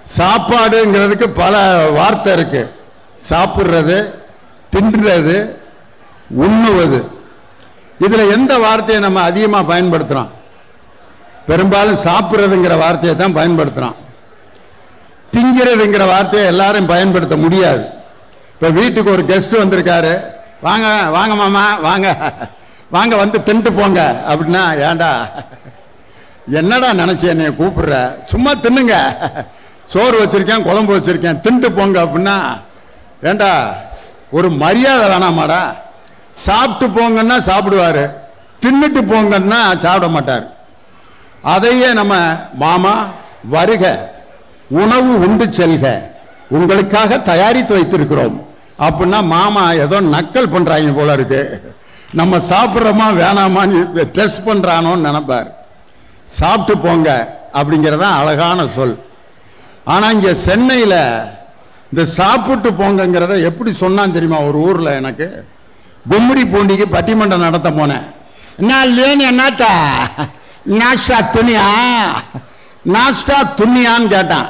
சாப்பாடுங்கிறதுக்கு பல வார்த்தை இருக்கு சாப்பிட்றது தின்றது உண்ணுவது இதுல எந்த வார்த்தையை நம்ம அதிகமாக பயன்படுத்துறோம் பெரும்பாலும் சாப்பிட்றதுங்கிற வார்த்தையை தான் பயன்படுத்துறோம் திங்கிறதுங்கிற வார்த்தையை எல்லாரும் பயன்படுத்த முடியாது இப்போ வீட்டுக்கு ஒரு கெஸ்ட் வந்திருக்காரு வாங்க வாங்க மாமா வாங்க வாங்க வந்து தின்ட்டு போங்க அப்படின்னா ஏன்டா என்னடா நினைச்சு என்னைய கூப்பிடுற சும்மா தின்னுங்க சோறு வச்சிருக்கேன் குழம்பு வச்சிருக்கேன் தின்ட்டு போங்க அப்படின்னா ஏண்டா ஒரு மரியாதை வேணாமாடா சாப்பிட்டு போங்கன்னா சாப்பிடுவாரு தின்னுட்டு போங்கன்னா சாப்பிட மாட்டார் அதையே நம்ம மாமா வருக உணவு உண்டு செல்க உங்களுக்காக தயாரித்து வைத்திருக்கிறோம் அப்படின்னா மாமா ஏதோ நக்கல் பண்றாங்க போல இருக்கு நம்ம சாப்பிட்றோமா வேணாமான்னு டெஸ்ட் பண்றானோன்னு நினைப்பார் சாப்பிட்டு போங்க அப்படிங்கிறதான் அழகான சொல் ஆனா இங்க சென்னையில இந்த சாப்பிட்டு போங்கங்கிறத எப்படி சொன்னான் தெரியுமா ஒரு ஊர்ல எனக்கு கும்மிடி பூண்டிக்கு பட்டிமன்றம் நடத்த போனேன் நான் லேன் என்னத்த நாஸ்டா துணியா நாஸ்டா துணியான்னு கேட்டான்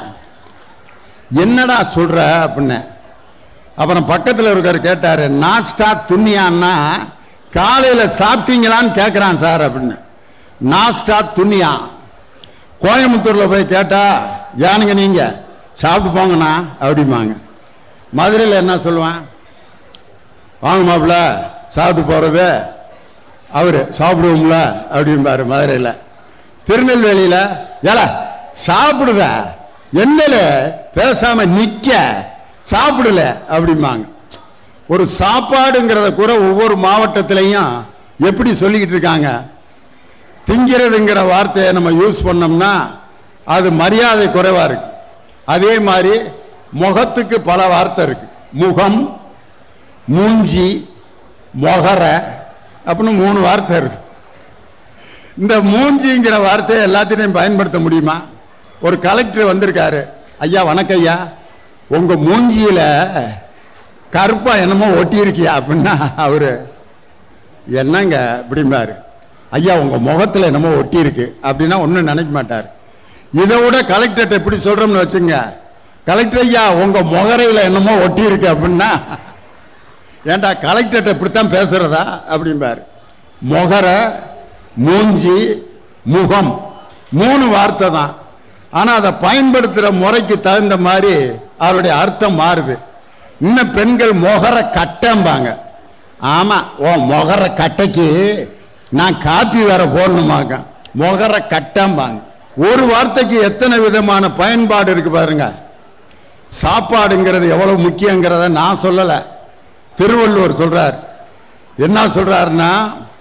என்னடா சொல்ற அப்படின்னு அப்புறம் பக்கத்தில் இருக்கார் கேட்டாரு நாஸ்டா துணியான்னா காலையில் சாப்பிட்டீங்களான்னு கேட்குறான் சார் அப்படின்னு நாஸ்டா துணியா கோயம்புத்தூரில் போய் கேட்டா ஏனுங்க நீங்க சாப்பிட்டு போங்கண்ணா அப்படிம்பாங்க மதுரையில் என்ன சொல்லுவான் வாங்க மாப்பிள்ள சாப்பிட்டு போகிறது அவர் சாப்பிடுவோம்ல அப்படிம்பாரு மதுரையில் திருநெல்வேலியில் ஏல சாப்பிடுத என்னல பேசாம நிக்க சாப்பிடல அப்படிம்பாங்க ஒரு சாப்பாடுங்கிறத கூட ஒவ்வொரு மாவட்டத்திலையும் எப்படி சொல்லிக்கிட்டு இருக்காங்க திங்கிறதுங்கிற வார்த்தையை நம்ம யூஸ் பண்ணோம்னா அது மரியாதை குறைவா இருக்கு அதே மாதிரி முகத்துக்கு பல வார்த்தை இருக்கு முகம் மூஞ்சி மொகர அப்படின்னு மூணு வார்த்தை இருக்கு இந்த மூஞ்சிங்கிற வார்த்தையை எல்லாத்திலையும் பயன்படுத்த முடியுமா ஒரு கலெக்டர் வந்திருக்காரு ஐயா வணக்கம் ஐயா உங்க மூஞ்சியில கருப்பா என்னமோ ஒட்டி இருக்கியா அப்படின்னா அவரு என்னங்க அப்படிம்பாரு ஐயா உங்க முகத்துல என்னமோ ஒட்டி இருக்கு அப்படின்னா ஒன்றும் நினைக்க மாட்டார் இதை விட கலெக்டர்கிட்ட எப்படி சொல்றோம்னு வச்சுங்க கலெக்டர் ஐயா உங்க முகரையில என்னமோ ஒட்டி இருக்கு அப்படின்னா ஏன்டா கலெக்டர்கிட்ட இப்படித்தான் பேசுறதா அப்படிம்பாரு முகர மூஞ்சி முகம் மூணு வார்த்தை தான் ஆனா அதை பயன்படுத்துற முறைக்கு தகுந்த மாதிரி அவருடைய அர்த்தம் மாறுது இன்னும் பெண்கள் முகர கட்டம்பாங்க ஆமா ஓ முகர கட்டைக்கு நான் காப்பி வேற போடணுமாக்க முகர கட்டம்பாங்க ஒரு வார்த்தைக்கு எத்தனை விதமான பயன்பாடு இருக்கு பாருங்க சாப்பாடுங்கிறது எவ்வளவு முக்கியங்கிறத நான் சொல்லலை திருவள்ளுவர் சொல்றார் என்ன சொல்றாருன்னா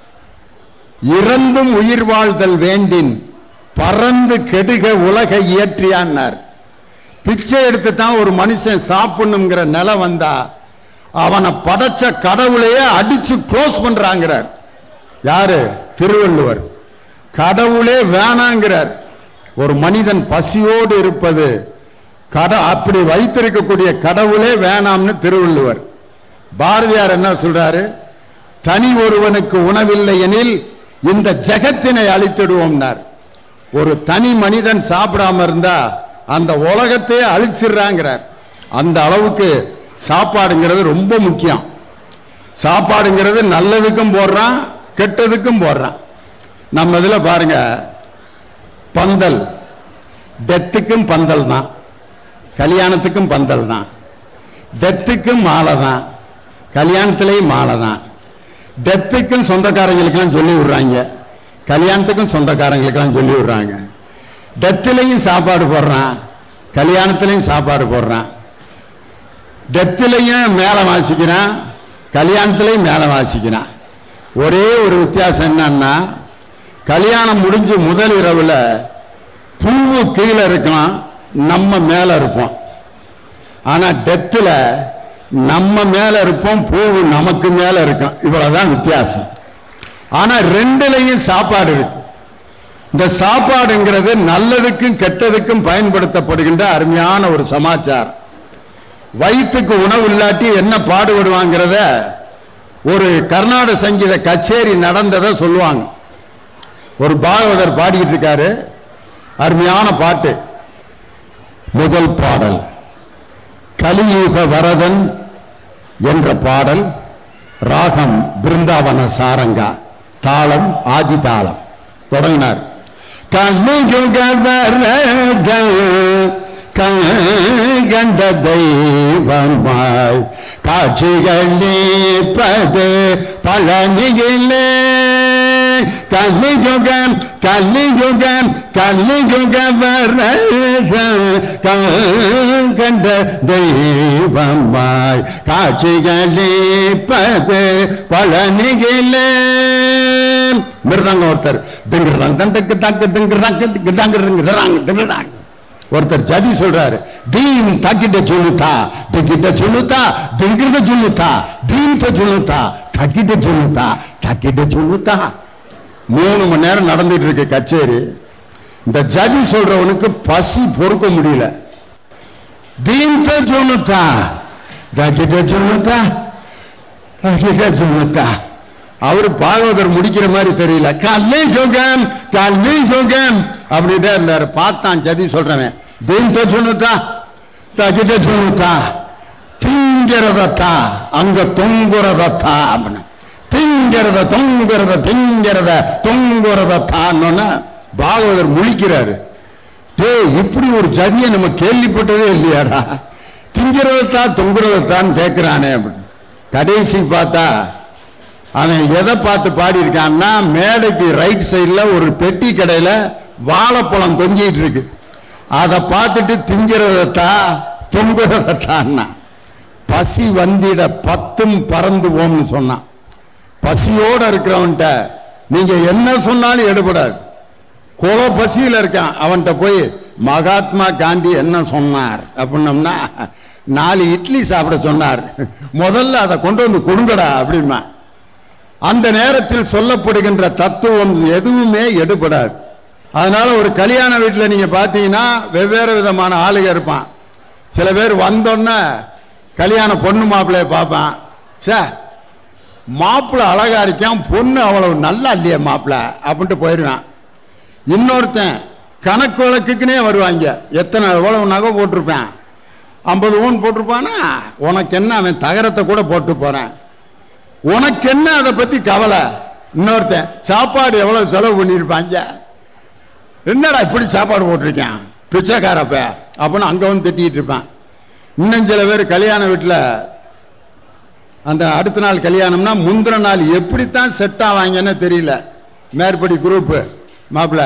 இறந்தும் உயிர் வாழ்தல் வேண்டின் பறந்து கெடுக உலகை இயற்றியான்னார் பிச்சை எடுத்து தான் ஒரு மனுஷன் சாப்பிடணுங்கிற நிலை வந்தா அவனை படைச்ச கடவுளையே அடிச்சு க்ளோஸ் பண்றாங்கிறார் யாரு திருவள்ளுவர் கடவுளே வேணாங்கிறார் ஒரு மனிதன் பசியோடு இருப்பது கட அப்படி வைத்திருக்கக்கூடிய கடவுளே வேணாம்னு திருவள்ளுவர் பாரதியார் என்ன சொல்றாரு தனி ஒருவனுக்கு உணவில்லை எனில் இந்த ஜெகத்தினை அழித்திடுவோம்னார் ஒரு தனி மனிதன் சாப்பிடாம இருந்தா அந்த உலகத்தையே அழிச்சிடுறாங்கிறார் அந்த அளவுக்கு சாப்பாடுங்கிறது ரொம்ப முக்கியம் சாப்பாடுங்கிறது நல்லதுக்கும் போடுறான் கெட்டதுக்கும் போடுறான் நம்ம இதில் பாருங்க பந்தல் டெத்துக்கும் பந்தல் தான் கல்யாணத்துக்கும் பந்தல் தான் டெத்துக்கும் மாலை தான் கல்யாணத்துலேயும் மாலை தான் டெத்துக்கும் சொந்தக்காரங்களுக்கெல்லாம் சொல்லி விடுறாங்க கல்யாணத்துக்கும் சொந்தக்காரங்களுக்கெல்லாம் சொல்லி விடுறாங்க டெத்துலையும் சாப்பாடு போடுறான் கல்யாணத்துலையும் சாப்பாடு போடுறான் டெத்துலையும் மேலே வாசிக்கிறான் கல்யாணத்துலையும் மேலே வாசிக்கிறான் ஒரே ஒரு வித்தியாசம் என்னன்னா கல்யாணம் முடிஞ்சு முதல் இரவில் பூவு கீழே இருக்கும் நம்ம மேலே இருப்போம் ஆனால் டெத்தில் நம்ம மேலே இருப்போம் பூவு நமக்கு மேலே இருக்கும் இவ்வளோதான் வித்தியாசம் ஆனால் ரெண்டுலையும் சாப்பாடு இருக்கு இந்த சாப்பாடுங்கிறது நல்லதுக்கும் கெட்டதுக்கும் பயன்படுத்தப்படுகின்ற அருமையான ஒரு சமாச்சாரம் வயிற்றுக்கு உணவு இல்லாட்டி என்ன பாடுபடுவாங்கிறத ஒரு கர்நாடக சங்கீத கச்சேரி நடந்ததை சொல்லுவாங்க ஒரு பாகவதர் பாடிக்கிட்டு இருக்காரு அருமையான பாட்டு முதல் பாடல் கலியுக வரதன் என்ற பாடல் ராகம் பிருந்தாவன சாரங்கா தாளம் ஆதி தாளம் தொடங்கினார் கலியுக வரதன் கண்ட தெய்வமாய் காட்சிகளீப்பது பழனியிலே கலியுகம் கலியுகம் கலியுக கண்ட தெய்வமாய் காட்சிகளீப்பது பழனியிலே மிருதங்க ஒருத்தர் திங்கிறாங்க தண்டக்கு தாக்கு திங்கிறாங்க திங்கிறாங்க திங்கிறாங்க ஒருத்தர் ஜதி சொல்றாரு தீன் தக்கிட்ட சொல்லுத்தா திக்கிட்ட சொல்லுத்தா திங்கிறத சொல்லுத்தா தீன்ட்ட சொல்லுத்தா தக்கிட்ட சொல்லுத்தா தக்கிட்ட சொல்லுத்தா மூணு மணி நேரம் நடந்துட்டு இருக்கு கச்சேரி இந்த ஜதி சொல்றவனுக்கு பசி பொறுக்க முடியல தீன்ட்ட சொல்லுத்தா தக்கிட்ட சொல்லுத்தா தக்கிட்ட சொல்லுத்தா அவர் பாகவதர் முடிக்கிற மாதிரி தெரியல கல்லை ஜோகம் கல்லை ஜோகம் அப்படின்ட்டு இருந்தாரு பார்த்தான் ஜதி சொல்றவன் தீன்ட்ட சொல்லுத்தா தக்கிட்ட சொல்லுத்தா திங்கிறதத்தா அங்க தொங்குறதத்தா அப்படின்னு திங்கிறத தொங்குறத திங்கிறத தொங்குறதத்தான்னு பாகவதர் முழிக்கிறாரு டேய் இப்படி ஒரு ஜதியை நம்ம கேள்விப்பட்டதே இல்லையாடா திங்கிறதத்தான் தொங்குறதத்தான் கேட்கிறானே அப்படின்னு கடைசி பார்த்தா அவன் எதை பார்த்து பாடியிருக்கான்னா மேடைக்கு ரைட் சைடில் ஒரு பெட்டி கடையில் வாழைப்பழம் தொங்கிட்டு இருக்கு அதை பார்த்துட்டு திங்கிறதத்தா தொங்குறதத்தான்னா பசி வந்திட பத்தும் பறந்து போம்னு சொன்னான் பசியோட இருக்கிறவன்ட்ட நீங்க என்ன சொன்னாலும் எடுபடாது கொலை பசியில் இருக்கான் அவன்கிட்ட போய் மகாத்மா காந்தி என்ன சொன்னார் அப்படின்னம்னா நாலு இட்லி சாப்பிட சொன்னார் முதல்ல அதை கொண்டு வந்து கொடுங்கடா அப்படின்னா அந்த நேரத்தில் சொல்லப்படுகின்ற தத்துவம் எதுவுமே எடுபடாது அதனால ஒரு கல்யாண வீட்டில் நீங்க பார்த்தீங்கன்னா வெவ்வேறு விதமான ஆளுக இருப்பான் சில பேர் வந்தோன்னே கல்யாண பொண்ணு மாப்பிள்ளைய பார்ப்பான் சே மாப்பிள்ளை அழகா இருக்கான் பொண்ணு அவ்வளவு நல்லா இல்லையே மாப்பிள்ளை அப்படின்ட்டு போயிடுவான் இன்னொருத்தன் கணக்கு வழக்குக்குனே வருவாங்க எத்தனை எவ்வளவு நகை போட்டிருப்பேன் ஐம்பது ஊன் போட்டிருப்பானா உனக்கு என்ன அவன் தகரத்தை கூட போட்டு போறேன் உனக்கு என்ன அதை பத்தி கவலை இன்னொருத்தன் சாப்பாடு எவ்வளவு செலவு பண்ணியிருப்பாங்க என்னடா இப்படி சாப்பாடு போட்டிருக்கேன் பிச்சைக்காரப்ப அப்படின்னு அங்க வந்து திட்டிட்டு இருப்பான் இன்னும் சில பேர் கல்யாண வீட்டில் அந்த அடுத்த நாள் கல்யாணம்னா முந்தின நாள் எப்படித்தான் செட் ஆவாங்கன்னு தெரியல மேற்படி குரூப்பு மாப்பிள்ள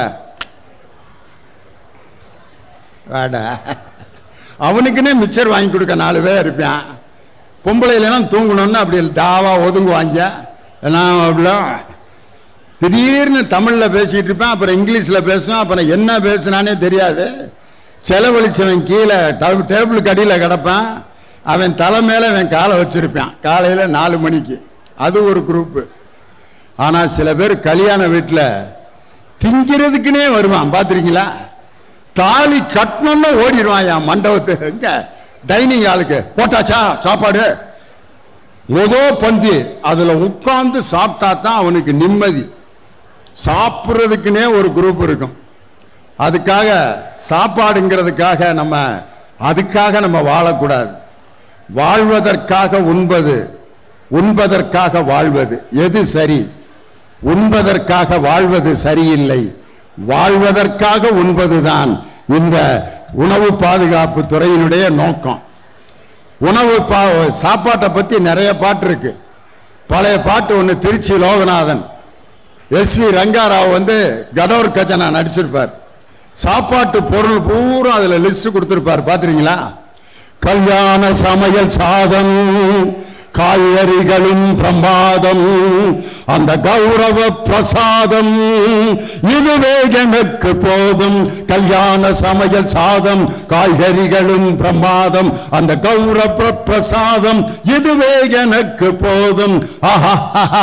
வாடா அவனுக்குன்னே மிச்சர் வாங்கி கொடுக்க நாலு பேர் இருப்பான் பொம்பளையிலாம் தூங்கணும்னு அப்படி தாவா ஒதுங்குவாங்க எல்லாம் அப்படிலாம் திடீர்னு தமிழில் பேசிகிட்டு இருப்பேன் அப்புறம் இங்கிலீஷில் பேசுவேன் அப்புறம் என்ன பேசுனானே தெரியாது செலவழிச்சவன் கீழே டவு- டேபிளுக்கு அடியில் கிடப்பான் அவன் தலை மேலே அவன் காலை வச்சிருப்பான் காலையில் நாலு மணிக்கு அது ஒரு குரூப்பு ஆனால் சில பேர் கல்யாண வீட்டில் திங்கிறதுக்குனே வருவான் பார்த்துருக்கீங்களா தாலி கட்டணும்னு ஓடிடுவான் என் மண்டபத்து எங்க டைனிங் ஹாலுக்கு போட்டாச்சா சாப்பாடு முதோ பந்தி அதுல உட்கார்ந்து சாப்பிட்டா தான் அவனுக்கு நிம்மதி சாப்பிட்றதுக்குனே ஒரு குரூப் இருக்கும் அதுக்காக சாப்பாடுங்கிறதுக்காக நம்ம அதுக்காக நம்ம வாழக்கூடாது வாழ்வதற்காக உண்பது உண்பதற்காக வாழ்வது எது சரி உண்பதற்காக வாழ்வது சரியில்லை வாழ்வதற்காக உண்பதுதான் இந்த உணவு பாதுகாப்பு துறையினுடைய நோக்கம் உணவு பா சாப்பாட்டை பத்தி நிறைய பாட்டு இருக்கு பழைய பாட்டு ஒன்று திருச்சி லோகநாதன் எஸ் வி ரங்காராவ் வந்து கடோர் கஜனா நடிச்சிருப்பார் சாப்பாட்டு பொருள் பூரா அதுல லிஸ்ட் கொடுத்திருப்பார் பாத்துறீங்களா கல்யாண சமையல் சாதம் காய்கறிகளும் பிரமாதம் அந்த கௌரவ பிரசாதம் இதுவே எனக்கு போதும் கல்யாண சமையல் சாதம் காய்கறிகளும் பிரமாதம் அந்த கௌரவ பிரசாதம் இதுவே எனக்கு போதும் ஆஹா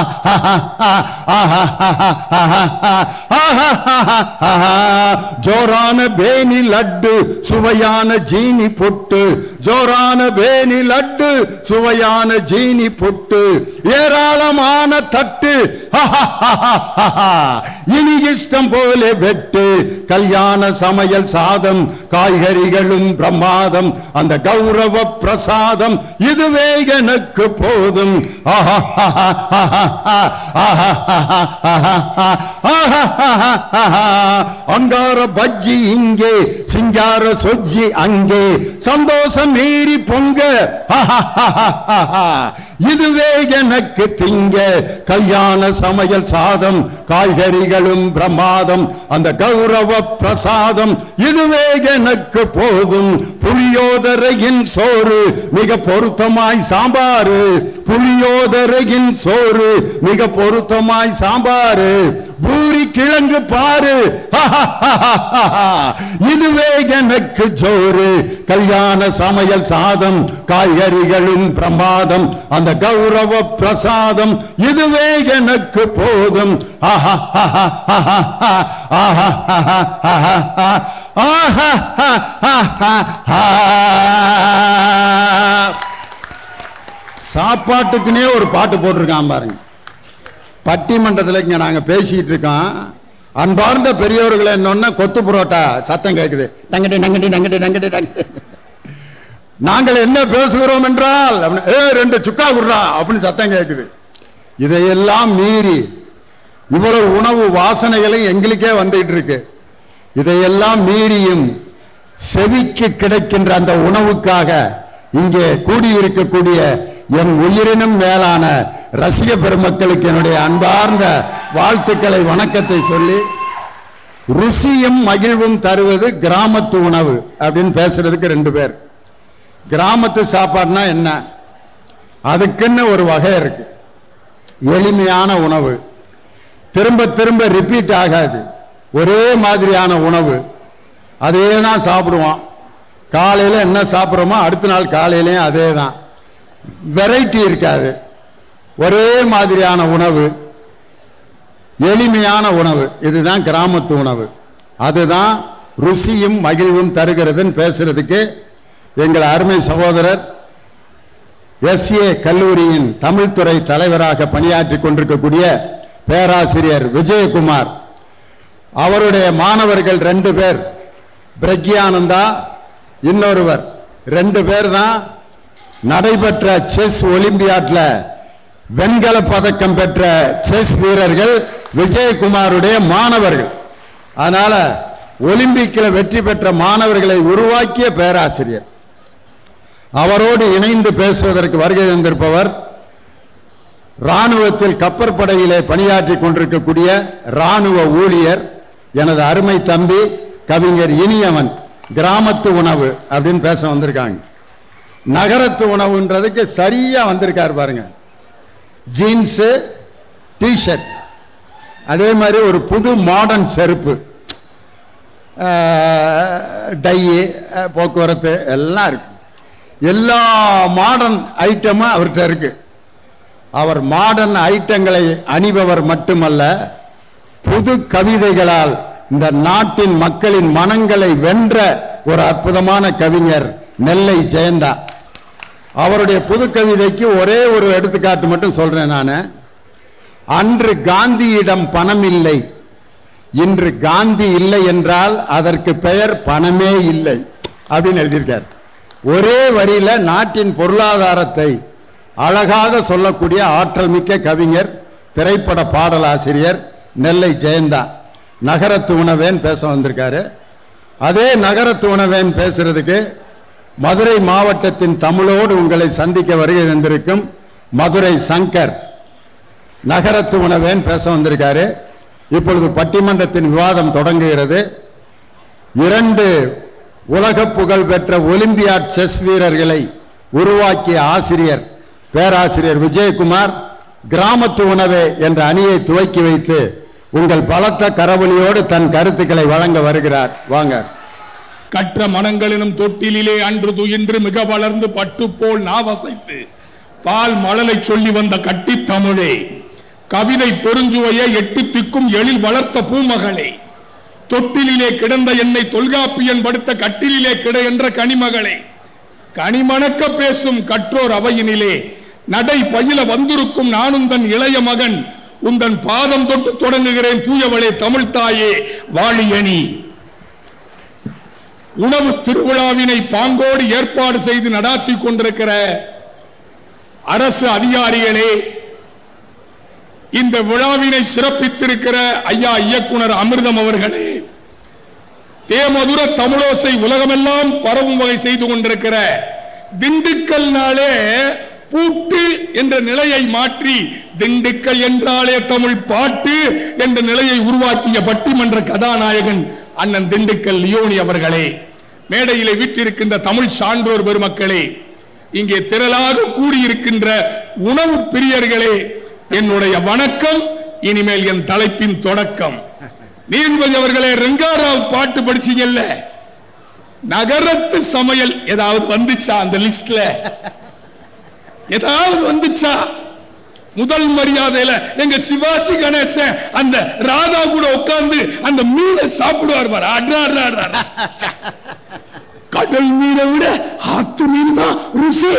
ஜோரான பேனி லட்டு சுவையான ஜீனி பொட்டு ஜோரான பேனி லட்டு சுவையான ஜீனி பொட்டு ஏராளமான தட்டு இனி இஷ்டம் போல வெட்டு கல்யாண சமையல் சாதம் காய்கறிகளும் பிரமாதம் அந்த கௌரவ பிரசாதம் இதுவே எனக்கு போதும் ஆஹா ஆஹா ஆஹா ஆஹா ஆஹா ஆஹா ஆஹா ஆஹா அங்கார பஜ்ஜி இங்கே சிங்கார சொஜ்ஜி அங்கே சந்தோஷம் மீறி பொங்க ஆஹா ஆஹா ஆஹா இதுவே எனக்கு திங்க கல்யாண சமையல் சாதம் காய்கறிகளும் பிரமாதம் அந்த கௌரவ பிரசாதம் இதுவே எனக்கு போதும் புளியோதரையின் சோறு மிக பொருத்தமாய் சாம்பாரு புளியோதரையின் சோறு மிக பொருத்தமாய் சாம்பாரு பூரி கிழங்கு பாரு இதுவே எனக்கு ஜோறு கல்யாண சமையல் சாதம் காய்கறிகளும் பிரமாதம் அந்த கௌரவ பிரசாதம் இதுவே எனக்கு போதும் ஆஹா ஆஹா ஆஹா ஆஹா ஆஹா ஆஹா ஆஹா ஆஹா சாப்பாட்டுக்குனே ஒரு பாட்டு போட்டிருக்கான் பாருங்க பட்டிமன்றத்தில் இங்கே நாங்கள் பேசிக்கிட்டு இருக்கோம் அன்பார்ந்த பெரியவர்களை என்னொன்னா கொத்து புரோட்டா சத்தம் கேட்குது டங்கடி டங்கடி டங்கடி டங்கடி டங்கடி நாங்கள் என்ன பேசுகிறோம் என்றால் அப்படின்னு, ஏ ரெண்டு சுக்கா குடுறா அப்படின்னு சத்தம் கேட்குது இதையெல்லாம் மீறி இவ்வளவு உணவு வாசனைகளும் எங்களுக்கே வந்துகிட்டு இருக்கு இதையெல்லாம் மீறியும் செவிக்கு கிடைக்கின்ற அந்த உணவுக்காக இங்கே கூடியிருக்கக்கூடிய என் உயிரினும் மேலான ரசிக பெருமக்களுக்கு என்னுடைய அன்பார்ந்த வாழ்த்துக்களை வணக்கத்தை சொல்லி ருசியும் மகிழ்வும் தருவது கிராமத்து உணவு அப்படின்னு பேசுறதுக்கு ரெண்டு பேர் கிராமத்து சாப்பாடுனா என்ன அதுக்குன்னு ஒரு வகை இருக்கு எளிமையான உணவு திரும்ப திரும்ப ரிப்பீட் ஆகாது ஒரே மாதிரியான உணவு அதே தான் சாப்பிடுவோம் காலையில் என்ன சாப்பிட்றோமோ அடுத்த நாள் காலையிலையும் அதே தான் வெரைட்டி இருக்காது ஒரே மாதிரியான உணவு எளிமையான உணவு இதுதான் கிராமத்து உணவு அதுதான் ருசியும் மகிழ்வும் தருகிறதுன்னு பேசுறதுக்கு எங்கள் அருமை சகோதரர் எஸ்ஏ கல்லூரியின் தமிழ்துறை தலைவராக பணியாற்றி கொண்டிருக்கக்கூடிய பேராசிரியர் விஜயகுமார் அவருடைய மாணவர்கள் ரெண்டு பேர் பிரக்யானந்தா இன்னொருவர் ரெண்டு பேர் தான் நடைபெற்ற செஸ் ஒலிம்பியாட்ல வெண்கல பதக்கம் பெற்ற செஸ் வீரர்கள் விஜயகுமாருடைய மாணவர்கள் அதனால ஒலிம்பிக்கில் வெற்றி பெற்ற மாணவர்களை உருவாக்கிய பேராசிரியர் அவரோடு இணைந்து பேசுவதற்கு வருகை தந்திருப்பவர் ராணுவத்தில் கப்பற்படையிலே பணியாற்றி கொண்டிருக்கக்கூடிய ராணுவ ஊழியர் எனது அருமை தம்பி கவிஞர் இனியவன் கிராமத்து உணவு அப்படின்னு பேச வந்திருக்காங்க நகரத்து உணவுன்றதுக்கு சரியா வந்திருக்காரு பாருங்க ஜீன்ஸு டிஷர்ட் அதே மாதிரி ஒரு புது மாடர்ன் செருப்பு டையு போக்குவரத்து எல்லாம் இருக்கு எல்லா மாடர்ன் ஐட்டமும் அவர்கிட்ட இருக்கு அவர் மாடர்ன் ஐட்டங்களை அணிபவர் மட்டுமல்ல புது கவிதைகளால் இந்த நாட்டின் மக்களின் மனங்களை வென்ற ஒரு அற்புதமான கவிஞர் நெல்லை ஜெயந்தா அவருடைய புது கவிதைக்கு ஒரே ஒரு எடுத்துக்காட்டு மட்டும் சொல்றேன் நான் அன்று காந்தியிடம் பணம் இல்லை இன்று காந்தி இல்லை என்றால் அதற்கு பெயர் பணமே இல்லை அப்படின்னு எழுதியிருக்கார் ஒரே வரியில நாட்டின் பொருளாதாரத்தை அழகாக சொல்லக்கூடிய ஆற்றல் மிக்க கவிஞர் திரைப்பட பாடலாசிரியர் நெல்லை ஜெயந்தா நகரத்து உணவேன் பேச வந்திருக்காரு அதே நகரத்து உணவேன் பேசுறதுக்கு மதுரை மாவட்டத்தின் தமிழோடு உங்களை சந்திக்க வருகை வந்திருக்கும் மதுரை சங்கர் நகரத்து உணவேன் பேச வந்திருக்காரு இப்பொழுது பட்டிமன்றத்தின் விவாதம் தொடங்குகிறது இரண்டு உலக புகழ் பெற்ற ஒலிம்பியாட் செஸ் வீரர்களை உருவாக்கிய ஆசிரியர் பேராசிரியர் விஜயகுமார் கிராமத்து உணவே என்ற அணியை துவக்கி வைத்து உங்கள் பலத்த கரவொலியோடு தன் கருத்துக்களை வழங்க வருகிறார் வாங்க கற்ற மனங்களினும் தொட்டிலே அன்று துயின்று மிக வளர்ந்து பட்டுப்போல் நாவசைத்து பால் மழலை சொல்லி வந்த கட்டித் தமிழே கவிதை பொருஞ்சுவைய எட்டு திக்கும் எழில் வளர்த்த பூமகளே தொட்டிலே கிடந்த என்னை தொல்காப்பியன் படுத்த கட்டிலே கிட என்ற கனிமகளே கனிமணக்க பேசும் கற்றோர் அவையினிலே நடை பயில வந்திருக்கும் நானும் தன் இளைய மகன் உந்தன் பாதம் தொட்டு தொடங்குகிறேன் தூயவளே தமிழ் தாயே வாழியணி உணவு திருவிழாவினை பாங்கோடு ஏற்பாடு செய்து நடாத்தி கொண்டிருக்கிற அரசு அதிகாரிகளே இந்த விழாவினை சிறப்பித்திருக்கிற ஐயா இயக்குனர் அமிர்தம் அவர்களே தேமதுர தமிழோசை உலகமெல்லாம் பரவும் வகை செய்து கொண்டிருக்கிற திண்டுக்கல் நாளே பூட்டு என்ற நிலையை மாற்றி திண்டுக்கல் என்றாலே தமிழ் பாட்டு என்ற நிலையை உருவாக்கிய பட்டிமன்ற கதாநாயகன் அண்ணன் திண்டுக்கல் லியோனி அவர்களே மேடையிலே வீட்டிருக்கின்ற தமிழ் சான்றோர் பெருமக்களே இங்கே திரளாக கூடியிருக்கின்ற உணவு பிரியர்களே என்னுடைய வணக்கம் இனிமேல் என் தலைப்பின் தொடக்கம் நீதிபதி அவர்களே ரெங்காராவ் பாட்டு படிச்சீங்கல்ல நகரத்து சமையல் ஏதாவது வந்துச்சா அந்த லிஸ்ட்ல ஏதாவது வந்துச்சா முதல் மரியாதையில எங்க சிவாஜி கணேசன் அந்த ராதா கூட உட்கார்ந்து அந்த மீனை சாப்பிடுவார் பாரு அட்ரா அட்ரா அட்ரா ச்சே. கடல் மீனை விட ஆத்து மீன் தான் ருசி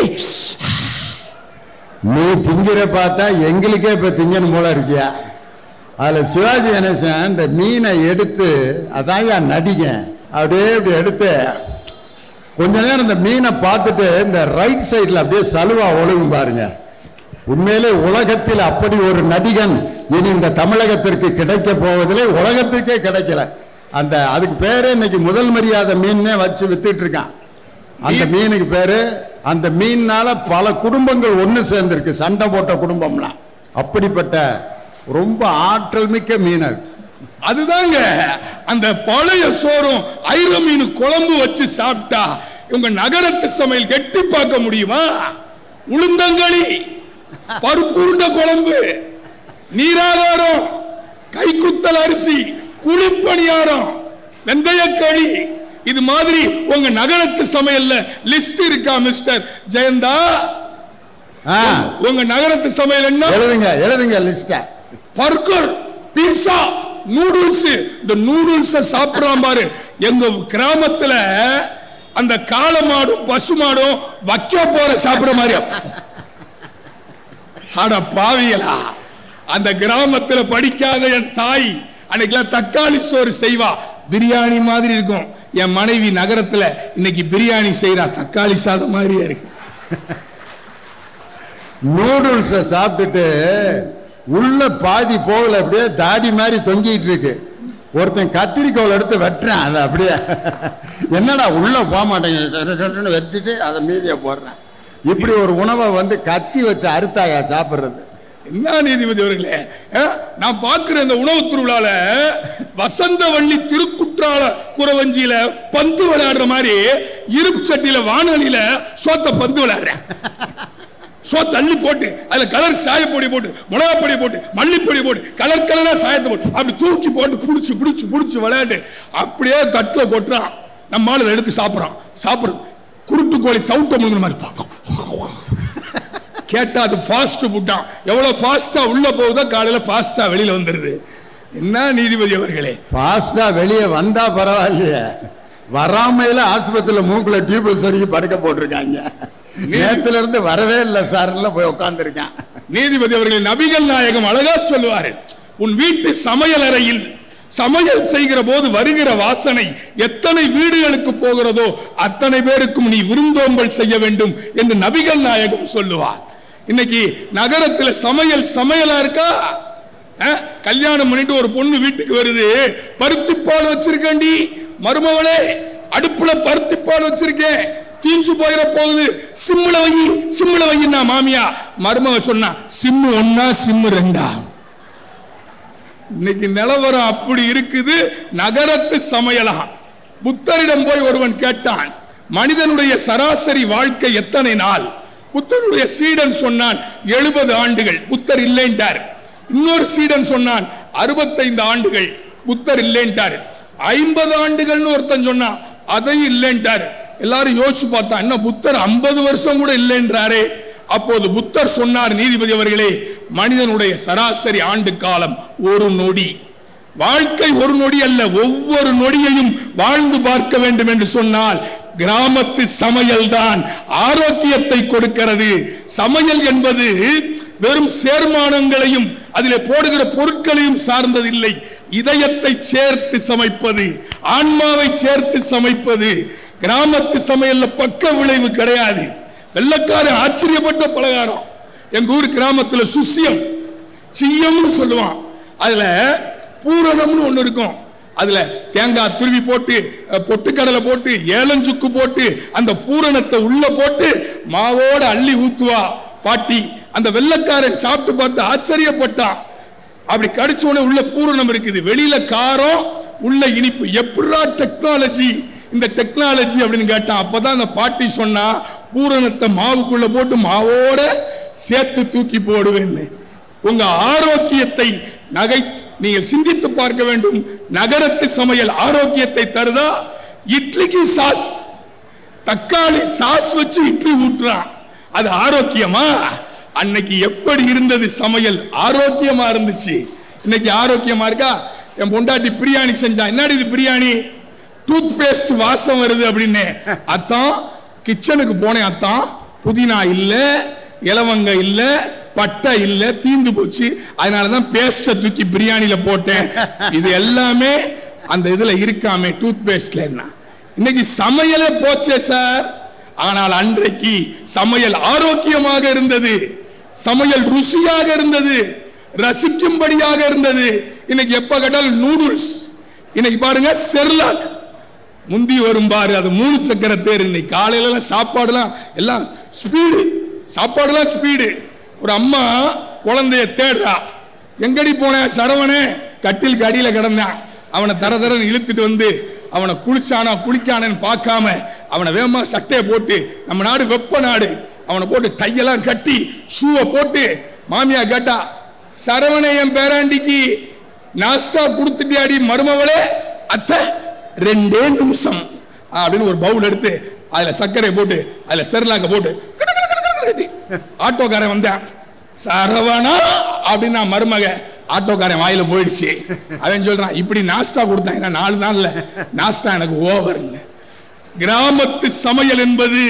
நீ திங்கிற பார்த்தா எங்களுக்கே இப்ப திங்கணும் போல இருக்கியா அதுல சிவாஜி கணேசன் இந்த மீனை எடுத்து அதான் நடிகன் அப்படியே இப்படி எடுத்து கொஞ்ச நேரம் இந்த மீனை பார்த்துட்டு இந்த ரைட் சைடில் அப்படியே சலுவா ஒழுகும் பாருங்க உண்மையிலே உலகத்தில் அப்படி ஒரு நடிகன் இனி இந்த தமிழகத்திற்கு கிடைக்க போவதில்லை உலகத்திற்கே கிடைக்கல அந்த அதுக்கு பேரே இன்னைக்கு முதல் மரியாதை மீன்னே வச்சு வித்துட்டு இருக்கான் அந்த மீனுக்கு பேரு அந்த மீன்னால பல குடும்பங்கள் ஒன்று சேர்ந்திருக்கு சண்டை போட்ட குடும்பம்லாம் அப்படிப்பட்ட ரொம்ப ஆற்றல் மிக்க மீனர் அதுதாங்க அந்த பழைய சோறும் ஐர மீன் குழம்பு வச்சு சாப்பிட்டா உங்க நகரத்து சமையல் கெட்டி பார்க்க முடியுமா உளுந்தங்களி பருப்பு உருண்டை குழம்பு நீராகாரம் கைக்குத்தல் அரிசி குழிப்பணியாரம் வெந்தயக்களி இது மாதிரி உங்க நகரத்து சமையல்ல லிஸ்ட் இருக்கா மிஸ்டர் ஜெயந்தா ஆ, உங்க நகரத்து சமையல் என்ன எழுதுங்க எழுதுங்க லிஸ்ட பர்கர் பீஸா நூடுல்ஸ் இந்த நூடுல்ஸ் சாப்பிடுறான் பாரு எங்க கிராமத்துல அந்த காளை மாடும் பசு மாடும் வைக்க போற சாப்பிடுற மாதிரி அட பாவியலா அந்த கிராமத்துல படிக்காத என் தாய் அன்னைக்கெல்லாம் தக்காளி சோறு செய்வா பிரியாணி மாதிரி இருக்கும் என் மனைவி நகரத்துல இன்னைக்கு பிரியாணி செய்றா தக்காளி சாதம் மாதிரியே இருக்கு நூடுல்ஸை சாப்பிட்டுட்டு உள்ள பாதி போகல அப்படியே தாடி மாதிரி தொங்கிட்டு இருக்கு ஒருத்தன் கத்திரிக்கோல் எடுத்து வெட்டுறான் அதை அப்படியே என்னடா உள்ள போக மாட்டேங்குது வெட்டிட்டு அதை மீதியை போடுறேன் இப்படி ஒரு உணவை வந்து கத்தி வச்சு அறுத்தாயா சாப்பிடுறது என்ன நீதிபதி அவர்களே அஹ், நான் பார்க்கிற இந்த உணவு திருவிழால வசந்தவள்ளி திருக்குற்றால குறவஞ்சியில பந்து விளையாடுற மாதிரி இருப்பு சட்டியில வானொலியில சோத்த பந்து விளையாடுறேன் சோத்த அள்ளி போட்டு அதுல கலர் சாயப்பொடி போட்டு மிளகா பொடி போட்டு மல்லிப்பொடி போட்டு கலர் கலரா சாயத்தை போட்டு அப்படி தூக்கி போட்டு புடிச்சு புடிச்சு புடிச்சு விளையாண்டு அப்படியே தட்டுல கொட்டுறான் நம்ம ஆளு எடுத்து சாப்பிடுறான் சாப்பிடுறது குருட்டு கோழி தவுட்ட முழுங்கிற மாதிரி கேட்டா அது ஃபாஸ்ட் ஃபுட்டான் எவ்வளவு ஃபாஸ்டா உள்ள போகுதோ காலையில ஃபாஸ்டா வெளியில வந்துருது என்ன நீதிபதி அவர்களே ஃபாஸ்டா வெளியே வந்தா பரவாயில்லையே வராமையில ஆஸ்பத்திரியில மூக்குல டியூப் சொருகி படுக்க போட்டிருக்காங்க நேத்துல இருந்து வரவே இல்லை சார்ல போய் உட்காந்துருக்கேன் நீதிபதி அவர்கள் நபிகள் நாயகம் அழகா சொல்லுவாரு உன் வீட்டு சமையல் அறையில் சமையல் செய்கிற போது வருகிற வாசனை எத்தனை வீடுகளுக்கு போகிறதோ அத்தனை பேருக்கும் நீ விருந்தோம்பல் செய்ய வேண்டும் என்று நபிகள் நாயகம் சொல்லுவார் இன்னைக்கு நகரத்துல சமையல் சமையலா இருக்கா அஹ், கல்யாணம் பண்ணிட்டு ஒரு பொண்ணு வீட்டுக்கு வருது பருத்தி பால் வச்சிருக்கேன்டி மருமவளே அடுப்புல பருத்தி பால் வச்சிருக்கேன் தீஞ்சு போயிட போகுது சிம்முல வை சிம்முல வையின்னா மாமியா மருமக சொன்னா சிம்மு ஒன்னா சிம்மு ரெண்டா இன்னைக்கு நிலவரம் அப்படி இருக்குது நகரத்து சமையலா புத்தரிடம் போய் ஒருவன் கேட்டான் மனிதனுடைய சராசரி வாழ்க்கை எத்தனை நாள் புத்தருடைய சீடன் சொன்னான் எழுபது ஆண்டுகள் புத்தர் இல்லைன்றார் இன்னொரு சீடன் சொன்னான் அறுபத்தைந்து ஆண்டுகள் புத்தர் இல்லைன்றார் ஐம்பது ஆண்டுகள்னு ஒருத்தன் சொன்னான் அதையும் இல்லைன்றார் எல்லாரும் யோசிச்சு பார்த்தா என்ன புத்தர் ஐம்பது வருஷம் கூட இல்லைன்றாரே அப்போது புத்தர் சொன்னார் நீதிபதி அவர்களே மனிதனுடைய சராசரி ஆண்டு காலம் ஒரு நொடி வாழ்க்கை ஒரு நொடி அல்ல ஒவ்வொரு நொடியையும் வாழ்ந்து பார்க்க வேண்டும் என்று சொன்னால் கிராமத்து சமையல் தான் ஆரோக்கியத்தை கொடுக்கிறது சமையல் என்பது வெறும் சேர்மானங்களையும் அதிலே போடுகிற பொருட்களையும் சார்ந்ததில்லை இதயத்தை சேர்த்து சமைப்பது ஆன்மாவை சேர்த்து சமைப்பது கிராமத்து சமையல்ல பக்க விளைவு கிடையாது வெள்ளக்காரன் ஆச்சரியப்பட்ட பலகாரம் எங்க ஊர் கிராமத்துல சுசியம் சியம்னு சொல்லுவான் அதுல பூரணம்னு ஒண்ணு இருக்கும் அதுல தேங்காய் துருவி போட்டு அஹ், பொட்டுக்கடலை போட்டு ஏலஞ்சுக்கு போட்டு அந்த பூரணத்தை உள்ள போட்டு மாவோட அள்ளி ஊத்துவா பாட்டி அந்த வெள்ளக்காரன் சாப்பிட்டு பார்த்து ஆச்சரியப்பட்டான் அப்படி கடிச்ச உடனே உள்ள பூரணம் இருக்குது வெளியில காரம் உள்ள இனிப்பு எப்படா டெக்னாலஜி இந்த டெக்னாலஜி அப்படின்னு கேட்டான் அப்பதான் அந்த பாட்டி சொன்னா பூரணத்தை மாவுக்குள்ள போட்டு மாவோட சேர்த்து தூக்கி போடுவேன்னு உங்க ஆரோக்கியத்தை நகை நீங்கள் சிந்தித்து பார்க்க வேண்டும் நகரத்து சமையல் ஆரோக்கியத்தை தருதா இட்லிக்கு சாஸ் தக்காளி சாஸ் வச்சு இட்லி ஊட்டுறான் அது ஆரோக்கியமா அன்னைக்கு எப்படி இருந்தது சமையல் ஆரோக்கியமா இருந்துச்சு இன்னைக்கு ஆரோக்கியமா இருக்கா என் பொண்டாட்டி பிரியாணி செஞ்சா என்னடி இது பிரியாணி டூத் பேஸ்ட் வாசம் வருது அப்படின்னு அத்தான் கிச்சனுக்கு போனேன் அத்தான் புதினா இல்ல இலவங்க இல்ல பட்டை இல்ல தீந்து போச்சு அதனால தான் பேஸ்ட தூக்கி பிரியாணில போட்டேன் இது எல்லாமே அந்த இதுல இருக்காமே டூத் பேஸ்ட்ல என்ன இன்னைக்கு சமையலே போச்சே சார் ஆனால் அன்றைக்கு சமையல் ஆரோக்கியமாக இருந்தது சமையல் ருசியாக இருந்தது ரசிக்கும்படியாக இருந்தது இன்னைக்கு எப்ப கேட்டாலும் நூடுல்ஸ் இன்னைக்கு பாருங்க செர்லாக் முந்தி வரும் பாரு அது மூணு சக்கர தேர் இன்னைக்கு காலையில எல்லாம் சாப்பாடுலாம் எல்லாம் ஸ்பீடு சாப்பாடுலாம் ஸ்பீடு ஒரு அம்மா குழந்தைய தேடுறா எங்கடி போன சரவணே கட்டிலுக்கு அடியில கிடந்தான் அவனை தர தரன்னு இழுத்துட்டு வந்து அவனை குளிச்சானா குளிக்கானன்னு பார்க்காம அவனை வேகமா சட்டையை போட்டு நம்ம நாடு வெப்ப நாடு அவனை போட்டு கையெல்லாம் கட்டி ஷூவை போட்டு மாமியா கேட்டா சரவண என் பேராண்டிக்கு நாஸ்டா கொடுத்துட்டியாடி மருமவளே அத்தை ரெண்டே நிமிஷம் அப்படின்னு ஒரு பவுல் எடுத்து அதுல சர்க்கரை போட்டு அதுல செர்லாக்க போட்டு கட கட கட கட கட்டி. ஆட்டோக்காரன் வந்தான் சரவணா அப்படின்னு நான் மருமக ஆட்டோக்காரன் வாயில போயிடுச்சு அவன் சொல்றான் இப்படி நாஸ்டா கொடுத்தான் ஏன்னா நாலு நாள்ல நாஸ்டா எனக்கு ஓவர்னு கிராமத்து சமையல் என்பது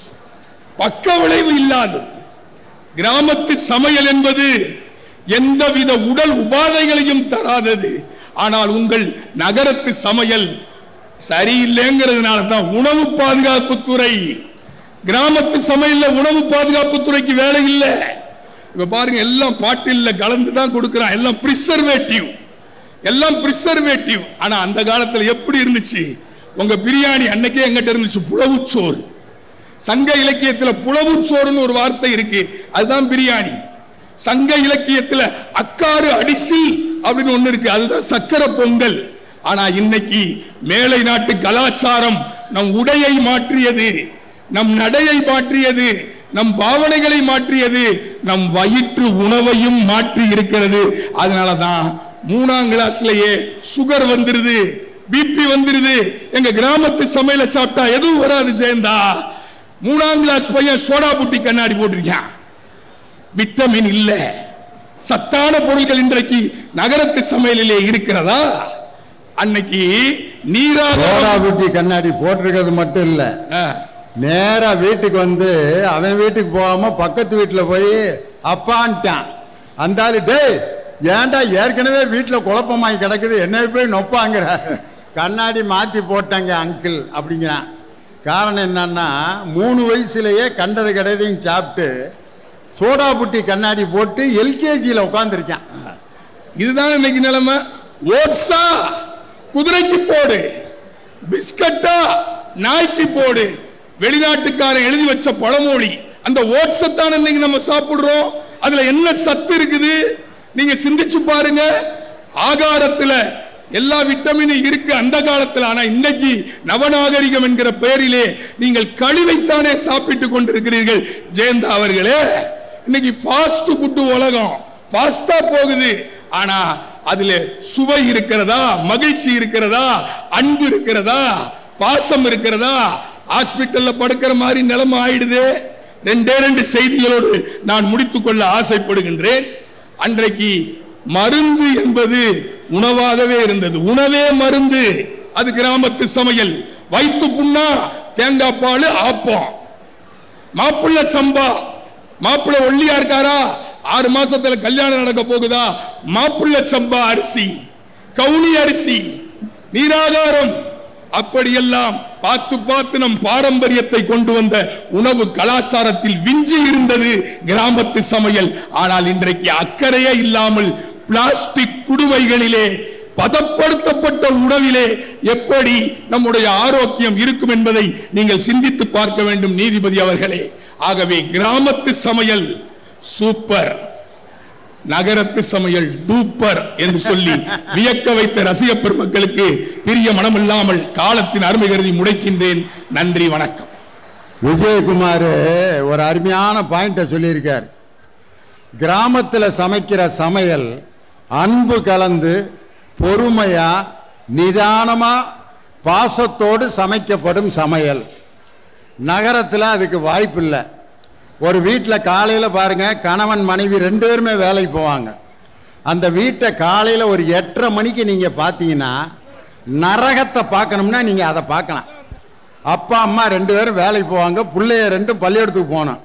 பக்க விளைவு இல்லாதது கிராமத்து சமையல் என்பது எந்தவித உடல் உபாதைகளையும் தராதது ஆனால் உங்கள் நகரத்து சமையல் சரியில்லைங்கிறதுனால தான் உணவு பாதுகாப்பு துறை கிராமத்து சமையல்ல உணவு பாதுகாப்பு துறைக்கு வேலை இல்லை இப்ப பாருங்க எல்லாம் பாட்டில்ல கலந்து தான் கொடுக்குறான் எல்லாம் பிரிசர்வேட்டிவ் எல்லாம் பிரிசர்வேட்டிவ் ஆனா அந்த காலத்துல எப்படி இருந்துச்சு உங்க பிரியாணி அன்னைக்கே எங்கிட்ட இருந்துச்சு புலவுச்சோறு சங்க இலக்கியத்துல புலவுச்சோறுன்னு ஒரு வார்த்தை இருக்கு அதுதான் பிரியாணி சங்க இலக்கியத்துல அக்காறு அடிசி அப்படின்னு ஒண்ணு இருக்கு அதுதான் சக்கரை பொங்கல் ஆனா இன்னைக்கு மேலை நாட்டு கலாச்சாரம் நம் உடையை மாற்றியது நம் நடையை மாற்றியது நம் பாவனைகளை மாற்றியது நம் வயிற்று உணவையும் மாற்றி இருக்கிறது அதனாலதான் மூணாம் கிளாஸ்லயே சுகர் வந்துருது பிபி வந்துருது எங்க கிராமத்து சமையல சாப்பிட்டா எதுவும் வராது ஜெயந்தா மூணாம் கிளாஸ் பையன் சோடா புட்டி கண்ணாடி போட்டிருக்கான் விட்டமின் இல்ல சத்தான பொருட்கள் இன்றைக்கு நகரத்து சமையலிலே இருக்கிறதா அன்னைக்கு நீராக சோடா புட்டி கண்ணாடி போட்டிருக்கிறது மட்டும் இல்ல ஆ, நேரா வீட்டுக்கு வந்து அவன் வீட்டுக்கு போகாம பக்கத்து வீட்டுல போய் அப்பான்ட்டான் அந்த ஆளு டேய் ஏன்டா ஏற்கனவே வீட்டுல குழப்பமாகி கிடக்குது என்னை போய் நொப்பாங்கிற கண்ணாடி மாத்தி போட்டாங்க அங்கிள் அப்படிங்கிறான் காரணம் என்னன்னா மூணு வயசுலயே கண்டது கிடையதையும் சாப்பிட்டு சோடா புட்டி கண்ணாடி போட்டு எல்கேஜியில் உட்காந்துருக்கான் இதுதான் இன்னைக்கு நிலைமை ஓட்ஸா குதிரைக்கு போடு பிஸ்கட்டா நாய்க்கு போடு வெளிநாட்டுக்காரன் எழுதி வச்ச பழமொழி அந்த ஓட்ஸை தான் இன்னைக்கு நம்ம சாப்பிடுறோம் அதுல என்ன சத்து இருக்குது நீங்க சிந்திச்சு பாருங்க ஆகாரத்துல எல்லா விட்டமினும் இருக்கு அந்த காலத்துல ஆனா இன்னைக்கு நவநாகரிகம் என்கிற பெயரிலே நீங்கள் கழிவைத்தானே சாப்பிட்டு கொண்டிருக்கிறீர்கள் ஜெயந்தா அவர்களே இன்னைக்கு ஃபாஸ்ட் ஃபுட் உலகம் ஃபாஸ்டா போகுது ஆனா அதுல சுவை இருக்கிறதா மகிழ்ச்சி இருக்கிறதா அன்பு இருக்கிறதா பாசம் இருக்கிறதா ஹாஸ்பிட்டல்ல படுக்கிற மாதிரி நிலைமை ஆயிடுது ரெண்டே ரெண்டு செய்திகளோடு நான் முடித்துக்கொள்ள ஆசைப்படுகின்றேன் அன்றைக்கு மருந்து என்பது உணவாகவே இருந்தது உணவே மருந்து அது கிராமத்து சமையல் வயிற்று புண்ணா தேங்காய் பால் ஆப்பம் மாப்பிள்ளை சம்பா மாப்பிள்ளை ஒல்லியா இருக்காரா ஆறு மாசத்துல கல்யாணம் நடக்க போகுதா மாப்பிள்ளை சம்பா அரிசி கவுனி அரிசி நீராகாரம் அப்படியெல்லாம் பார்த்து பார்த்து நம் பாரம்பரியத்தை கொண்டு வந்த உணவு கலாச்சாரத்தில் விஞ்சி இருந்தது கிராமத்து சமையல் ஆனால் இன்றைக்கு அக்கறையே இல்லாமல் பிளாஸ்டிக் குடுவைகளிலே பதப்படுத்தப்பட்ட உணவிலே எப்படி நம்முடைய ஆரோக்கியம் இருக்கும் என்பதை நீங்கள் சிந்தித்து பார்க்க வேண்டும் நீதிபதி அவர்களே ஆகவே கிராமத்து சமையல் சூப்பர் நகரத்து சமையல் டூப்பர் என்று சொல்லி வியக்க வைத்த ரசிக பெருமக்களுக்கு பிரிய மனமில்லாமல் காலத்தின் அருமை கருதி முடைக்கின்றேன் நன்றி வணக்கம் விஜயகுமார் ஒரு அருமையான பாயிண்ட்டை சொல்லியிருக்கார் கிராமத்தில் சமைக்கிற சமையல் அன்பு கலந்து பொறுமையா நிதானமா பாசத்தோடு சமைக்கப்படும் சமையல் நகரத்தில் அதுக்கு வாய்ப்பு இல்லை ஒரு வீட்டில் காலையில் பாருங்க கணவன் மனைவி ரெண்டு பேருமே வேலைக்கு போவாங்க அந்த வீட்டை காலையில் ஒரு எட்டரை மணிக்கு நீங்கள் பார்த்தீங்கன்னா நரகத்தை பார்க்கணும்னா நீங்கள் அதை பார்க்கலாம் அப்பா அம்மா ரெண்டு பேரும் வேலைக்கு போவாங்க பிள்ளைய ரெண்டும் பள்ளிக்கூடத்துக்கு போனோம்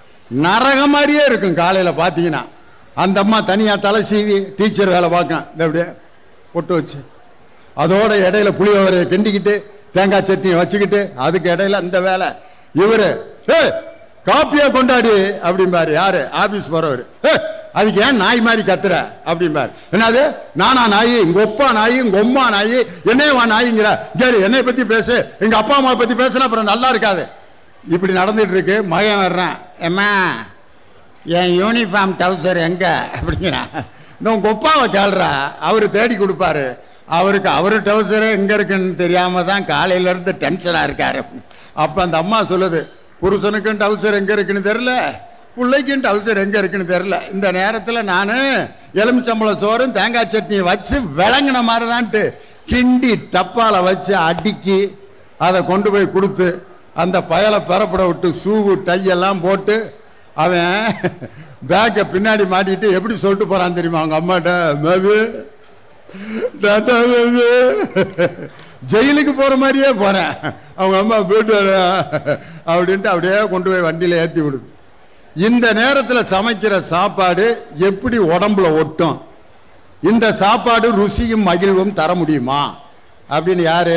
நரகம் மாதிரியே இருக்கும் காலையில் பார்த்தீங்கன்னா அந்த அம்மா தனியாக தலை சீவி டீச்சர் வேலை பார்க்கும் இந்த அப்படியே பொட்டு வச்சு அதோட இடையில புளியோரையை கிண்டிக்கிட்டு தேங்காய் சட்னியை வச்சுக்கிட்டு அதுக்கு இடையில இந்த வேலை இவரு ஏ காப்பியா கொண்டாடி அப்படிம்பாரு யாரு ஆபீஸ் போறவர் ஏ அதுக்கு ஏன் நாய் மாதிரி கத்துற அப்படிம்பாரு என்னது நானா நாய் உங்க ஒப்பா நாய் உங்க ஒம்மா நாய் என்னையவா நாய்ங்கிற சரி என்னை பத்தி பேசு எங்க அப்பா அம்மா பத்தி பேசுனா அப்புறம் நல்லா இருக்காது இப்படி நடந்துட்டு இருக்கு மகன் வர்றான் எம்மா என் யூனிஃபார்ம் டவுசர் எங்க அப்படிங்கிறான் இந்த உங்க ஒப்பாவை கேள்றா அவர் தேடி கொடுப்பாரு அவருக்கு அவர் டவுசர் எங்க இருக்குன்னு தெரியாம தான் காலையில இருந்து டென்ஷனா இருக்காரு அப்ப அந்த அம்மா சொல்லுது புருஷனுக்கும் டவுசர் எங்க இருக்குன்னு தெரியல பிள்ளைக்கும் டவுசர் எங்க இருக்குன்னு தெரியல இந்த நேரத்தில் நான் எலுமிச்சம்பழம் சோறும் தேங்காய் சட்னியை வச்சு விளங்கின மாதிரி தான்ட்டு கிண்டி டப்பால வச்சு அடுக்கி அதை கொண்டு போய் கொடுத்து அந்த பயலை பெறப்பட விட்டு சூவு டையெல்லாம் போட்டு அவன் பேக்கை பின்னாடி மாட்டிட்டு எப்படி சொல்லிட்டு போறான் தெரியுமா அவங்க அம்மாட்ட மேபு டாட்டா மேபு ஜெயிலுக்கு போற மாதிரியே போறேன் அவங்க அம்மா போயிட்டு வரேன் அப்படின்ட்டு அப்படியே கொண்டு போய் வண்டியில ஏற்றி விடுது இந்த நேரத்தில் சமைக்கிற சாப்பாடு எப்படி உடம்புல ஒட்டும் இந்த சாப்பாடு ருசியும் மகிழ்வும் தர முடியுமா அப்படின்னு யாரு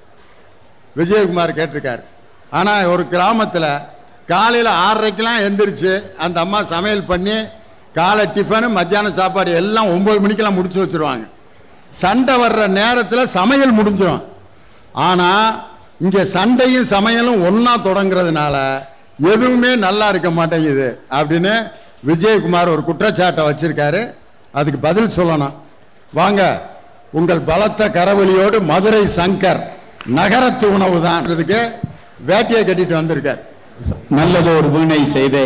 விஜயகுமார் கேட்டிருக்காரு ஆனால் ஒரு கிராமத்தில் காலையில் ஆறரைக்கெலாம் எந்திரிச்சு அந்த அம்மா சமையல் பண்ணி காலை டிஃபனு மத்தியான சாப்பாடு எல்லாம் ஒம்பது மணிக்கெல்லாம் முடிச்சு வச்சுருவாங்க சண்டை வர்ற நேரத்தில் சமையல் முடிஞ்சிடும் ஆனால் இங்கே சண்டையும் சமையலும் ஒன்றா தொடங்குறதுனால எதுவுமே நல்லா இருக்க மாட்டேங்குது அப்படின்னு விஜயகுமார் ஒரு குற்றச்சாட்டை வச்சிருக்காரு அதுக்கு பதில் சொல்லணும் வாங்க உங்கள் பலத்த கரவொலியோடு மதுரை சங்கர் நகரத்து உணவு தான் வேட்டியை கட்டிட்டு வந்திருக்கார் நல்லதோர் வீணை செய்தே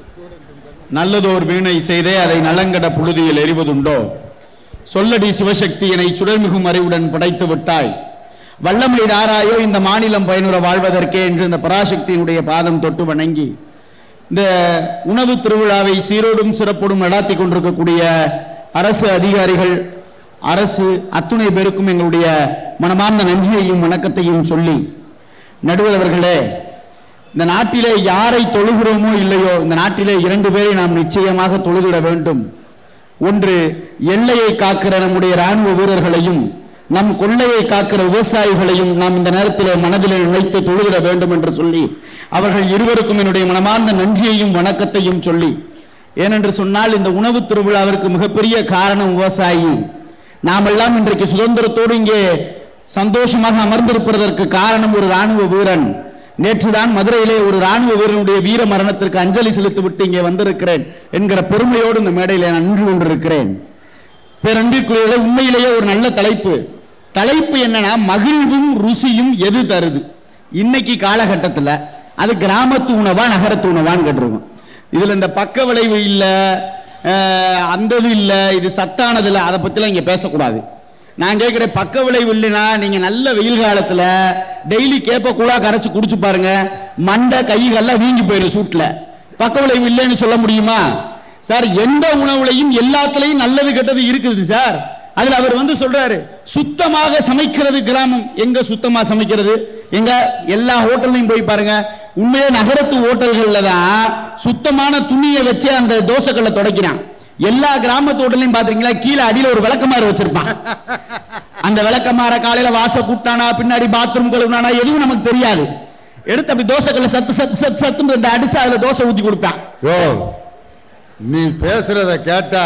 நல்லதோர் வீணை செய்தே அதை நலங்கட புழுதியில் எறிவதுண்டோ சொல்லடி சிவசக்தியினை சுடர்மிகும் அறிவுடன் படைத்து விட்டாய் வல்லமை நாராயோ இந்த மாநிலம் பயனுற வாழ்வதற்கே என்று இந்த பராசக்தியினுடைய பாதம் தொட்டு வணங்கி இந்த உணவு திருவிழாவை சீரோடும் சிறப்போடும் நடாத்தி கொண்டிருக்கக்கூடிய அரசு அதிகாரிகள் அரசு அத்துணை பேருக்கும் எங்களுடைய மனமார்ந்த நன்றியையும் வணக்கத்தையும் சொல்லி நடுவர் அவர்களே இந்த நாட்டிலே யாரை தொழுகிறோமோ இல்லையோ இந்த நாட்டிலே இரண்டு பேரை நாம் நிச்சயமாக தொழுதிட வேண்டும் ஒன்று எல்லையை காக்கிற நம்முடைய ராணுவ வீரர்களையும் நம் கொள்ளையை காக்கிற விவசாயிகளையும் நாம் இந்த நேரத்திலே மனதிலே நினைத்து தொழுதிட வேண்டும் என்று சொல்லி அவர்கள் இருவருக்கும் என்னுடைய மனமார்ந்த நன்றியையும் வணக்கத்தையும் சொல்லி ஏனென்று சொன்னால் இந்த உணவு திருவிழாவிற்கு மிகப்பெரிய காரணம் விவசாயி நாமெல்லாம் இன்றைக்கு சுதந்திரத்தோடு இங்கே சந்தோஷமாக அமர்ந்திருப்பதற்கு காரணம் ஒரு ராணுவ வீரன் நேற்றுதான் மதுரையிலே ஒரு ராணுவ வீரனுடைய வீர மரணத்திற்கு அஞ்சலி செலுத்திவிட்டு இங்கே வந்திருக்கிறேன் என்கிற பெருமையோடு இந்த மேடையிலே நான் நின்று கொண்டிருக்கிறேன் பேரன்பிற்குரியவர்களே உண்மையிலேயே ஒரு நல்ல தலைப்பு தலைப்பு என்னன்னா மகிழ்வும் ருசியும் எது தருது இன்னைக்கு காலகட்டத்தில் அது கிராமத்து உணவா நகரத்து உணவான்னு கேட்டிருக்கோம் இதுல இந்த பக்க விளைவு இல்லை அந்த இது இல்லை இது சத்தானது இல்லை அதை பற்றிலாம் இங்கே பேசக்கூடாது நான் கேட்குறேன் பக்க விளைவு இல்லைன்னா நீங்கள் நல்ல வெயில் காலத்தில் டெய்லி கேப்ப கூழா கரைச்சி குடிச்சு பாருங்க மண்டை கைகள்லாம் வீங்கி போயிடும் சூட்டில் பக்க விளைவு இல்லைன்னு சொல்ல முடியுமா சார் எந்த உணவுலையும் எல்லாத்துலயும் நல்லது கெட்டது இருக்குது சார் அதுல அவர் வந்து சொல்றாரு சுத்தமாக சமைக்கிறது கிராமம் எங்க சுத்தமா சமைக்கிறது எங்க எல்லா ஹோட்டல்லையும் போய் பாருங்க உண்மையே நகரத்து ஓட்டல்கள்ல தான் சுத்தமான துணியை வச்சு அந்த தோசைக்கல்ல துடைக்கிறான் எல்லா கிராமத்து ஹோட்டலையும் பாத்தீங்களா கீழே அடியில ஒரு விளக்கமாறு வச்சிருப்பான் அந்த விளக்கமாற காலையில வாச கூட்டானா பின்னாடி பாத்ரூம் கழுவுனானா எதுவும் நமக்கு தெரியாது எடுத்து அப்படி தோசைக்கல்ல சத்து சத்து சத்து சத்துன்னு ரெண்டு அடிச்சு அதுல தோசை ஊத்தி கொடுப்பான் யோ நீ பேசுறத கேட்டா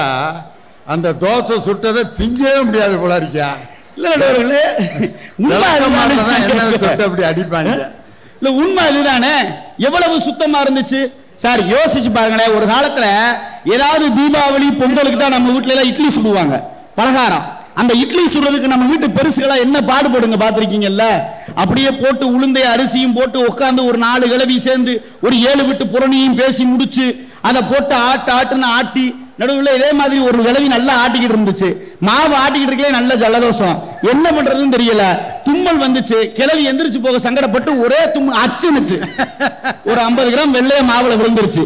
அந்த தோசை சுட்டதை திங்கவே முடியாது போல இருக்கியா இல்ல நடுவர்களே, உண்மை விளக்கமாறுல தான் எண்ணெய் தொட்டு அதுதானே. அப்படி அடிப்பாங்க இல்ல உண்மை அதுதானே எவ்வளவு சுத்தமா இருந்துச்சு சார் யோசிச்சு பாருங்களேன் ஒரு காலத்துல ஏதாவது தீபாவளி பொங்கலுக்கு தான் நம்ம வீட்ல எல்லாம் இட்லி சுடுவாங்க பலகாரம் அந்த இட்லி சுடுறதுக்கு நம்ம வீட்டு பெருசுகளா என்ன பாடுபடுங்க பாத்திருக்கீங்கல்ல அப்படியே போட்டு உளுந்தை அரிசியும் போட்டு உட்காந்து ஒரு நாலு கிளவி சேர்ந்து ஒரு ஏழு விட்டு புறணியும் பேசி முடிச்சு அதை போட்டு ஆட்டு ஆட்டுன்னு ஆட்டி நடுவில் இதே மாதிரி ஒரு கிளவி நல்லா ஆட்டிக்கிட்டு இருந்துச்சு மாவு ஆட்டிக்கிட்டு இருக்கலே நல்ல ஜலதோஷம் என்ன பண்றதுன்னு தெரியல தும்மல் வந்துச்சு கிளவி எந்திரிச்சு போக சங்கடப்பட்டு ஒரே தும்மல் அச்சுனுச்சு ஒரு 50 கிராம் வெள்ளைய மாவுல விழுந்துருச்சு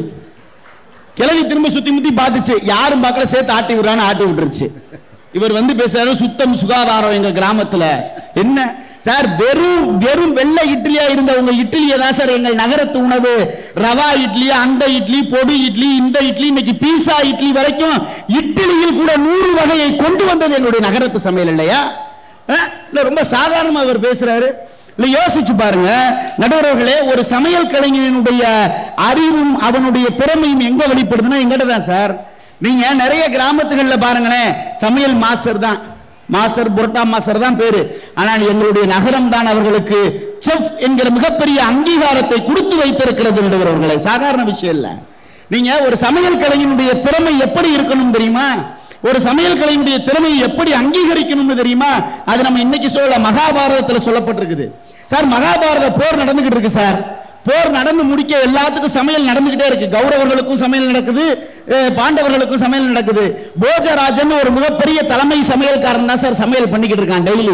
கிளவி திரும்ப சுத்தி முத்தி பார்த்துச்சு யாரும் பார்க்கல சேர்த்து ஆட்டி விடுறான்னு ஆட்டி விட்டுருச்சு இவர் வந்து பேசுறாரு சுத்தம் சுகாதாரம் எங்க கிராமத்துல என்ன சார் வெறும் வெறும் வெள்ளை இட்லியா இருந்த உங்க இட்லியை தான் சார் எங்கள் நகரத்து உணவு ரவா இட்லி அந்த இட்லி பொடி இட்லி இந்த இட்லி இன்னைக்கு பீஸா இட்லி வரைக்கும் இட்லியில் கூட நூறு வகையை கொண்டு வந்தது எங்களுடைய நகரத்து சமையல் இல்லையா அஹ்? இல்ல ரொம்ப சாதாரணமா அவர் பேசுறாரு இல்ல யோசிச்சு பாருங்க நடுவர்களே ஒரு சமையல் கலைஞனுடைய அறிவும் அவனுடைய திறமையும் எங்க வெளிப்படுதுன்னா எங்கிட்ட தான் சார் நீங்க நிறைய கிராமத்துகள்ல பாருங்களேன் சமையல் மாஸ்டர் தான் மாஸ்டர் புரோட்டா மாஸ்டர் தான் பேரு ஆனால் எங்களுடைய நகரம் தான் அவர்களுக்கு செஃப் என்கிற மிகப்பெரிய அங்கீகாரத்தை கொடுத்து வைத்திருக்கிறது நடுவர்களே சாதாரண விஷயம் இல்ல நீங்க ஒரு சமையல் கலைஞனுடைய திறமை எப்படி இருக்கணும் தெரியுமா ஒரு சமையல் கலையினுடைய திறமையை எப்படி அங்கீகரிக்கணும்னு தெரியுமா அது நம்ம இன்னைக்கு சொல்ல மகாபாரதத்துல சொல்லப்பட்டிருக்குது சார் மகாபாரத போர் நடந்துகிட்டு இருக்கு சார் போர் நடந்து முடிக்க எல்லாத்துக்கும் சமையல் நடந்துகிட்டே இருக்கு கௌரவர்களுக்கும் சமையல் நடக்குது அஹ் பாண்டவர்களுக்கும் சமையல் நடக்குது போஜராஜன் ஒரு மிகப்பெரிய தலைமை சமையல்காரன் தான் சார் சமையல் பண்ணிக்கிட்டு இருக்கான் டெய்லி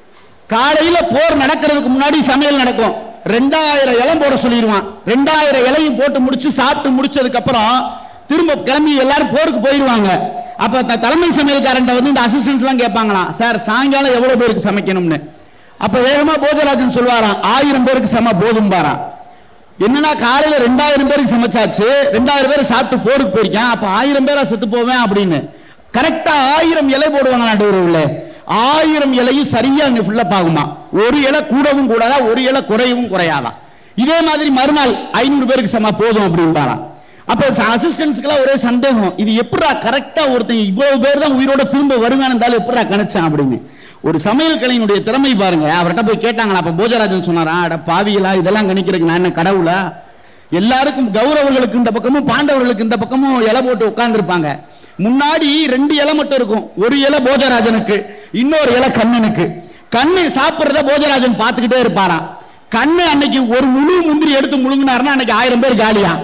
காலையில போர் நடக்கிறதுக்கு முன்னாடி சமையல் நடக்கும் ரெண்டாயிரம் இலம் போட சொல்லிடுவான் ரெண்டாயிரம் இலையும் போட்டு முடிச்சு சாப்பிட்டு முடிச்சதுக்கு அப்புறம் திரும்ப கிளம்பி எல்லாரும் போருக்கு போயிடுவாங்க அப்ப த- தலைமை சமையல்காரன் வந்து இந்த அசிஸ்டன்ஸ் எல்லாம் கேட்பாங்களாம் சார் சாயங்காலம் எவ்வளவு பேருக்கு சமைக்கணும்னு அப்ப வேகமா போஜராஜன் சொல்வாராம் ஆயிரம் பேருக்கு சம போதும் பாரான் என்னன்னா காலையில ரெண்டாயிரம் பேருக்கு சமைச்சாச்சு ரெண்டாயிரம் பேர் சாப்பிட்டு போருக்கு போயிருக்கேன் அப்ப ஆயிரம் பேரா செத்து போவேன் அப்படின்னு கரெக்டா ஆயிரம் இலை போடுவாங்க நடுவுல ஆயிரம் இலையும் சரியா அங்க ஃபில்லப் ஆகுமா ஒரு இலை கூடவும் கூடாதா ஒரு இலை குறையவும் குறையாதா இதே மாதிரி மறுநாள் ஐநூறு பேருக்கு சம போதும் அப்படின்பாராம் அப்ப அசிஸ்டன்ஸ்க்குலாம் ஒரே சந்தேகம் இது எப்படா கரெக்டா ஒருத்தங்க இவ்வளவு பேர் தான் உயிரோட திரும்ப வருவான்னு இருந்தாலும் எப்படா கணிச்சான் அப்படின்னு ஒரு சமையல் கலையினுடைய திறமை பாருங்க அவர்கிட்ட போய் கேட்டாங்களா அப்ப போஜராஜன் சொன்னாரா அட பாவிகளா இதெல்லாம் கணிக்கிறதுக்கு நான் என்ன கடவுளா எல்லாருக்கும் கௌரவர்களுக்கு இந்த பக்கமும் பாண்டவர்களுக்கு இந்த பக்கமும் இலை போட்டு உட்கார்ந்துருப்பாங்க முன்னாடி ரெண்டு இலை மட்டும் இருக்கும் ஒரு இலை போஜராஜனுக்கு இன்னொரு இலை கண்ணனுக்கு கண்ணு சாப்பிடுறத போஜராஜன் பார்த்துக்கிட்டே இருப்பாராம் கண்ணு அன்னைக்கு ஒரு முழு முந்திரி எடுத்து முழுங்கினாருன்னா அன்னைக்கு ஆயிரம் பேர் காலியா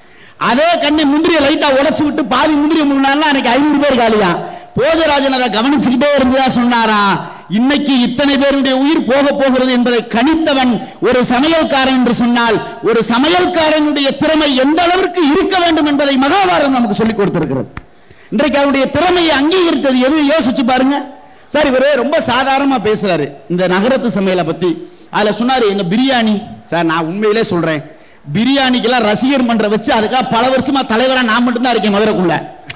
அதே கண்ணை முந்திரியை லைட்டா உடைச்சு விட்டு பாதி முந்திரி முழுங்கினாருன்னா அன்னைக்கு ஐநூறு பேர் காலியா போஜராஜன் அதை கவனிச்சுக்கிட்டே இருந்ததா சொன்னாரா இன்னைக்கு இத்தனை பேருடைய உயிர் போக போகிறது என்பதை கணித்தவன் ஒரு சமையல்காரன் என்று சொன்னால் ஒரு சமையல்காரனுடைய திறமை எந்த அளவிற்கு இருக்க வேண்டும் என்பதை மகாபாரதம் நமக்கு சொல்லிக் கொடுத்திருக்கிறது இன்றைக்கு அவருடைய திறமையை அங்கீகரித்தது எது யோசிச்சு பாருங்க சார் இவரு ரொம்ப சாதாரணமா பேசுறாரு இந்த நகரத்து சமையலை பத்தி அதுல சொன்னாரு எங்க பிரியாணி சார் நான் உண்மையிலே சொல்றேன் பிரியாணிக்கெல்லாம் ரசிகர் மன்ற வச்சு அதுக்காக பல வருஷமா தலைவரா நான் மட்டும்தான் இருக்கேன் மதுரைக்குள்ள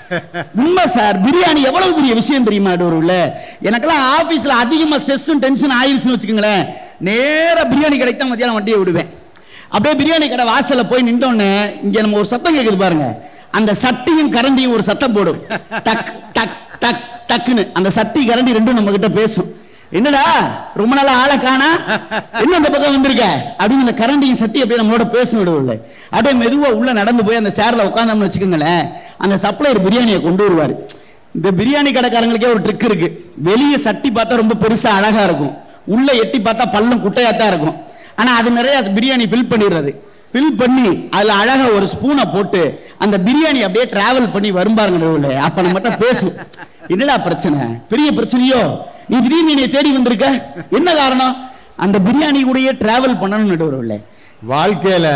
உண்மை சார் பிரியாணி எவ்வளவு பெரிய விஷயம் தெரியுமா நடுவர்களே எனக்கெல்லாம் ஆபீஸ்ல அதிகமா ஸ்ட்ரெஸ் டென்ஷன் ஆயிருச்சுன்னு வச்சுக்கோங்களேன் நேரா பிரியாணி கடைக்கு தான் மத்தியானம் வண்டியை விடுவேன் அப்படியே பிரியாணி கடை வாசல்ல போய் நின்றோன்னு இங்க நம்ம ஒரு சத்தம் கேக்குது பாருங்க அந்த சட்டியும் கரண்டியும் ஒரு சத்தம் போடும் டக் டக் டக் டக்குன்னு அந்த சட்டி கரண்டி ரெண்டும் நம்ம கிட்ட பேசும் என்னடா ரொம்ப நாளா ஆளை காணா என்ன அந்த பக்கம் வந்திருக்க அப்படின்னு அந்த கரண்டியும் சட்டி அப்படியே நம்மளோட பேச விடுவில்லை அப்படியே மெதுவா உள்ள நடந்து போய் அந்த சேர்ல உட்காந்தோம்னு வச்சுக்கோங்களேன் அந்த சப்ளையர் பிரியாணியை கொண்டு வருவாரு இந்த பிரியாணி கடைக்காரங்களுக்கே ஒரு ட்ரிக் இருக்கு வெளியே சட்டி பார்த்தா ரொம்ப பெருசா அழகா இருக்கும் உள்ள எட்டி பார்த்தா பள்ளம் குட்டையா தான் இருக்கும் ஆனா அது நிறைய பிரியாணி ஃபில் பண்ணிடுறது ஃபில் பண்ணி அதுல அழகா ஒரு ஸ்பூனை போட்டு அந்த பிரியாணி அப்படியே டிராவல் பண்ணி வரும்பாருங்க நடுவுல அப்ப நம்ம மட்டும் பேசும் என்னடா பிரச்சனை பெரிய பிரச்சனையோ நீ திடீர்னு என்னை தேடி வந்திருக்க என்ன காரணம் அந்த பிரியாணி கூடயே டிராவல் பண்ணணும் நடுவுல வாழ்க்கையில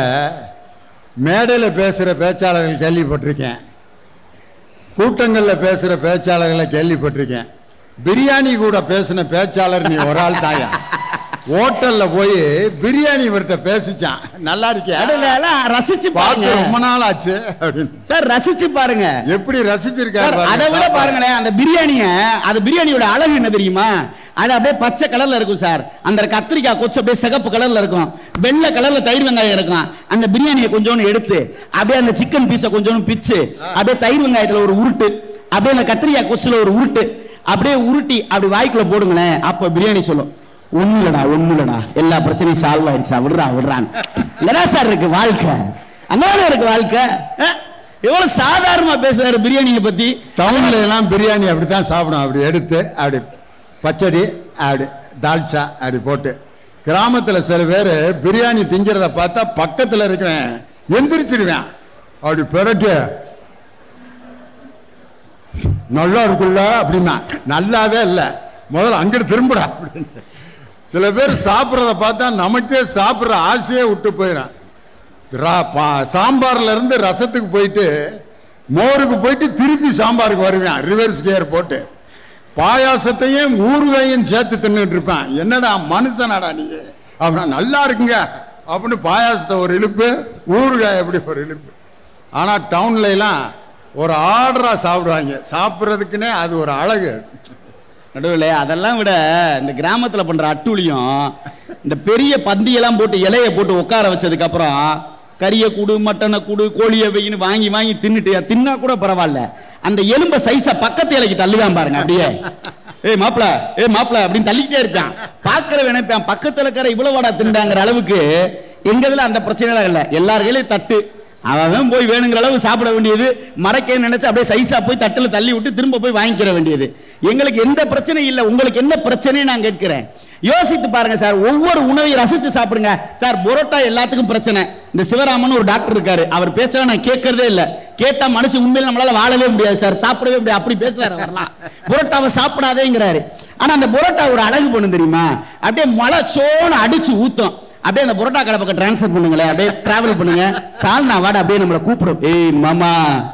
மேடையில் பேசுகிற பேச்சாளர்கள் கேள்விப்பட்டிருக்கேன் கூட்டங்களில் பேசுகிற பேச்சாளர்களை கேள்விப்பட்டிருக்கேன் பிரியாணி கூட பேசின பேச்சாளர் நீ ஒரு ஆள் தாயா ஹோட்டல்ல போய் பிரியாணி இவர்கிட்ட பேசிச்சான் நல்லா இருக்கியா நடுவுல எல்லாம் ரசிச்சு பார்த்து பாருங்க ரொம்ப நாள் ஆச்சு அப்படின்னு சார் ரசிச்சு பாருங்க எப்படி ரசிச்சிருக்காரு சார் பாருங்க அதை விட சாப்பாடு. பாருங்களேன் அந்த பிரியாணிய அது பிரியாணியோட அழகு என்ன தெரியுமா அது அப்படியே பச்சை கலர்ல இருக்கும் சார் அந்த கத்திரிக்காய் கொச்சு அப்படியே சிகப்பு கலர்ல இருக்கும் வெள்ளை கலர்ல தயிர் வெங்காயம் இருக்கும் அந்த பிரியாணியை கொஞ்சோண்டு எடுத்து அப்படியே அந்த சிக்கன் பீஸை கொஞ்சோண்டு பிச்சு அப்படியே தயிர் வெங்காயத்துல ஒரு உருட்டு அப்படியே அந்த கத்திரிக்காய் கொச்சுல ஒரு உருட்டு அப்படியே உருட்டி அப்படி வாய்க்குள்ள போடுங்களேன் அப்ப பிரியாணி சொல்லும் ஒண்ணு இல்லடா ஒண்ணு இல்லடா எல்லா பிரச்சனையும் சால்வ் ஆயிடுச்சா விடுறா விடுறான் இங்கதான் சார் இருக்கு வாழ்க்கை அங்கதானே இருக்கு வாழ்க்கை அஹ்? எவ்வளவு சாதாரணமா பேசுறாரு பிரியாணியை பத்தி டவுன்ல எல்லாம் பிரியாணி அப்படித்தான் சாப்பிடும் அப்படி எடுத்து அப்படி பச்சடி அப்படி தால்ச்சா அப்படி போட்டு கிராமத்தில் சில பேர் பிரியாணி திங்கிறத பார்த்தா பக்கத்தில் இருக்கவன் எந்திரிச்சிருவேன் அப்படி பெரட்டு நல்லா இருக்குல்ல அப்படின்னா நல்லாவே இல்லை முதல்ல அங்கிட்டு திரும்புடா அப்படின்னு சில பேர் சாப்பிட்றத பார்த்தா நமக்கே சாப்பிட்ற ஆசையே விட்டு போயிடும் ரா- பா- சாம்பார்ல இருந்து ரசத்துக்கு போயிட்டு மோருக்கு போயிட்டு திருப்பி சாம்பாருக்கு வருவேன் ரிவர்ஸ் கியர் போட்டு பாயாசத்தையும் ஊறுகாயும் சேர்த்து தின்னுட்டு இருப்பேன் என்னடா மனுஷனாடா நீ அப்படின்னா நல்லா இருக்குங்க அப்படின்னு பாயாசத்தை ஒரு இழுப்பு ஊறுகாய் எப்படி ஒரு இழுப்பு ஆனால் டவுன்ல எல்லாம் ஒரு ஆர்டரா சாப்பிடுவாங்க சாப்பிட்றதுக்குன்னே அது ஒரு அழகு நடுவில் அதெல்லாம் விட இந்த கிராமத்துல பண்ற அட்டூழியம் இந்த பெரிய பந்தியெல்லாம் போட்டு இலைய போட்டு உட்கார வச்சதுக்கு அப்புறம் கறியை கூடு மட்டனை கூடு கோழியை வெயின்னு வாங்கி வாங்கி தின்னுட்டு தின்னா கூட பரவாயில்ல அந்த எலும்ப சைஸ பக்கத்து இலைக்கு தள்ளுவான் பாருங்க அப்படியே ஏய் மாப்பிள ஏய் மாப்பிள அப்படின்னு தள்ளிக்கிட்டே இருப்பான் பாக்குற நினைப்பான் பக்கத்துல இருக்கிற இவ்வளவு வாடா திண்டாங்கிற அளவுக்கு எங்க இதுல அந்த பிரச்சனை எல்லாம் இல்ல எல்லார் கையிலயும் தட்டு அவன் போய் வேணுங்கிற அளவு சாப்பிட வேண்டியது மறைக்க நினைச்சு அப்படியே சைஸா போய் தட்டுல தள்ளி விட்டு திரும்ப போய் வாங்கிக்கிற வேண்டியது எங்களுக்கு எந்த பிரச்சனையும் இல்லை உங்களுக்கு என்ன பிரச்சனையும் நான் கேட்கிறேன் யோசித்து பாருங்க சார் ஒவ்வொரு உணவையும் ரசிச்சு சாப்பிடுங்க சார் புரோட்டா எல்லாத்துக்கும் பிரச்சனை இந்த சிவராமன் ஒரு டாக்டர் இருக்காரு அவர் பேச நான் கேட்கறதே இல்ல கேட்டா மனசு உண்மையில நம்மளால வாழவே முடியாது சார் சாப்பிடவே முடியாது அப்படி பேசுறாரு அவர்லாம் புரோட்டாவை சாப்பிடாதேங்கிறாரு ஆனா அந்த புரோட்டா ஒரு அழகு பண்ணும் தெரியுமா அப்படியே மழை சோன்னு அடிச்சு ஊத்தும் அப்படியே அந்த புரோட்டா கடை பக்கம் டிரான்ஸ்ஃபர் பண்ணுங்களேன் அப்படியே டிராவல் பண்ணுங்க சால்னா வாட அப்படியே நம்மளை கூப்பிடும் ஏய் மாமா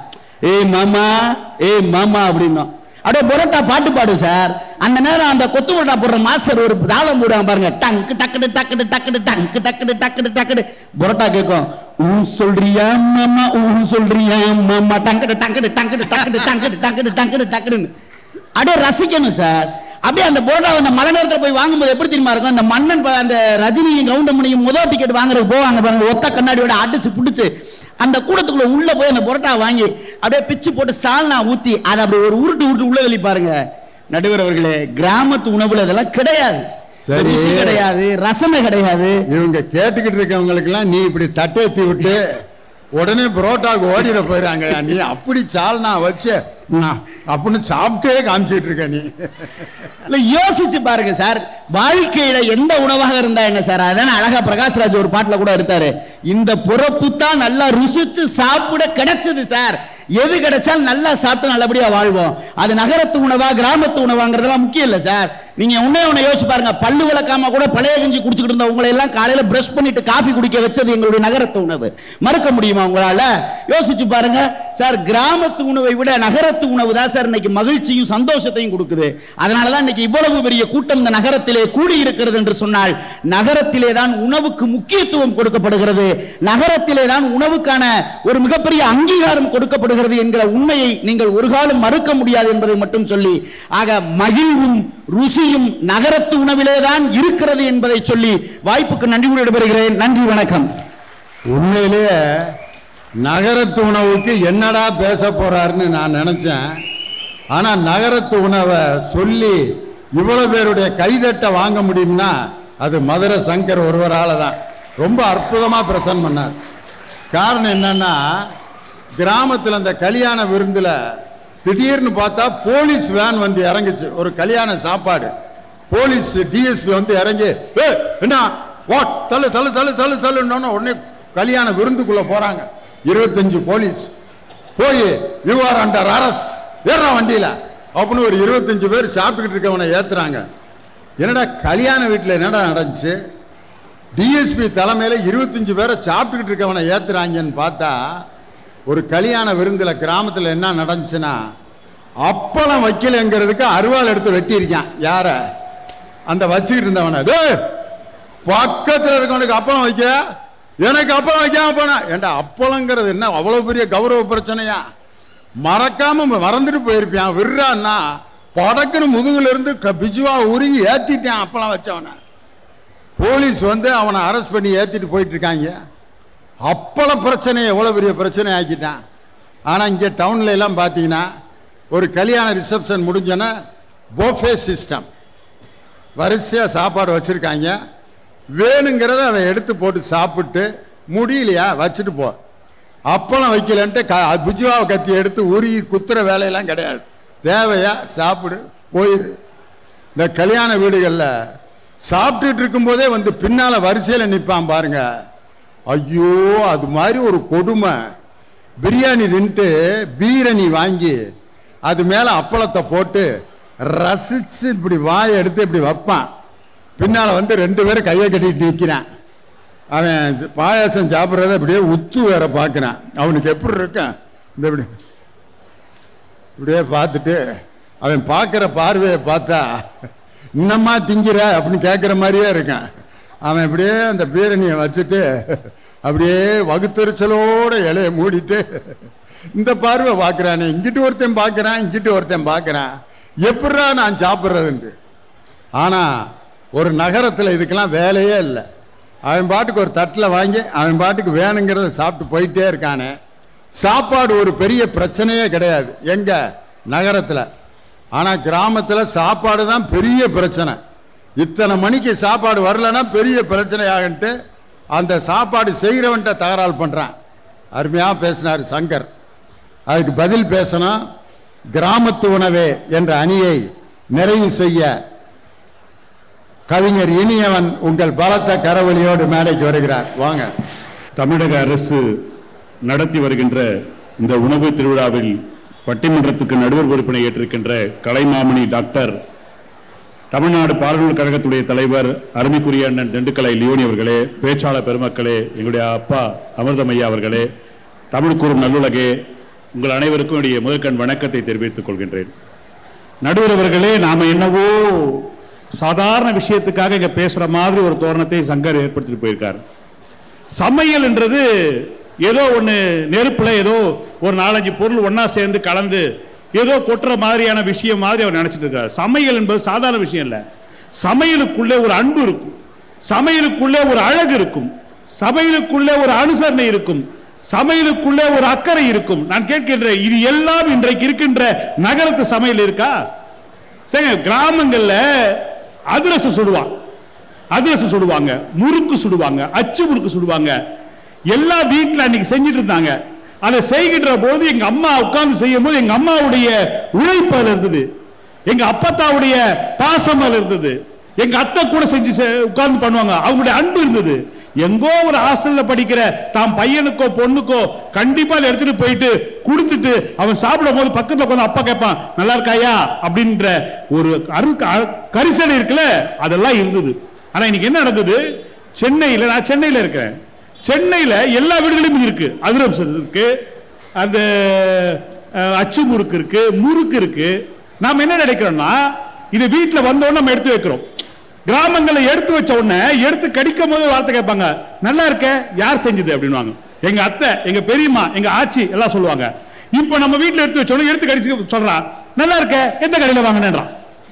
ஏய் மாமா ஏய் மாமா அப்படின்னோம் அப்படியே புரோட்டா பாட்டு பாடு சார் அந்த நேரம் அந்த கொத்து புரோட்டா போடுற மாஸ்டர் ஒரு தாளம் போடுவாங்க பாருங்க டங்கு டக்குடு டக்குடு டக்குடு டங்கு டக்குடு டக்குடு டக்குடு புரோட்டா கேட்கும் ஊ சொல்றியா மாமா ஊ சொல்றியா மாமா டங்குடு டங்குடு டங்குடு டக்குடு டங்குடு டங்குடு டங்குடு டக்குடுன்னு அப்படியே ரசிக்கணும் சார் அப்படியே அந்த போட்டா அந்த மழை நேரத்தில் போய் வாங்கும்போது எப்படி தெரியுமா இருக்கும் அந்த மன்னன் ப- அந்த ரஜினியும் கவுண்டமணியும் முதல் டிக்கெட் வாங்குறதுக்கு போவாங்க பாருங்க ஒத்த கண்ணாடியோட அடிச்சு புடிச்சு அந்த கூடத்துக்குள்ள உள்ள போய் அந்த புரோட்டா வாங்கி அப்படியே பிச்சு போட்டு சால்னா ஊத்தி அதை அப்படி ஒரு உருட்டு உருட்டு உள்ள தள்ளி பாருங்க நடுவர் அவர்களே கிராமத்து உணவுல இதெல்லாம் கிடையாது சரி. ருசி கிடையாது ரசனை கிடையாது இவங்க கேட்டுக்கிட்டு இருக்கவங்களுக்கெல்லாம் நீ இப்படி தட்டேத்தி விட்டு உடனே புரோட்டாவுக்கு ஓடிட போயிறாங்க நீ அப்படி சால்னா வச்சு ம், அப்படின்னு சாப்பிட்டே காமிச்சிட்டு இருக்க நீ இல்ல யோசிச்சு பாருங்க சார் வாழ்க்கையில எந்த உணவாக இருந்தா என்ன சார் அதான் அழகா பிரகாஷ்ராஜ் ஒரு பாட்டுல கூட எடுத்தாரு இந்த பிறப்பு தான் நல்லா ருசிச்சு சாப்பிட கிடைச்சது சார் எது கிடைச்சாலும் நல்லா சாப்பிட்டு நல்லபடியா வாழ்வோம் அது நகரத்து உணவா கிராமத்து உணவாங்கிறதெல்லாம் முக்கியம் இல்ல சார் நீங்க உன்னே ஒண்ணு யோசிச்சு பாருங்க பல்லு விளக்காம கூட பழைய கஞ்சி குடிச்சுக்கிட்டு இருந்த உங்களை எல்லாம் காலையில பிரஷ் பண்ணிட்டு காஃபி குடிக்க வச்சது எங்களுடைய நகரத்து உணவு மறுக்க முடியுமா உங்களால யோசிச்சு பாருங்க சார் கிராமத்து உணவை விட நகரத்து உணவு தான் சார் இன்னைக்கு மகிழ்ச்சியும் சந்தோஷத்தையும் கொடுக்குது அதனால தான் இன்னைக்கு இவ்வளவு பெரிய கூட்டம் இந்த நகரத்திலே கூடி இருக்கிறது என்று சொன்னால் நகரத்திலே தான் உணவுக்கு முக்கியத்துவம் கொடுக்கப்படுகிறது நகரத்திலே தான் உணவுக்கான ஒரு மிகப்பெரிய அங்கீகாரம் கொடுக்கப்படுகிறது என்கிற உண்மையை நீங்கள் ஒரு காலம் மறுக்க முடியாது என்பதை மட்டும் சொல்லி ஆக மகிழ்வும் ருசியும் நகரத்து உணவிலே தான் இருக்கிறது என்பதை சொல்லி வாய்ப்புக்கு நன்றி கூறி விடைபெறுகிறேன் நன்றி வணக்கம் உண்மையிலேயே நகரத்து உணவுக்கு என்னடா பேச போறாருன்னு நான் நினைச்சேன் ஆனா நகரத்து உணவை சொல்லி இவ்வளவு பேருடைய கைதட்ட வாங்க முடியும்னா அது மதுரை சங்கர் ஒருவரால தான் ரொம்ப அற்புதமா பிரசன்ட் பண்ணார் காரணம் என்னன்னா கிராமத்தில் அந்த கல்யாண விருந்துல திடீர்னு பார்த்தா போலீஸ் வேன் வந்து இறங்குச்சு ஒரு கல்யாண சாப்பாடு போலீஸ் டிஎஸ்பி வந்து இறங்கி "ஏய், என்ன வாட் தள்ளு தள்ளு தள்ளு தள்ளு தள்ளுன்னு உடனே கல்யாண விருந்துக்குள்ள போறாங்க இருபத்தஞ்சு போலீஸ் போய் யூ ஆர் அண்டர் அரெஸ்ட் ஏறா வண்டியில அப்படின்னு ஒரு இருபத்தஞ்சு பேர் சாப்பிட்டுக்கிட்டு இருக்கவனை ஏத்துறாங்க என்னடா கல்யாண வீட்டில் என்னடா நடந்துச்சு டிஎஸ்பி தலைமையில இருபத்தஞ்சு பேரை சாப்பிட்டுக்கிட்டு இருக்கவனை ஏத்துறாங்கன்னு பார்த்தா ஒரு கல்யாண விருந்துல கிராமத்துல என்ன நடந்துச்சுன்னா அப்பளம் வைக்கலைங்கிறதுக்கு அருவாள் எடுத்து வெட்டியிருக்கான் யார அந்த வச்சுக்கிட்டு இருந்தவனை டேய் பக்கத்தில் இருக்கவனுக்கு அப்பளம் வைக்க எனக்கு அப்பளம் வைக்காம போனா ஏண்டா அப்பளங்கிறது என்ன அவ்வளவு பெரிய கௌரவ பிரச்சனையா மறக்காம மறந்துட்டு போயிருப்பான் விடுறான்னா படக்குன்னு முதுகுல இருந்து க- பிஜுவா உருகி ஏத்திட்டான் அப்பளம் வச்சவனை போலீஸ் வந்து அவனை அரெஸ்ட் பண்ணி ஏத்திட்டு போயிட்டு இருக்காங்க அப்பள பிரச்சனையை எவ்வளோ பெரிய பிரச்சனை ஆக்கிட்டான் ஆனால் இங்கே டவுன்ல எல்லாம் பார்த்தீங்கன்னா ஒரு கல்யாண ரிசப்ஷன் முடிஞ்சோன்னா போஃபே சிஸ்டம் வரிசையாக சாப்பாடு வச்சுருக்காங்க வேணுங்கிறத அவன் எடுத்து போட்டு சாப்பிட்டு முடியலையா வச்சுட்டு போ அப்பளம் வைக்கலன்ட்டு க புஜுவாவை கத்தி எடுத்து உருகி குத்துற வேலையெல்லாம் கிடையாது தேவையா சாப்பிடு போயிரு இந்த கல்யாண வீடுகளில் சாப்பிட்டுட்டு இருக்கும்போதே வந்து பின்னால் வரிசையில் நிற்பான் பாருங்க ஐயோ அது மாதிரி ஒரு கொடுமை பிரியாணி தின்ட்டு பீரணி வாங்கி அது மேலே அப்பளத்தை போட்டு ரசிச்சு இப்படி வாயை எடுத்து இப்படி வைப்பான் பின்னால் வந்து ரெண்டு பேரும் கையை கட்டிட்டு நிற்கிறான் அவன் பாயாசம் சாப்பிட்றத அப்படியே உத்து வேற பார்க்குறான் அவனுக்கு எப்படி இருக்கான் இந்த இப்படி இப்படியே பார்த்துட்டு அவன் பார்க்குற பார்வையை பார்த்தா இன்னமா திங்கிற அப்படின்னு கேட்குற மாதிரியே இருக்கான் அவன் இப்படியே அந்த பீரணியை வச்சுட்டு அப்படியே வகுத்தறிச்சலோட இலைய மூடிட்டு இந்த பார்வை பார்க்குறானே இங்கிட்டு ஒருத்தன் பார்க்குறான் இங்கிட்டு ஒருத்தன் பார்க்குறான் எப்படிடா நான் சாப்பிட்றதுன்ட்டு ஆனால் ஒரு நகரத்தில் இதுக்கெல்லாம் வேலையே இல்லை அவன் பாட்டுக்கு ஒரு தட்டில் வாங்கி அவன் பாட்டுக்கு வேணுங்கிறத சாப்பிட்டு போயிட்டே இருக்கானே சாப்பாடு ஒரு பெரிய பிரச்சனையே கிடையாது எங்க நகரத்தில் ஆனால் கிராமத்தில் சாப்பாடு தான் பெரிய பிரச்சனை இத்தனை மணிக்கு சாப்பாடு வரலன்னா பெரிய பிரச்சனை ஆகுன்ட்டு அந்த சாப்பாடு செய்கிறவன்ட்ட தகராறு பண்ணுறான் அருமையாக பேசினார் சங்கர் அதுக்கு பதில் பேசணும் கிராமத்து உணவே என்ற அணியை நிறைவு செய்ய கவிஞர் இனியவன் உங்கள் பலத்த கரவொலியோடு மேடைக்கு வருகிறார் வாங்க தமிழக அரசு நடத்தி வருகின்ற இந்த உணவு திருவிழாவில் பட்டிமன்றத்துக்கு நடுவர் பொறுப்பினை ஏற்றிருக்கின்ற கலைமாமணி டாக்டர் தமிழ்நாடு பாடநூல் கழகத்துடைய தலைவர் அருமைக்குரிய அண்ணன் திண்டுக்கலை லியோனி அவர்களே பேச்சாளர் பெருமக்களே எங்களுடைய அப்பா அமிர்தமையா அவர்களே தமிழ் கூறும் நல்லுலகே உங்கள் அனைவருக்கும் என்னுடைய முதற்கண் வணக்கத்தை தெரிவித்துக் கொள்கின்றேன் நடுவர் அவர்களே நாம என்னவோ சாதாரண விஷயத்துக்காக இங்க பேசுற மாதிரி ஒரு தோரணத்தை சங்கர் ஏற்படுத்திட்டு போயிருக்காரு சமையல் என்றது ஏதோ ஒன்று நெருப்புல ஏதோ ஒரு நாலஞ்சு பொருள் ஒண்ணா சேர்ந்து கலந்து ஏதோ கொட்டுற மாதிரியான விஷயம் மாதிரி அவர் நினைச்சிட்டு இருக்காரு சமையல் என்பது சாதாரண விஷயம் இல்லை சமையலுக்குள்ளே ஒரு அன்பு இருக்கும் சமையலுக்குள்ளே ஒரு அழகு இருக்கும் சமையலுக்குள்ளே ஒரு அனுசரணை இருக்கும் சமையலுக்குள்ளே ஒரு அக்கறை இருக்கும் நான் கேட்கின்றேன் இது எல்லாம் இன்றைக்கு இருக்கின்ற நகரத்து சமையல் இருக்கா சரிங்க கிராமங்கள்ல அதிரசம் சுடுவான் அதிரசம் சுடுவாங்க முறுக்கு சுடுவாங்க அச்சு முறுக்கு சுடுவாங்க எல்லா வீட்டில் அன்னைக்கு செஞ்சுட்டு இருந்தாங்க அதை செய்கின்ற போது எங்க அம்மா உட்கார்ந்து செய்யும் போது எங்க அம்மாவுடைய உழைப்பு அதுல இருந்தது எங்க அப்பத்தாவுடைய பாசம் அதுல இருந்தது எங்க அத்தை கூட செஞ்சு செ- உட்கார்ந்து பண்ணுவாங்க அவங்களுடைய அன்பு இருந்தது எங்கோ ஒரு ஹாஸ்டல்ல படிக்கிற தாம் பையனுக்கோ பொண்ணுக்கோ கண்டிப்பா அதை எடுத்துட்டு போயிட்டு கொடுத்துட்டு அவன் சாப்பிடும் போது பக்கத்துல உட்கார்ந்து அப்பா கேட்பான் நல்லா இருக்காயா அப்படின்ற ஒரு அரு க- கரிசனை இருக்குல்ல அதெல்லாம் இருந்தது ஆனா இன்னைக்கு என்ன நடந்தது சென்னையில நான் சென்னையில இருக்கிறேன் சென்னையில எல்லா வீடுகளிலும் இருக்கு அதிரசம் இருக்கு அந்த அஹ், அச்சு முறுக்கு இருக்கு முறுக்கு இருக்கு நாம என்ன நினைக்கிறோம்னா இது வீட்டுல வந்த உடனே நம்ம எடுத்து வைக்கிறோம் கிராமங்களில் எடுத்து வச்ச உடனே எடுத்து கடிக்கும் போது வார்த்தை கேட்பாங்க நல்லா இருக்க யார் செஞ்சது அப்படின்னுவாங்க எங்க அத்தை எங்க பெரியம்மா எங்க ஆச்சி எல்லாம் சொல்லுவாங்க இப்போ நம்ம வீட்டுல எடுத்து வச்ச உடனே எடுத்து கடிச்சு சொல்றான் நல்லா இருக்க எந்த கடையில வாங்கினேன்றான்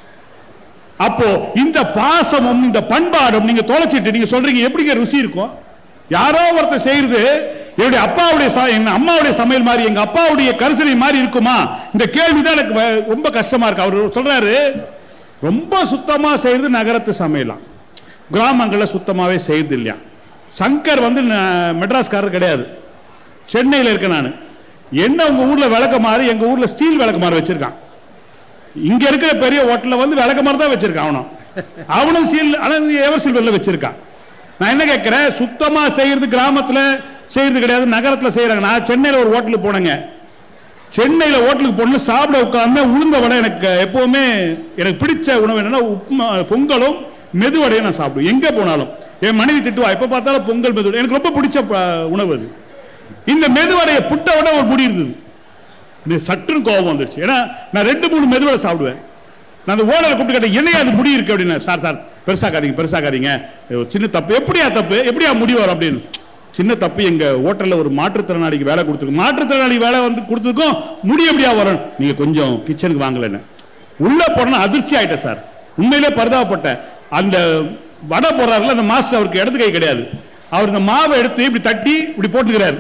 அப்போ இந்த பாசமும் இந்த பண்பாடும் நீங்க தொலைச்சிட்டு நீங்க சொல்றீங்க எப்படிங்க ருசி இருக்கும் யாரோ ஒருத்தர் செய்யறது என்னுடைய அப்பாவுடைய ச- எங்க அம்மாவுடைய சமையல் மாதிரி எங்க அப்பாவுடைய கரிசனை மாதிரி இருக்குமா இந்த கேள்விதான் எனக்கு வ- ரொம்ப கஷ்டமா இருக்கு அவர் சொல்றாரு ரொம்ப சுத்தமா செய்யறது நகரத்து சமையலாம் கிராமங்கள்ல சுத்தமாவே செய்யறது இல்லையா சங்கர் வந்து ந- மெட்ராஸ்காரர் கிடையாது சென்னையில் இருக்கேன் நான் என்ன உங்க ஊர்ல விளக்கமாறு எங்க ஊர்ல ஸ்டீல் விளக்கமாறு வச்சிருக்கான் இங்க இருக்கிற பெரிய ஹோட்டல்ல வந்து விளக்கமாறு தான் வச்சிருக்கான் அவனும் அவனும் ஸ்டீல் ஆனா எவர் சில்வர்ல வச்சிருக்கான் நான் என்ன கேட்கிறேன் சுத்தமா செய்யறது கிராமத்துல செய்யறது கிடையாது நகரத்துல செய்யறாங்க நான் சென்னையில ஒரு ஹோட்டலுக்கு போனேங்க சென்னையில ஹோட்டலுக்கு போன சாப்பிட உட்கார்ந்து உளுந்த வடை எனக்கு எப்பவுமே எனக்கு பிடிச்ச உணவு என்னன்னா உப்புமா பொங்கலும் மெதுவடையும் நான் சாப்பிடுவேன் எங்க போனாலும் என் மனைவி திட்டுவா எப்ப பார்த்தாலும் பொங்கல் மெதுவடை எனக்கு ரொம்ப பிடிச்ச ப- உணவு அது இந்த மெதுவடையை புட்ட விட ஒரு முடி இருந்தது இது சற்றுன்னு கோபம் வந்துருச்சு ஏன்னா நான் ரெண்டு மூணு மெதுவடை சாப்பிடுவேன் நான் அந்த ஓனரை கூப்பிட்டு கேட்டேன் என்னையா அது முடி இருக்கு அப்படின்னா சார் சார் பெருசாக்காதீங்க பெருசாக்காதீங்க இது ஒரு சின்ன தப்பு எப்படியா தப்பு எப்படியா முடிவு வரும் அப்படின்னு சின்ன தப்பு எங்க ஹோட்டல்ல ஒரு மாற்றுத்திறனாளிக்கு வேலை கொடுத்துருக்கு மாற்றுத்திறனாளிக்கு வேலை வந்து கொடுத்ததுக்கும் முடி எப்படியா வரும் நீங்க கொஞ்சம் கிச்சனுக்கு வாங்கலன்னு உள்ள போனா அதிர்ச்சி ஆயிட்டேன் சார் உண்மையிலே பரிதாபப்பட்டேன் அந்த வடை போடுறாருல அந்த மாஸ்டர் அவருக்கு இடது கை கிடையாது அவர் இந்த மாவை எடுத்து இப்படி தட்டி இப்படி போட்டுக்கிறாரு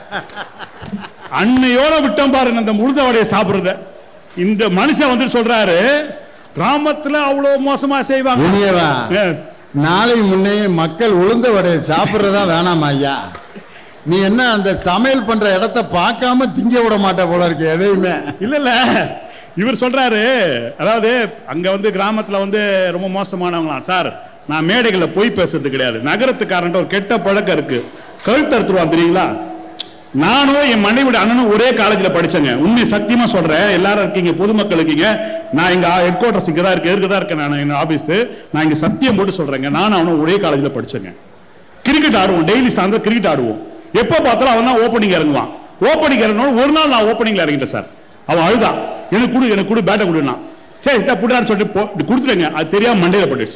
அன்னையோட விட்டோம் பாருங்க அந்த உளுந்த வடையை சாப்பிடுறத இந்த மனுஷன் வந்து சொல்றாரு கிராமத்துல அவ்வளவு மோசமா செய்வாங்க இனியவா ஏ, நாளை முன்னே மக்கள் உளுந்த வடையை சாப்பிட்றதா வேணாமா ஐயா நீ என்ன அந்த சமையல் பண்ற இடத்த பார்க்காம திங்க விட மாட்ட போல இருக்கு எதையுமே இல்ல இல்ல இவர் சொல்றாரு அதாவது அங்க வந்து கிராமத்துல வந்து ரொம்ப மோசமானவங்களாம் சார் நான் மேடைகள்ல போய் பேசுறது கிடையாது நகரத்துக்காரன்ட்ட ஒரு கெட்ட பழக்கம் இருக்கு கழுத்து அறுத்துருவான் தெரியுங்களா நானும் என் மனைவியோட அண்ணனும் ஒரே காலேஜில் படிச்சேங்க உண்மை சத்தியமா சொல்றேன் எல்லாரும் இருக்கீங்க பொதுமக்கள் இருக்கீங்க நான் இங்க ஹெட் குவார்டர்ஸ் இங்க தான் இருக்கு இருக்கு தான் இருக்கேன் நான் என் ஆபீஸ் நான் இங்க சத்தியம் போட்டு சொல்றேங்க நானும் அவனும் ஒரே காலேஜில் படிச்சேங்க கிரிக்கெட் ஆடுவோம் டெய்லி சாயந்தரம் கிரிக்கெட் ஆடுவோம் எப்போ பார்த்தாலும் அவன் தான் ஓப்பனிங் இறங்குவான் ஓப்பனிங் இறங்கணும் ஒரு நாள் நான் ஓப்பனிங்ல இறங்கிட்டேன் சார் அவன் அழுதான் எனக்கு கொடு எனக்கு கொடு பேட்டை கொடுனா சரி இதான் புடுறான்னு சொல்லிட்டு போ இப்படி கொடுத்துட்டேங்க அது தெரியாம மண்டையில பட்டுடுச்சு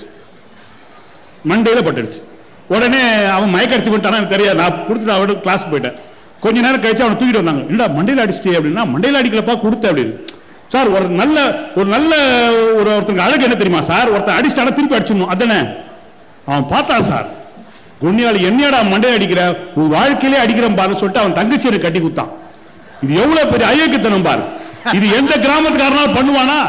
மண்டையில பட்டுடுச்சு உடனே அவன் மயக்கடிச்சு விட்டானா எனக்கு தெரியாது நான் கொடுத்துட்டு அவன் கிளாஸ் போயிட்டேன் கொஞ்ச நேரம் கழிச்சு அவனை தூக்கிட்டு வந்தாங்க இல்ல மண்டையில அடிச்சிட்டே அப்படின்னா மண்டையில அடிக்கலப்பா கொடுத்த அப்படின்னு சார் ஒரு நல்ல ஒரு நல்ல ஒரு ஒருத்தருக்கு அழகு என்ன தெரியுமா சார் ஒருத்தன் அடிச்சிட்டானா திருப்பி அடிச்சிடணும் அதானே அவன் பார்த்தான் சார் குன்னியாளி என்னையடா மண்டையில அடிக்கிற உன் வாழ்க்கையிலே அடிக்கிறேன் பாருன்னு சொல்லிட்டு அவன் தங்கச்சியை கட்டி குத்தான் இது எவ்வளவு பெரிய அயோக்கியத்தனம் பாரு இது எந்த கிராமத்துக்காரனாலும் பண்ணுவானா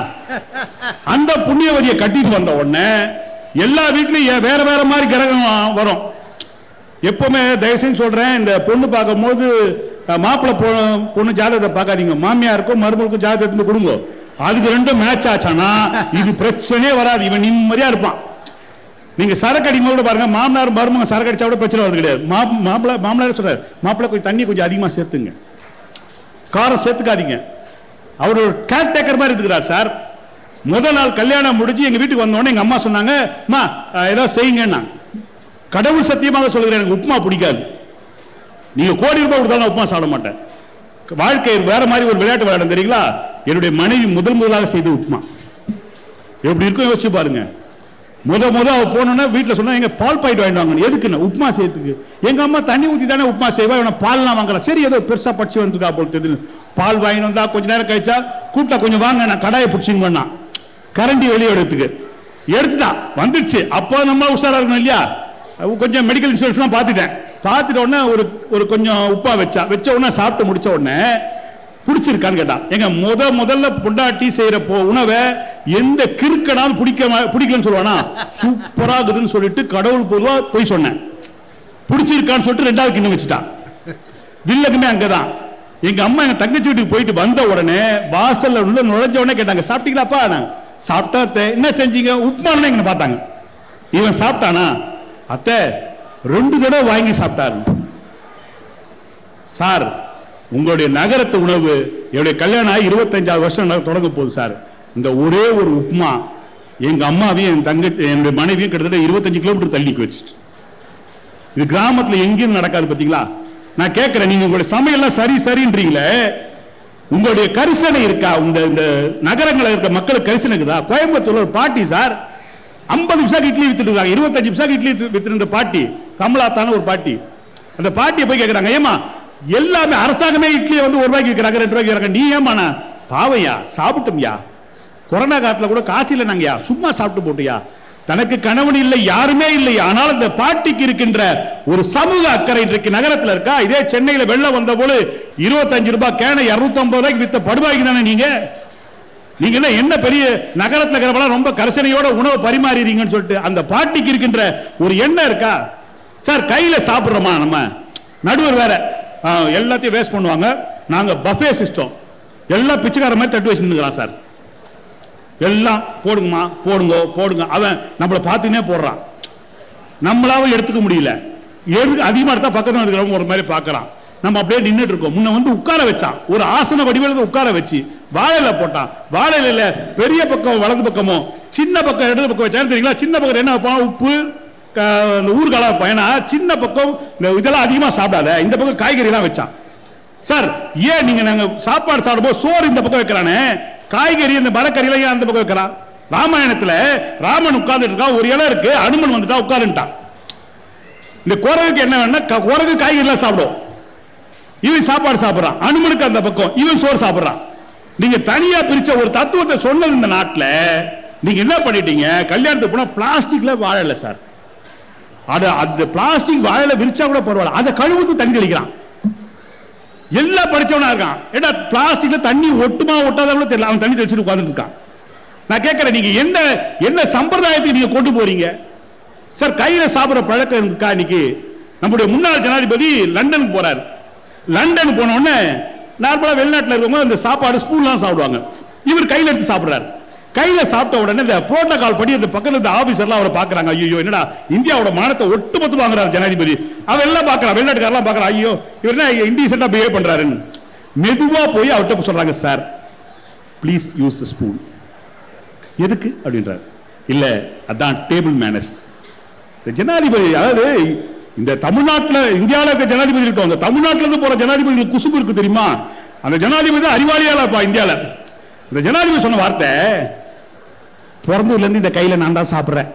அந்த புண்ணியவதியை கட்டிட்டு வந்த உடனே எல்லா வீட்லயும் ஏ- வேற வேற மாதிரி கிரகம் வ- வரும் எப்பவுமே தயவு செஞ்சு சொல்றேன் இந்த பொண்ணு பார்க்கும் போது அஹ், மாப்பிள்ளை பொ- பொண்ணு ஜாதகத்தை பார்க்காதீங்க மாமியாருக்கும் மருமகளுக்கும் ஜாதகத்தை எடுத்துட்டு போய் கொடுங்க அதுக்கு ரெண்டும் மேட்ச் ஆச்சானா இது பிரச்சனையே வராது இவன் நிம்மதியா இருப்பான் நீங்க சரக்கு அடிக்கும் கூட பாருங்க மாமனார் மருமக சரக்கு அடிச்சா கூட பிரச்சனை வருது கிடையாது மா மாப்பிள்ளை மாமனார் சொல்றாரு மாப்பிள்ளை கொஞ்சம் தண்ணி கொஞ்சம் அதிகமா சேர்த்துங்க காரம் சேர்த்துக்காதீங்க அவர் ஒரு கேர்டேக்கர் மாதிரி இருக்கிறார் சார் முதல் நாள் கல்யாணம் முடிஞ்சு எங்க வீட்டுக்கு வந்த உடனே எங்க அம்மா சொன்னாங்க அம்மா அஹ், ஏதோ செய்யுங்கன்னா கடவுள் சத்தியமாக சொல்லுகிறேன் எனக்கு உப்புமா பிடிக்காது நீங்க கோடி ரூபாய் கொடுத்தாலும் நான் உப்புமா சாப்பிட மாட்டேன் வாழ்க்கை வேற மாதிரி ஒரு விளையாட்டு விளையாடும் தெரியுங்களா என்னுடைய மனைவி முதல் முதலாக செய்த உப்புமா எப்படி இருக்கும் யோசிச்சு பாருங்க முத முத அவ போனோன்னா வீட்டுல சொன்னா எங்க பால் பாயிட்டு வாங்கிட்டு வாங்க எதுக்குன்னு உப்புமா செய்யறதுக்கு எங்க அம்மா தண்ணி ஊத்தி தானே உப்புமா செய்வா இவனை பால்லாம் வாங்கலாம் சரி ஏதோ பெருசா படிச்சு வந்துருக்கா போல் தெரியுது பால் வாங்கிட்டு வந்தா கொஞ்ச நேரம் கழிச்சா கூப்பிட்டா கொஞ்சம் வாங்க நான் கடாயை பிடிச்சின்னு பண்ணான் கரண்டி வெளியே எடுத்துக்கு எடுத்துட்டான் வந்துடுச்சு அப்போ நம்ம உஷாரா இருக்கணும் இல்லையா அவ கொஞ்சம் மெடிக்கல் இன்சூரன்ஸ்லாம் பார்த்துட்டேன் பார்த்துட்ட உடனே ஒரு ஒரு கொஞ்சம் உப்பா வச்சா வச்ச உடனே சாப்பிட்டு முடிச்ச உடனே பிடிச்சிருக்கான்னு கேட்டான் எங்க முத முதல்ல பொண்டாட்டி செய்யற போ உணவை எந்த கிறுக்கனாலும் பிடிக்க மா- பிடிக்கலன்னு சொல்லுவானா சூப்பரா இருக்குதுன்னு சொல்லிட்டு கடவுள் பொதுவா போய் சொன்னேன் பிடிச்சிருக்கான்னு சொல்லிட்டு ரெண்டாவது கிண்ணம் வச்சுட்டான் வில்லக்குமே அங்கதான் எங்க அம்மா எங்க தங்கச்சி வீட்டுக்கு போயிட்டு வந்த உடனே வாசல்ல உள்ள நுழைஞ்ச உடனே கேட்டாங்க சாப்பிட்டீங்களாப்பா நான் சாப்பிட்டா அத்தை என்ன செஞ்சீங்க உப்புமான்னு எங்க பார்த்தாங்க இவன் சாப்பிட்டானா அத்தை ரெண்டு தடவை வாங்கி சாப்பிட்டாரு சார் உங்களுடைய நகரத்து உணவு என்னுடைய கல்யாணம் ஆகி இருபத்தஞ்சாவது வருஷம் நட- தொடங்க போகுது சார் இந்த ஒரே ஒரு உப்புமா எங்க அம்மாவையும் என் தங்க என்னுடைய மனைவியும் கிட்டத்தட்ட இருபத்தஞ்சு கிலோமீட்டர் தள்ளிக்கு வச்சுச்சு இது கிராமத்துல எங்கேயும் நடக்காது பாத்தீங்களா நான் கேட்கிறேன் நீங்க உங்களுடைய சமையல்லாம் சரி சரின்றீங்களே உங்களுடைய கரிசனை இருக்கா இந்த இந்த நகரங்களில் இருக்க மக்களுக்கு கரிசனை இருக்குதா கோயம்புத்தூர்ல ஒரு பாட்டி சார் ஐம்பது நிமிஷம் இட்லி வித்துட்டு இருக்காங்க இருபத்தஞ்சு நிமிஷம் இட்லி வித்து- வித்துட்டு பாட்டி கமலாத்தான ஒரு பாட்டி அந்த பாட்டியை போய் கேட்கறாங்க ஏமா எல்லாமே அரசாங்கமே இட்லியை வந்து ஒரு ரூபாய்க்கு விற்கிறாங்க ரெண்டு ரூபாய்க்கு விற்கிறாங்க நீ ஏமாண்ணா பாவையா சாப்பிட்டோம்யா கொரோனா காலத்துல கூட காசு இல்லை நாங்கயா சும்மா சாப்பிட்டு போட்டியா தனக்கு கணவன் இல்லை யாருமே இல்லை ஆனால் அந்த பாட்டிக்கு இருக்கின்ற ஒரு சமூக அக்கறை இன்றைக்கு நகரத்துல இருக்கா இதே சென்னையில வெள்ளம் வந்த போது இருபத்தஞ்சு ரூபாய் கேனை இருநூத்தம்பது ரூபாய்க்கு வித்த படுவாய்க்கு தானே நீங்க நீங்க என்ன என்ன பெரிய நகரத்துல இருக்கிறவங்க ரொம்ப கரிசனையோட உணவு பரிமாறிறீங்கன்னு சொல்லிட்டு அந்த பாட்டிக்கு இருக்கின்ற ஒரு எண்ணம் இருக்கா சார் கையில சாப்பிடுறோமா நம்ம நடுவர் வேற ஆ, எல்லாத்தையும் வேஸ்ட் பண்ணுவாங்க நாங்க பஃபே சிஸ்டம் எல்லாம் பிச்சைக்கார மாதிரி தட்டு வச்சு நின்னுக்கிறான் சார் எல்லாம் போடுங்கம்மா போடுங்க போடுங்க அவன் நம்மளை பார்த்துனே போடுறான் நம்மளாவும் எடுத்துக்க முடியல எடுத்து அதிகமாக எடுத்தா பக்கத்தில் இருக்கிறவங்க ஒரு மாதிரி பார்க்கறான் நம்ம அப்படியே நின்றுட்டு இருக்கோம் முன்ன வந்து உட்கார வச்சான் ஒரு ஆசன வடிவில் உட்கார வச்சு வாழையில போட்டான் வாழையில பெரிய பக்கம் வலது பக்கமும் சின்ன பக்கம் இடது பக்கம் வச்சாலும் தெரியுங்களா சின்ன பக்கம் என்ன வைப்பான் உப்பு க- இந்த ஊர்காலம் வைப்பான் ஏன்னா சின்ன பக்கம் இந்த இதெல்லாம் அதிகமாக சாப்பிடாத இந்த பக்கம் காய்கறிலாம் வச்சான் சார் ஏன் நீங்க நாங்க சாப்பாடு சாப்பிடும்போது சோறு இந்த பக்கம் வைக்கிறானே காய்கறி இந்த மரக்கறியில ஏன் அந்த பக்கம் வைக்கிறான் ராமாயணத்துல ராமன் உட்கார்ந்துட்டு இருக்கா ஒரு இலை இருக்கு அனுமன் வந்துட்டா உட்காருன்ட்டான் இந்த குரங்குக்கு என்ன வேணா க- குரங்கு காய்கறிலாம் சாப்பிடும் இவன் சாப்பாடு சாப்பிடுறான் அனுமனுக்கு அந்த பக்கம் இவன் சோறு சாப்பிடுறான் நீங்க தனியா பிரிச்ச ஒரு தத்துவத்தை சொன்னது இந்த நாட்டுல நீங்க என்ன பண்ணிட்டீங்க கல்யாணத்துக்கு போனா பிளாஸ்டிக்ல வாழல சார் அட அந்த பிளாஸ்டிக் வாழல விரிச்சா கூட பரவாயில்ல அதை கழுவுத்து தண்ணி தெளிக்கிறான் எல்லாம் படிச்சவனா இருக்கான் ஏடா பிளாஸ்டிக்ல தண்ணி ஒட்டுமா ஒட்டாத கூட தெரியல அவன் தண்ணி தெளிச்சுட்டு உட்கார்ந்துட்டு இருக்கான் நான் கேட்கறேன் நீங்க என்ன என்ன சம்பிரதாயத்தை நீங்க கொண்டு போறீங்க சார் கையில சாப்பிடுற பழக்கம் இருக்கா இன்னைக்கு நம்முடைய முன்னாள் ஜனாதிபதி லண்டனுக்கு போறாரு லண்டன் போன உடனே நார்மலா வெளிநாட்டுல இருக்கவங்க இந்த சாப்பாடு ஸ்பூன்லாம் சாப்பிடுவாங்க இவர் கையில எடுத்து சாப்பிடுறாரு கையில சாப்பிட்ட உடனே இந்த புரோட்டோகால் படி அந்த பக்கத்துல இருந்த ஆபீசர்லாம் அவரை பாக்குறாங்க ஐயோ என்னடா இந்தியாவோட மானத்தை ஒட்டுமொத்தமா வாங்குறாரு ஜனாதிபதி அவன் எல்லாம் பாக்குறான் வெளிநாட்டுக்காரெல்லாம் பாக்குறான் ஐயோ இவர் என்ன இன்டீசெண்டா பிஹேவ் பண்றாருன்னு மெதுவா போய் அவர்கிட்ட சொல்றாங்க sir please use the spoon எதுக்கு அப்படின்றார் இல்ல அதான் டேபிள் மேனஸ் இந்த ஜனாதிபதி அதாவது இந்த தமிழ்நாட்டுல இந்தியாவில் இருக்க ஜனாதிபதி இருக்கட்டும் அந்த தமிழ்நாட்டுல இருந்து போற ஜனாதிபதி குசுபு இருக்கு தெரியுமா அந்த ஜனாதிபதி அறிவாளியால இருப்பா இந்தியால இந்த ஜனாதிபதி சொன்ன வார்த்தை பிறந்ததுல இருந்து இந்த கையில நான் தான் சாப்பிடுறேன்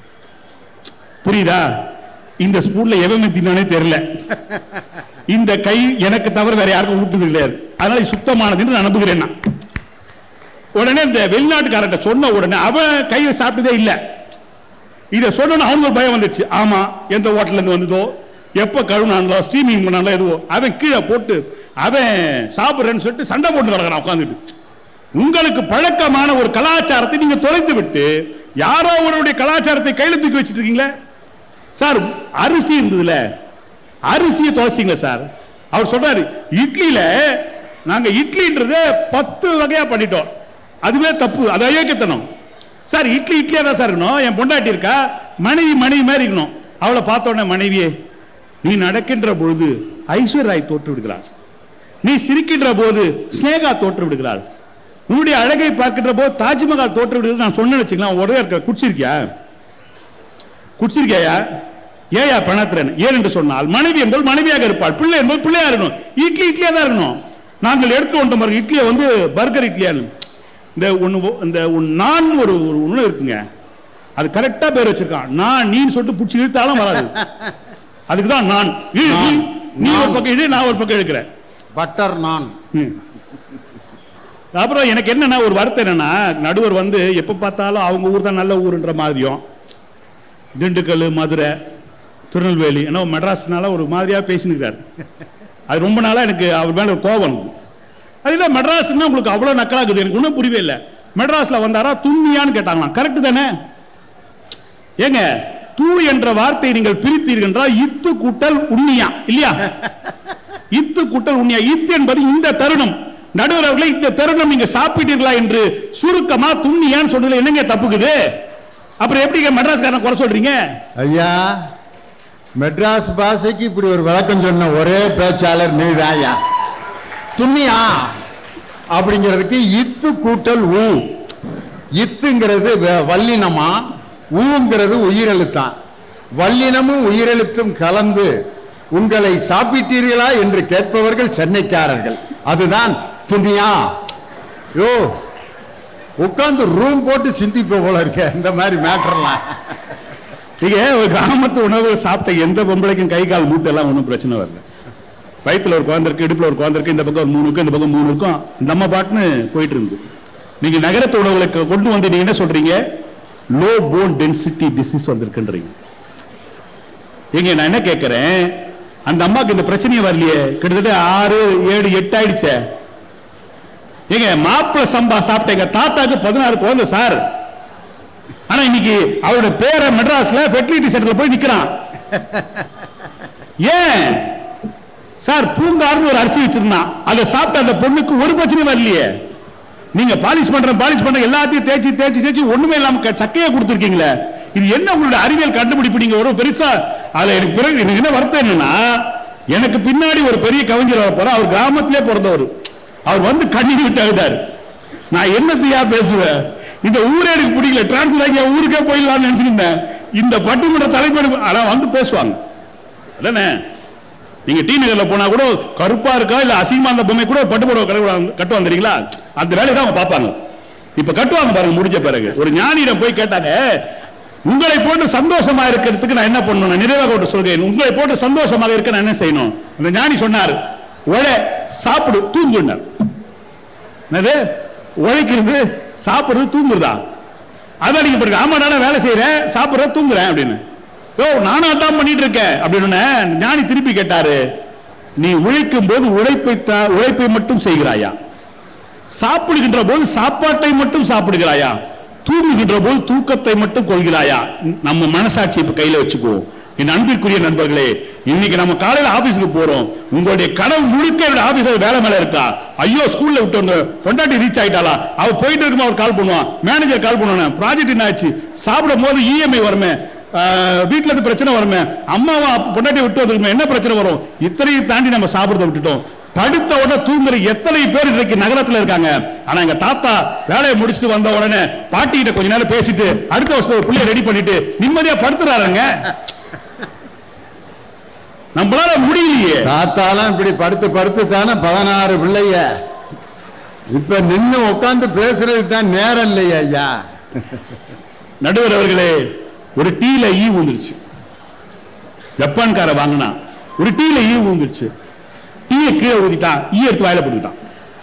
புரியுதா இந்த ஸ்பூன்ல எவன் தின்னானே தெரியல இந்த கை எனக்கு தவிர வேற யாருக்கும் ஊட்டுது கிடையாது அதனால இது சுத்தமானதுன்னு நான் நம்புகிறேன் நான். உடனே இந்த வெளிநாட்டுக்காரன் சொன்ன உடனே அவன் கையில சாப்பிட்டதே இல்ல இத சொன்ன அவனுக்கு ஒரு பயம் வந்துச்சு ஆமா எந்த ஹோட்டல்ல இருந்து வந்ததோ எப்ப கழுவுனாங்களோ ஸ்ட்ரீமிங் பண்ணாங்களோ எதுவோ அவன் கீழே போட்டு அவன் சாப்பிடுறேன்னு சொல்லிட்டு சண்டை போட்டு கிடக்குறான் உட்காந்துட்டு உங்களுக்கு பழக்கமான ஒரு கலாச்சாரத்தை நீங்க தொலைத்து விட்டு யாரோ ஒருவருடைய கலாச்சாரத்தை கையில தூக்கி வச்சிட்டு இருக்கீங்களே சார் அரிசி இருந்ததுல அரிசியை துவைச்சிங்களா சார் அவர் சொல்றாரு இட்லியில நாங்க இட்லின்றத பத்து வகையா பண்ணிட்டோம் அதுவே தப்பு அது அயோக்கியத்தனம் சார் இட்லி இட்லியா தான் சார் இருக்கணும் என் பொண்டாட்டி இருக்கா மனைவி மனைவி மாதிரி இருக்கணும் அவளை பார்த்த உடனே மனைவியே நீ நடக்கின்ற பொழுது ஐஸ்வர் ராய் தோற்று விடுகிறாள் நீ சிரிக்கின்ற போது ஸ்னேகா தோற்று விடுகிறாள் உன்னுடைய அழகை பார்க்கின்ற போது தாஜ்மஹால் தோற்று விடுகிறது நான் சொன்னேன்னு வச்சுக்கலாம் ஒரே இருக்க குடிச்சிருக்கியா குடிச்சிருக்கியா ஏயா பிணத்துறேன் ஏன் என்று சொன்னால் மனைவி என்பது மனைவியாக இருப்பாள் பிள்ளை என்பது பிள்ளையா இருக்கணும் இட்லி இட்லியா தான் இருக்கணும் நாங்கள் எடுத்து கொண்ட மாதிரி இட்லியை வந்து பர்கர் இட்லியான்னு இந்த ஒன்று இந்த ஒன்று நான் ஒரு ஒரு ஒன்று இருக்குங்க அது கரெக்டா பேர் வச்சிருக்கான் நான் நீன்னு சொல்லிட்டு பிடிச்சி இழுத்தாலும் வராது அதுக்கு தான் நான் இழு, இழு. நான். நீ ஒரு நான். பக்கம் இழு நான் ஒரு பக்கம் இழுக்கிறேன் பட்டர் நான் ம். அப்புறம் எனக்கு என்னன்னா ஒரு வருத்தம் என்னன்னா நடுவர் வந்து எப்ப பார்த்தாலும் அவங்க ஊர் தான் நல்ல ஊருன்ற மாதிரியும் திண்டுக்கல் மதுரை திருநெல்வேலி ஏன்னா மெட்ராஸ்னால ஒரு மாதிரியா பேசினுக்கிறார் அது ரொம்ப நாளா எனக்கு அவர் மேல ஒரு கோபம் இருக்கு அது இல்லை மெட்ராஸ்னா உங்களுக்கு அவ்வளோ நக்கலாகுது எனக்கு ஒன்றும் புரியவே இல்லை மெட்ராஸ்ல வந்தாரா துண்ணியான்னு கேட்டாங்களாம் கரெக்ட் தானே ஏங்க தூ என்ற வார்த்தை நீங்கள் பிரித்தீர்கள் என்றால் இத்து கூட்டல் உண்ணியா இல்லையா இத்து கூட்டல் உண்ணியா இத்து என்பது இந்த தருணம் நடுவர் அவர்களே இந்த தருணம் நீங்க சாப்பிட்டீர்களா என்று சுருக்கமா துண்ணியான்னு சொன்னதுல என்னங்க தப்புக்குது அப்புறம் எப்படிங்க மெட்ராஸ்காரன் குறை சொல்றீங்க ஐயா மெட்ராஸ் பாஷைக்கு இப்படி ஒரு விளக்கம் சொன்ன ஒரே பேச்சாளர் நீதாயா துண்ணியா அப்படிங்கிறதுக்கு இத்து கூட்டல் ஊ இத்துங்கிறது வ- வல்லினமா ஊங்கிறது உயிரெழுத்தான் வல்லினமும் உயிரெழுத்தும் கலந்து உங்களை சாப்பிட்டீர்களா என்று கேட்பவர்கள் சென்னைக்காரர்கள் அதுதான் துணியா யோ உட்கார்ந்து ரூம் போட்டு சிந்திப்ப போல இருக்க இந்த மாதிரி மேட்டர்லாம் நீங்க ஒரு கிராமத்து உணவு சாப்பிட்ட எந்த பொம்பளைக்கும் கை கால் மூட்டெல்லாம் ஒன்றும் பிரச்சனை வரல வயித்துல ஒரு குழந்தை இருக்கு இடுப்புல ஒரு குழந்தை இருக்கு இந்த பக்கம் ஒரு மூணு இருக்கு இந்த பக்கம் மூணு இருக்கும் நம்ம பாட்டுன்னு போயிட்டு இருந்து நீங்க நகரத்து உணவுகளை கொ- கொண்டு வந்து நீங்க என்ன சொல்றீங்க லோ போன் டென்சிட்டி டிசீஸ் வந்திருக்குன்றீங்க ஏங்க நான் என்ன கேட்கிறேன் அந்த அம்மாக்கு இந்த பிரச்சனையே வரலையே கிட்டத்தட்ட ஆறு ஏழு எட்டு ஆயிடுச்சே ஏங்க மாப்பிள்ளை சம்பா சாப்பிட்ட எங்க தாத்தாக்கு பதினாறு குழந்தை சார் ஆனா இன்னைக்கு அவரோட பேரை மெட்ராஸ்ல ஃபெர்டிலிட்டி சென்டர்ல போய் நிக்கிறான் ஏன் சார் பூங்கார்னு ஒரு அரிசி வச்சிருந்தான் அதை சாப்பிட்ட அந்த பொண்ணுக்கு ஒரு பிரச்சனையும் வரலையே நீங்க பாலிஷ் பண்ற பாலிஷ் பண்ற எல்லாத்தையும் தேய்ச்சி தேய்ச்சி தேய்ச்சி ஒண்ணுமே இல்லாம க- சக்கையா கொடுத்துருக்கீங்களே இது என்ன உங்களோட அறிவியல் கண்டுபிடிப்பு நீங்க ஒரு பெருசா அதுல எனக்கு பிறகு எனக்கு என்ன வருத்தம் என்னன்னா எனக்கு பின்னாடி ஒரு பெரிய கவிஞர் வர போற அவர் கிராமத்திலே பிறந்தவர் அவர் வந்து கண்ணீர் விட்டு அழுதாரு நான் என்னத்தையா பேசுவேன் இந்த ஊரே எனக்கு பிடிக்கல டிரான்ஸ்ஃபர் ஆகி என் ஊருக்கே போயிடலாம்னு நினைச்சிருந்தேன் இந்த பட்டிமன்ற தலைப்பு ஆனா வந்து பேசுவாங்க அதானே நீங்க டி நகர்ல போனா கூட கருப்பா இருக்கா இல்ல அசிங்கமா அந்த பொம்மை கூட பட்டு புடவை கட்டு கட்டுவாங்க தெரியுங்களா அந்த வேலையை தான் அவங்க பார்ப்பாங்க இப்ப கட்டுவாங்க பாருங்க முடிஞ்ச பிறகு ஒரு ஞானியிடம் போய் கேட்டாங்க உங்களை போட்டு சந்தோஷமா இருக்கிறதுக்கு நான் என்ன பண்ணணும் நான் நிறைவாக ஒன்று சொல்கிறேன் உங்களை போட்டு சந்தோஷமாக இருக்க நான் என்ன செய்யணும் அந்த ஞானி சொன்னார் உழ சாப்பிடு தூங்குனார் என்னது உழைக்கிறது சாப்பிடுறது தூங்குறதா அதான் நீங்க பாருங்க ஆமா நானே வேலை செய்யறேன் சாப்பிடுறேன் தூங்குறேன் அப்படின்னு யோ நானும் அதான் பண்ணிட்டு இருக்கேன் அப்படின்னு ஞானி திருப்பி கேட்டாரு நீ உழைக்கும் போது உழைப்பை தா- உழைப்பை மட்டும் செய்கிறாயா சாப்பிடுகின்ற போது சாப்பாட்டை மட்டும் சாப்பிடுகிறாயா தூங்குகின்ற போது தூக்கத்தை மட்டும் கொள்கிறாயா நம்ம மனசாட்சி இப்ப கையில வச்சுக்குவோம் என் அன்பிற்குரிய நண்பர்களே இன்னைக்கு நம்ம காலையில ஆபீஸ்க்கு போறோம் உங்களுடைய கனவு முழுக்க என்னோட ஆபீஸ்ல வேலை மேல இருக்கா ஐயோ ஸ்கூல்ல விட்டு வந்து பொண்டாட்டி ரீச் ஆயிட்டாளா அவ போயிட்டு இருக்கும்போது அவர் கால் பண்ணுவான் மேனேஜர் கால் பண்ணுவானே ப்ராஜெக்ட் என்ன ஆச்சு சாப்பிடும் போது இஎம்ஐ வருமே ஆஹ், வீட்ல இருந்து பிரச்சனை வருமே அம்மாவா பொண்டாட்டி விட்டு வந்துருமே என்ன பிரச்சனை வரும் இத்தனையும் தாண்டி நம்ம சாப்பிடுறத விட்டுட்டோம் படுத்த உடனே தூங்குற எத்தனை பேர் இன்றைக்கு நகரத்துல இருக்காங்க ஆனா எங்க தாத்தா வேலையை முடிச்சுட்டு வந்த உடனே பாட்டி கிட்ட கொஞ்ச நேரம் பேசிட்டு அடுத்த வருஷம் ஒரு புள்ளைய ரெடி பண்ணிட்டு நிம்மதியா படுத்துறாருங்க நம்மளால முடியலையே தாத்தாலாம் இப்படி படுத்து படுத்து தானே பதினாறு பிள்ளைய இப்ப நின்னு உட்கார்ந்து பேசுறதுக்கு தான் நேரம் இல்லையா ஐயா நடுவர் அவர்களே ஒரு டீல ஈ ஊந்துருச்சு ஜப்பான்கார வாங்கினா ஒரு டீல ஈ ஊந்துருச்சு டீயை கீழே ஊதிட்டான் ஈ எடுத்து வாயில போட்டுக்கிட்டான்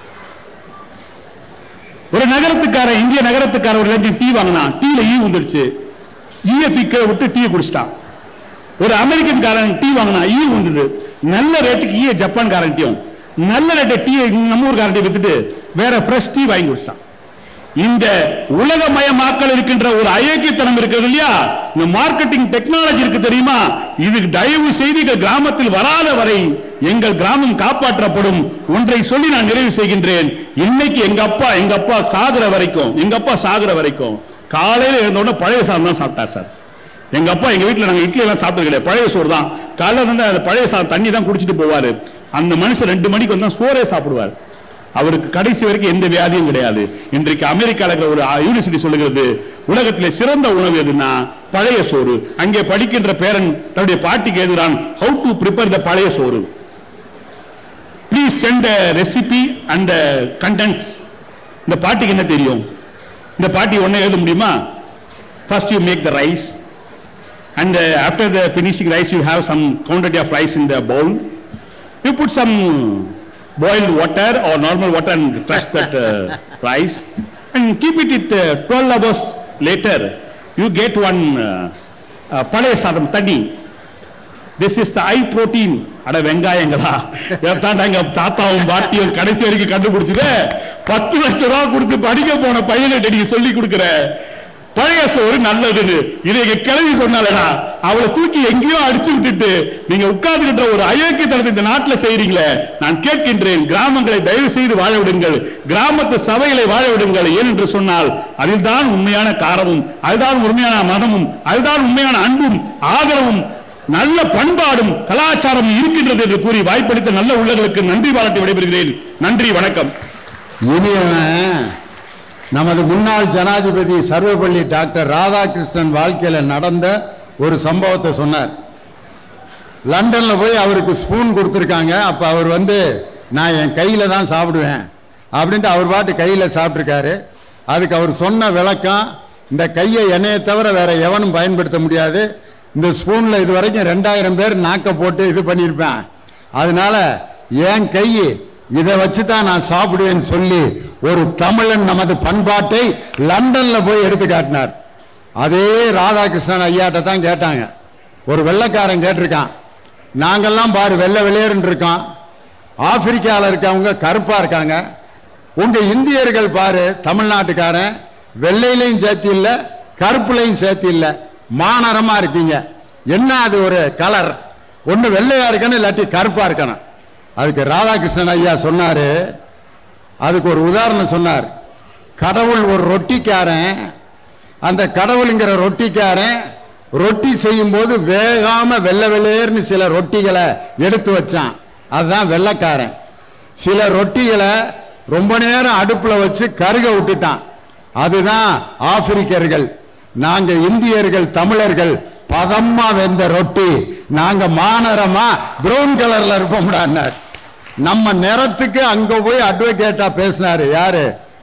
ஒரு நகரத்துக்காரன் இந்திய நகரத்துக்கார ஒரு லஞ்சம் டீ வாங்கினான் டீல ஈ ஊந்துருச்சு ஈய தூக்கி விட்டு டீயை குடிச்சிட்டான் ஒரு அமெரிக்கன் காரன் டீ வாங்கினா ஈ வந்தது நல்ல ரேட்டுக்கு ஈய ஜப்பான் காரன்ட்டியும் நல்ல ரேட்டு டீ நம்ம ஊர் காரண்டி வித்துட்டு வேற ஃப்ரெஷ் டீ வாங்கி குடிச்சிட்டான் இந்த உலகமயமாக்கல் இருக்கின்ற ஒரு அயோக்கியத்தனம் இருக்கிறது இல்லையா இந்த மார்க்கெட்டிங் டெக்னாலஜி இருக்கு தெரியுமா இது தயவு செய்து எங்கள் கிராமத்தில் வராத வரை எங்கள் கிராமம் காப்பாற்றப்படும் ஒன்றை சொல்லி நான் நிறைவு செய்கின்றேன் இன்னைக்கு எங்க அப்பா எங்க அப்பா சாகுற வரைக்கும் எங்க அப்பா சாகுற வரைக்கும் காலையில எழுந்த உடனே பழைய சாதம் தான் சாப்பிட்டார் சார் எங்க அப்பா எங்க வீட்டுல நாங்க இட்லி எல்லாம் சாப்பிட்டது கிடையாது பழைய சோறு தான் காலையில வந்து அந்த பழைய சாதம் தண்ணி தான் குடிச்சிட்டு போவாரு அந்த மனுஷன் ரெண்டு மணிக்கு வந்தா சோறே சாப்பிடுவார் அவருக்கு கடைசி வரைக்கும் எந்த வியாதியும் கிடையாது இன்றைக்கு அமெரிக்கால இருக்கிற ஒரு யூனிவர்சிட்டி சொல்லுகிறது உலகத்திலே சிறந்த உணவு எதுன்னா பழைய சோறு அங்கே படிக்கின்ற பேரன் தன்னுடைய பாட்டிக்கு எழுதுகிறான் how to prepare the pazhaya soru please send recipe and contents இந்த பாட்டிக்கு என்ன தெரியும் இந்த பாட்டி ஒண்ணே எழுத முடியுமா first you make the rice and uh, after the finishing rice you have some quantity of rice in the bowl you put some boiled water or normal water and crush that uh, rice and keep it at uh, 12 hours later you get one uh, uh, பழைய சாதம் தண்ணி this is the high protein அட வெங்காயங்களா ஏத்தாண்டா எங்க தாத்தாவும் பாட்டியும் கடைசி வரைக்கும் கண்டுபிடிச்சது பத்து லட்சம் ரூபா கொடுத்து படிக்க போன பையன்கிட்ட நீங்க சொல்லி கொடுக்குற பழைய சோறு நல்லதுன்னு இதை எங்க கிளவி சொன்னாலடா அவளை தூக்கி எங்கேயோ அடிச்சு விட்டுட்டு நீங்க உட்கார்ந்துகிட்ட ஒரு அயோக்கியத்தனத்தை இந்த நாட்டுல செய்றீங்களே நான் கேட்கின்றேன் கிராமங்களை தயவு செய்து வாழ விடுங்கள் கிராமத்து சபைகளை வாழ விடுங்கள் ஏனென்று சொன்னால் அதில்தான் உண்மையான காரமும் அதுதான் உண்மையான மனமும் அதுதான் உண்மையான அன்பும் ஆதரவும் நல்ல பண்பாடும் கலாச்சாரமும் இருக்கின்றது என்று கூறி வாய்ப்பளித்த நல்ல உள்ளங்களுக்கு நன்றி பாராட்டி விடைபெறுகிறேன் நன்றி வணக்கம் இனியவன் நமது முன்னாள் ஜனாதிபதி சர்வப்பள்ளி டாக்டர் ராதாகிருஷ்ணன் வாழ்க்கையில நடந்த ஒரு சம்பவத்தை சொன்னார் லண்டன்ல போய் அவருக்கு ஸ்பூன் கொடுத்துருக்காங்க அப்ப அவர் வந்து நான் என் கையில தான் சாப்பிடுவேன் அப்படின்ட்டு அவர் பாட்டு கையில சாப்பிட்ருக்காரு அதுக்கு அவர் சொன்ன விளக்கம் இந்த கையை என்னையை தவிர வேற எவனும் பயன்படுத்த முடியாது இந்த ஸ்பூன்ல இது வரைக்கும் ரெண்டாயிரம் பேர் நாக்க போட்டு இது பண்ணியிருப்பேன் அதனால என் கை இதை வச்சு தான் நான் சாப்பிடுவேன்னு சொல்லி ஒரு தமிழன் நமது பண்பாட்டை லண்டன்ல போய் எடுத்து காட்டினார் அதே ராதாகிருஷ்ணன் ஐயாட்ட தான் கேட்டாங்க ஒரு வெள்ளைக்காரன் கேட்டிருக்கான் நாங்கெல்லாம் பாரு வெள்ளை வெளியேறுன்னு இருக்கோம் ஆப்பிரிக்காவில் இருக்கவங்க கருப்பா இருக்காங்க உங்க இந்தியர்கள் பாரு தமிழ்நாட்டுக்காரன் வெள்ளையிலையும் சேர்த்து இல்லை கருப்புலையும் சேர்த்து இல்லை மானரமா இருக்கீங்க என்ன அது ஒரு கலர் ஒன்று வெள்ளையா இருக்கணும் இல்லாட்டி கருப்பா இருக்கணும் அதுக்கு ராதாகிருஷ்ணன் ஐயா சொன்னாரு அதுக்கு ஒரு உதாரணம் சொன்னார் கடவுள் ஒரு ரொட்டிக்காரன் அந்த கடவுளுங்கிற ரொட்டிக்காரன் ரொட்டி செய்யும்போது வேகாம வெள்ளை வெள்ளேர்னு சில ரொட்டிகளை எடுத்து வச்சான் அதுதான் வெள்ளைக்காரன் சில ரொட்டிகளை ரொம்ப நேரம் அடுப்புல வச்சு கருக விட்டுட்டான் அதுதான் ஆப்பிரிக்கர்கள் நாங்க இந்தியர்கள் தமிழர்கள் பதமா வெந்த ரொட்டி நாங்க மானரமா பிரவுன் கலர்ல இருப்போம்டான்னார் நம்ம நிறத்துக்கு அங்க போய் அட்வொகேட்டா பேசினாரு யாரு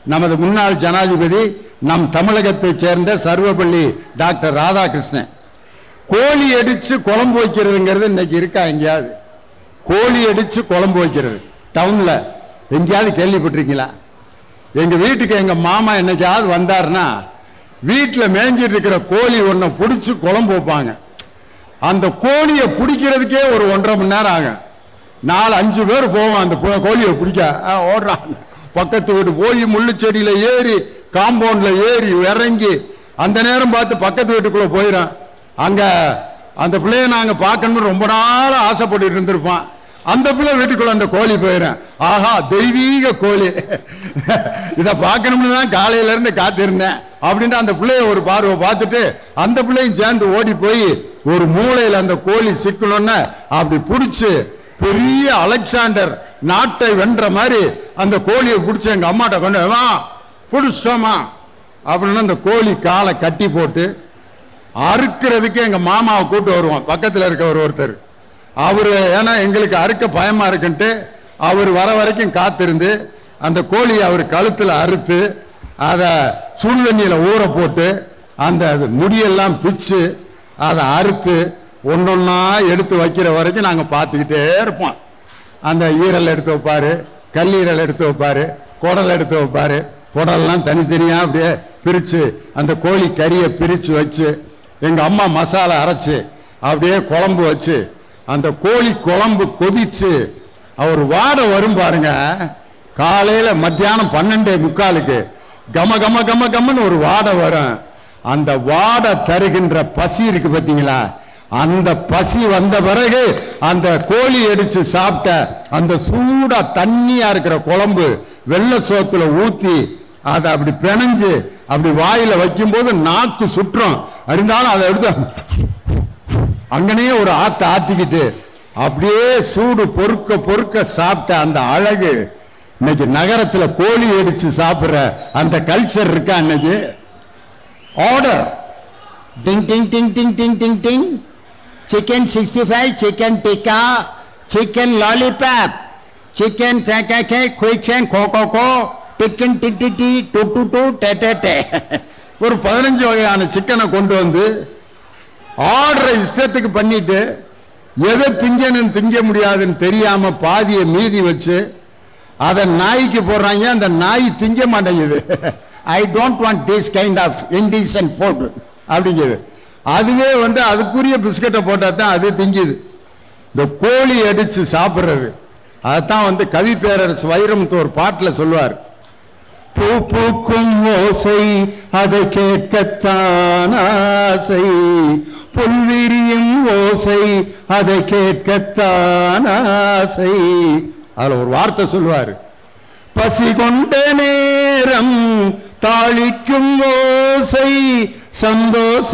நமது முன்னாள் ஜனாதிபதி நம் தமிழகத்தைச் சேர்ந்த சர்வபள்ளி டாக்டர் ராதாகிருஷ்ணன் கோழி அடிச்சு குழம்பு வைக்கிறதுங்கிறது இன்னைக்கு இருக்கா எங்கேயாவது கோழி அடிச்சு குழம்பு வைக்கிறது டவுன்ல எங்கேயாவது கேள்விப்பட்டிருக்கீங்களா எங்க வீட்டுக்கு எங்க மாமா என்னைக்காவது வந்தாருன்னா வீட்டில் மேய்ஞ்சிட்டு இருக்கிற கோழி ஒன்றை பிடிச்சி குழம்பு வைப்பாங்க அந்த கோழியை பிடிக்கிறதுக்கே ஒரு ஒன்றரை மணி நேரம் ஆகும் நாலு அஞ்சு பேர் போவோம் அந்த போ- கோழியை பிடிக்க ஆ, ஓடுறாங்க பக்கத்து வீட்டு போய் முள்ளு செடியில ஏறி காம்பவுண்ட்ல ஏறி இறங்கி அந்த நேரம் பார்த்து பக்கத்து வீட்டுக்குள்ள போயிடும் அங்க அந்த பிள்ளைய நாங்க பார்க்கணும்னு ரொம்ப நாள் ஆசைப்பட்டு இருந்திருப்பான் அந்த பிள்ளை வீட்டுக்குள்ள அந்த கோழி போயிடும் ஆஹா தெய்வீக கோழி இதை பார்க்கணும்னு தான் காலையில இருந்து காத்திருந்தேன் அப்படின்ட்டு அந்த பிள்ளைய ஒரு பார்வை பார்த்துட்டு அந்த பிள்ளையும் சேர்ந்து ஓடி போய் ஒரு மூலையில அந்த கோழி சிக்கணும்னு அப்படி பிடிச்சு பெரிய அலெக்சாண்டர் நாட்டை வென்ற மாதிரி அந்த கோழியை பிடிச்சி எங்க அம்மாட்ட கொண்டு வா பிடிச்சோமா அப்படின்னு அந்த கோழி காலை கட்டி போட்டு அறுக்கிறதுக்கு எங்க மாமாவை கூட்டு வருவோம் பக்கத்தில் இருக்கவர் ஒருத்தர் அவரு ஏன்னா எங்களுக்கு அறுக்க பயமா இருக்குன்ட்டு அவர் வர வரைக்கும் காத்திருந்து அந்த கோழியை அவர் கழுத்தில் அறுத்து அதை சுடுதண்ணியில் ஊற போட்டு அந்த அது முடியெல்லாம் பிச்சு அதை அறுத்து ஒன்னொன்னா எடுத்து வைக்கிற வரைக்கும் நாங்கள் பார்த்துக்கிட்டே இருப்போம் அந்த ஈரல் எடுத்து வைப்பாரு கல்லீரல் எடுத்து வைப்பாரு குடல் எடுத்து வைப்பாரு குடல்லாம் தனித்தனியாக அப்படியே பிரித்து அந்த கோழி கறியை பிரித்து வச்சு எங்கள் அம்மா மசாலா அரைச்சு அப்படியே குழம்பு வச்சு அந்த கோழி குழம்பு கொதிச்சு அவர் வாடை வரும் பாருங்க காலையில மத்தியானம் பன்னெண்டே முக்காலுக்கு கம கம கம கமன்னு ஒரு வாடை வரும் அந்த வாடை தருகின்ற பசி இருக்கு பார்த்தீங்களா அந்த பசி வந்த பிறகு அந்த கோழி அடிச்சு சாப்பிட்ட அந்த சூடா தண்ணியா இருக்கிற குழம்பு வெள்ளை சோத்துல ஊத்தி அதை அப்படி பிணைஞ்சு அப்படி வாயில வைக்கும்போது நாக்கு சுற்றும் இருந்தாலும் அதை எடுத்து அங்கனே ஒரு ஆத்த ஆத்திக்கிட்டு அப்படியே சூடு பொறுக்க பொறுக்க சாப்பிட்ட அந்த அழகு இன்னைக்கு நகரத்துல கோழி அடிச்சு சாப்பிடுற அந்த கல்ச்சர் இருக்கா இன்னைக்கு order Ding ding ding ding ding ding ding. Chicken 65, chicken tikka, chicken lollipop, chicken takake, quichen, coco, chicken tititi, tu tu tu, te te te. ஒரு பதினஞ்சு வகையான சிக்கனை கொண்டு வந்து ஆர்டரை இஷ்டத்துக்கு பண்ணிட்டு எதை திங்கணும் திங்க முடியாதுன்னு தெரியாம பாதியை மீதி வச்சு அதை நாய்க்கு போடுறாங்க அந்த நாய் திங்க மாட்டேங்குது I don't want this kind of indecent food அப்படிங்குது அதுவே வந்து அதுக்குரிய பிஸ்கட்டை போட்டால் தான் அது திங்குது இந்த கோழி அடிச்சு சாப்பிட்றது அதைத்தான் வந்து கவி பேரரசு வைரமுத்து ஒரு பாட்டில் சொல்லுவார் பூ பூக்கும் ஓசை அதை கேட்கத்தான் ஆசை புல்விரியும் ஓசை அதை கேட்கத்தான் ஆசை அதுல ஒரு வார்த்தை சொல்லுவாரு பசி கொண்ட நேரம் தாளிக்கும் ஓசை சந்தோஷ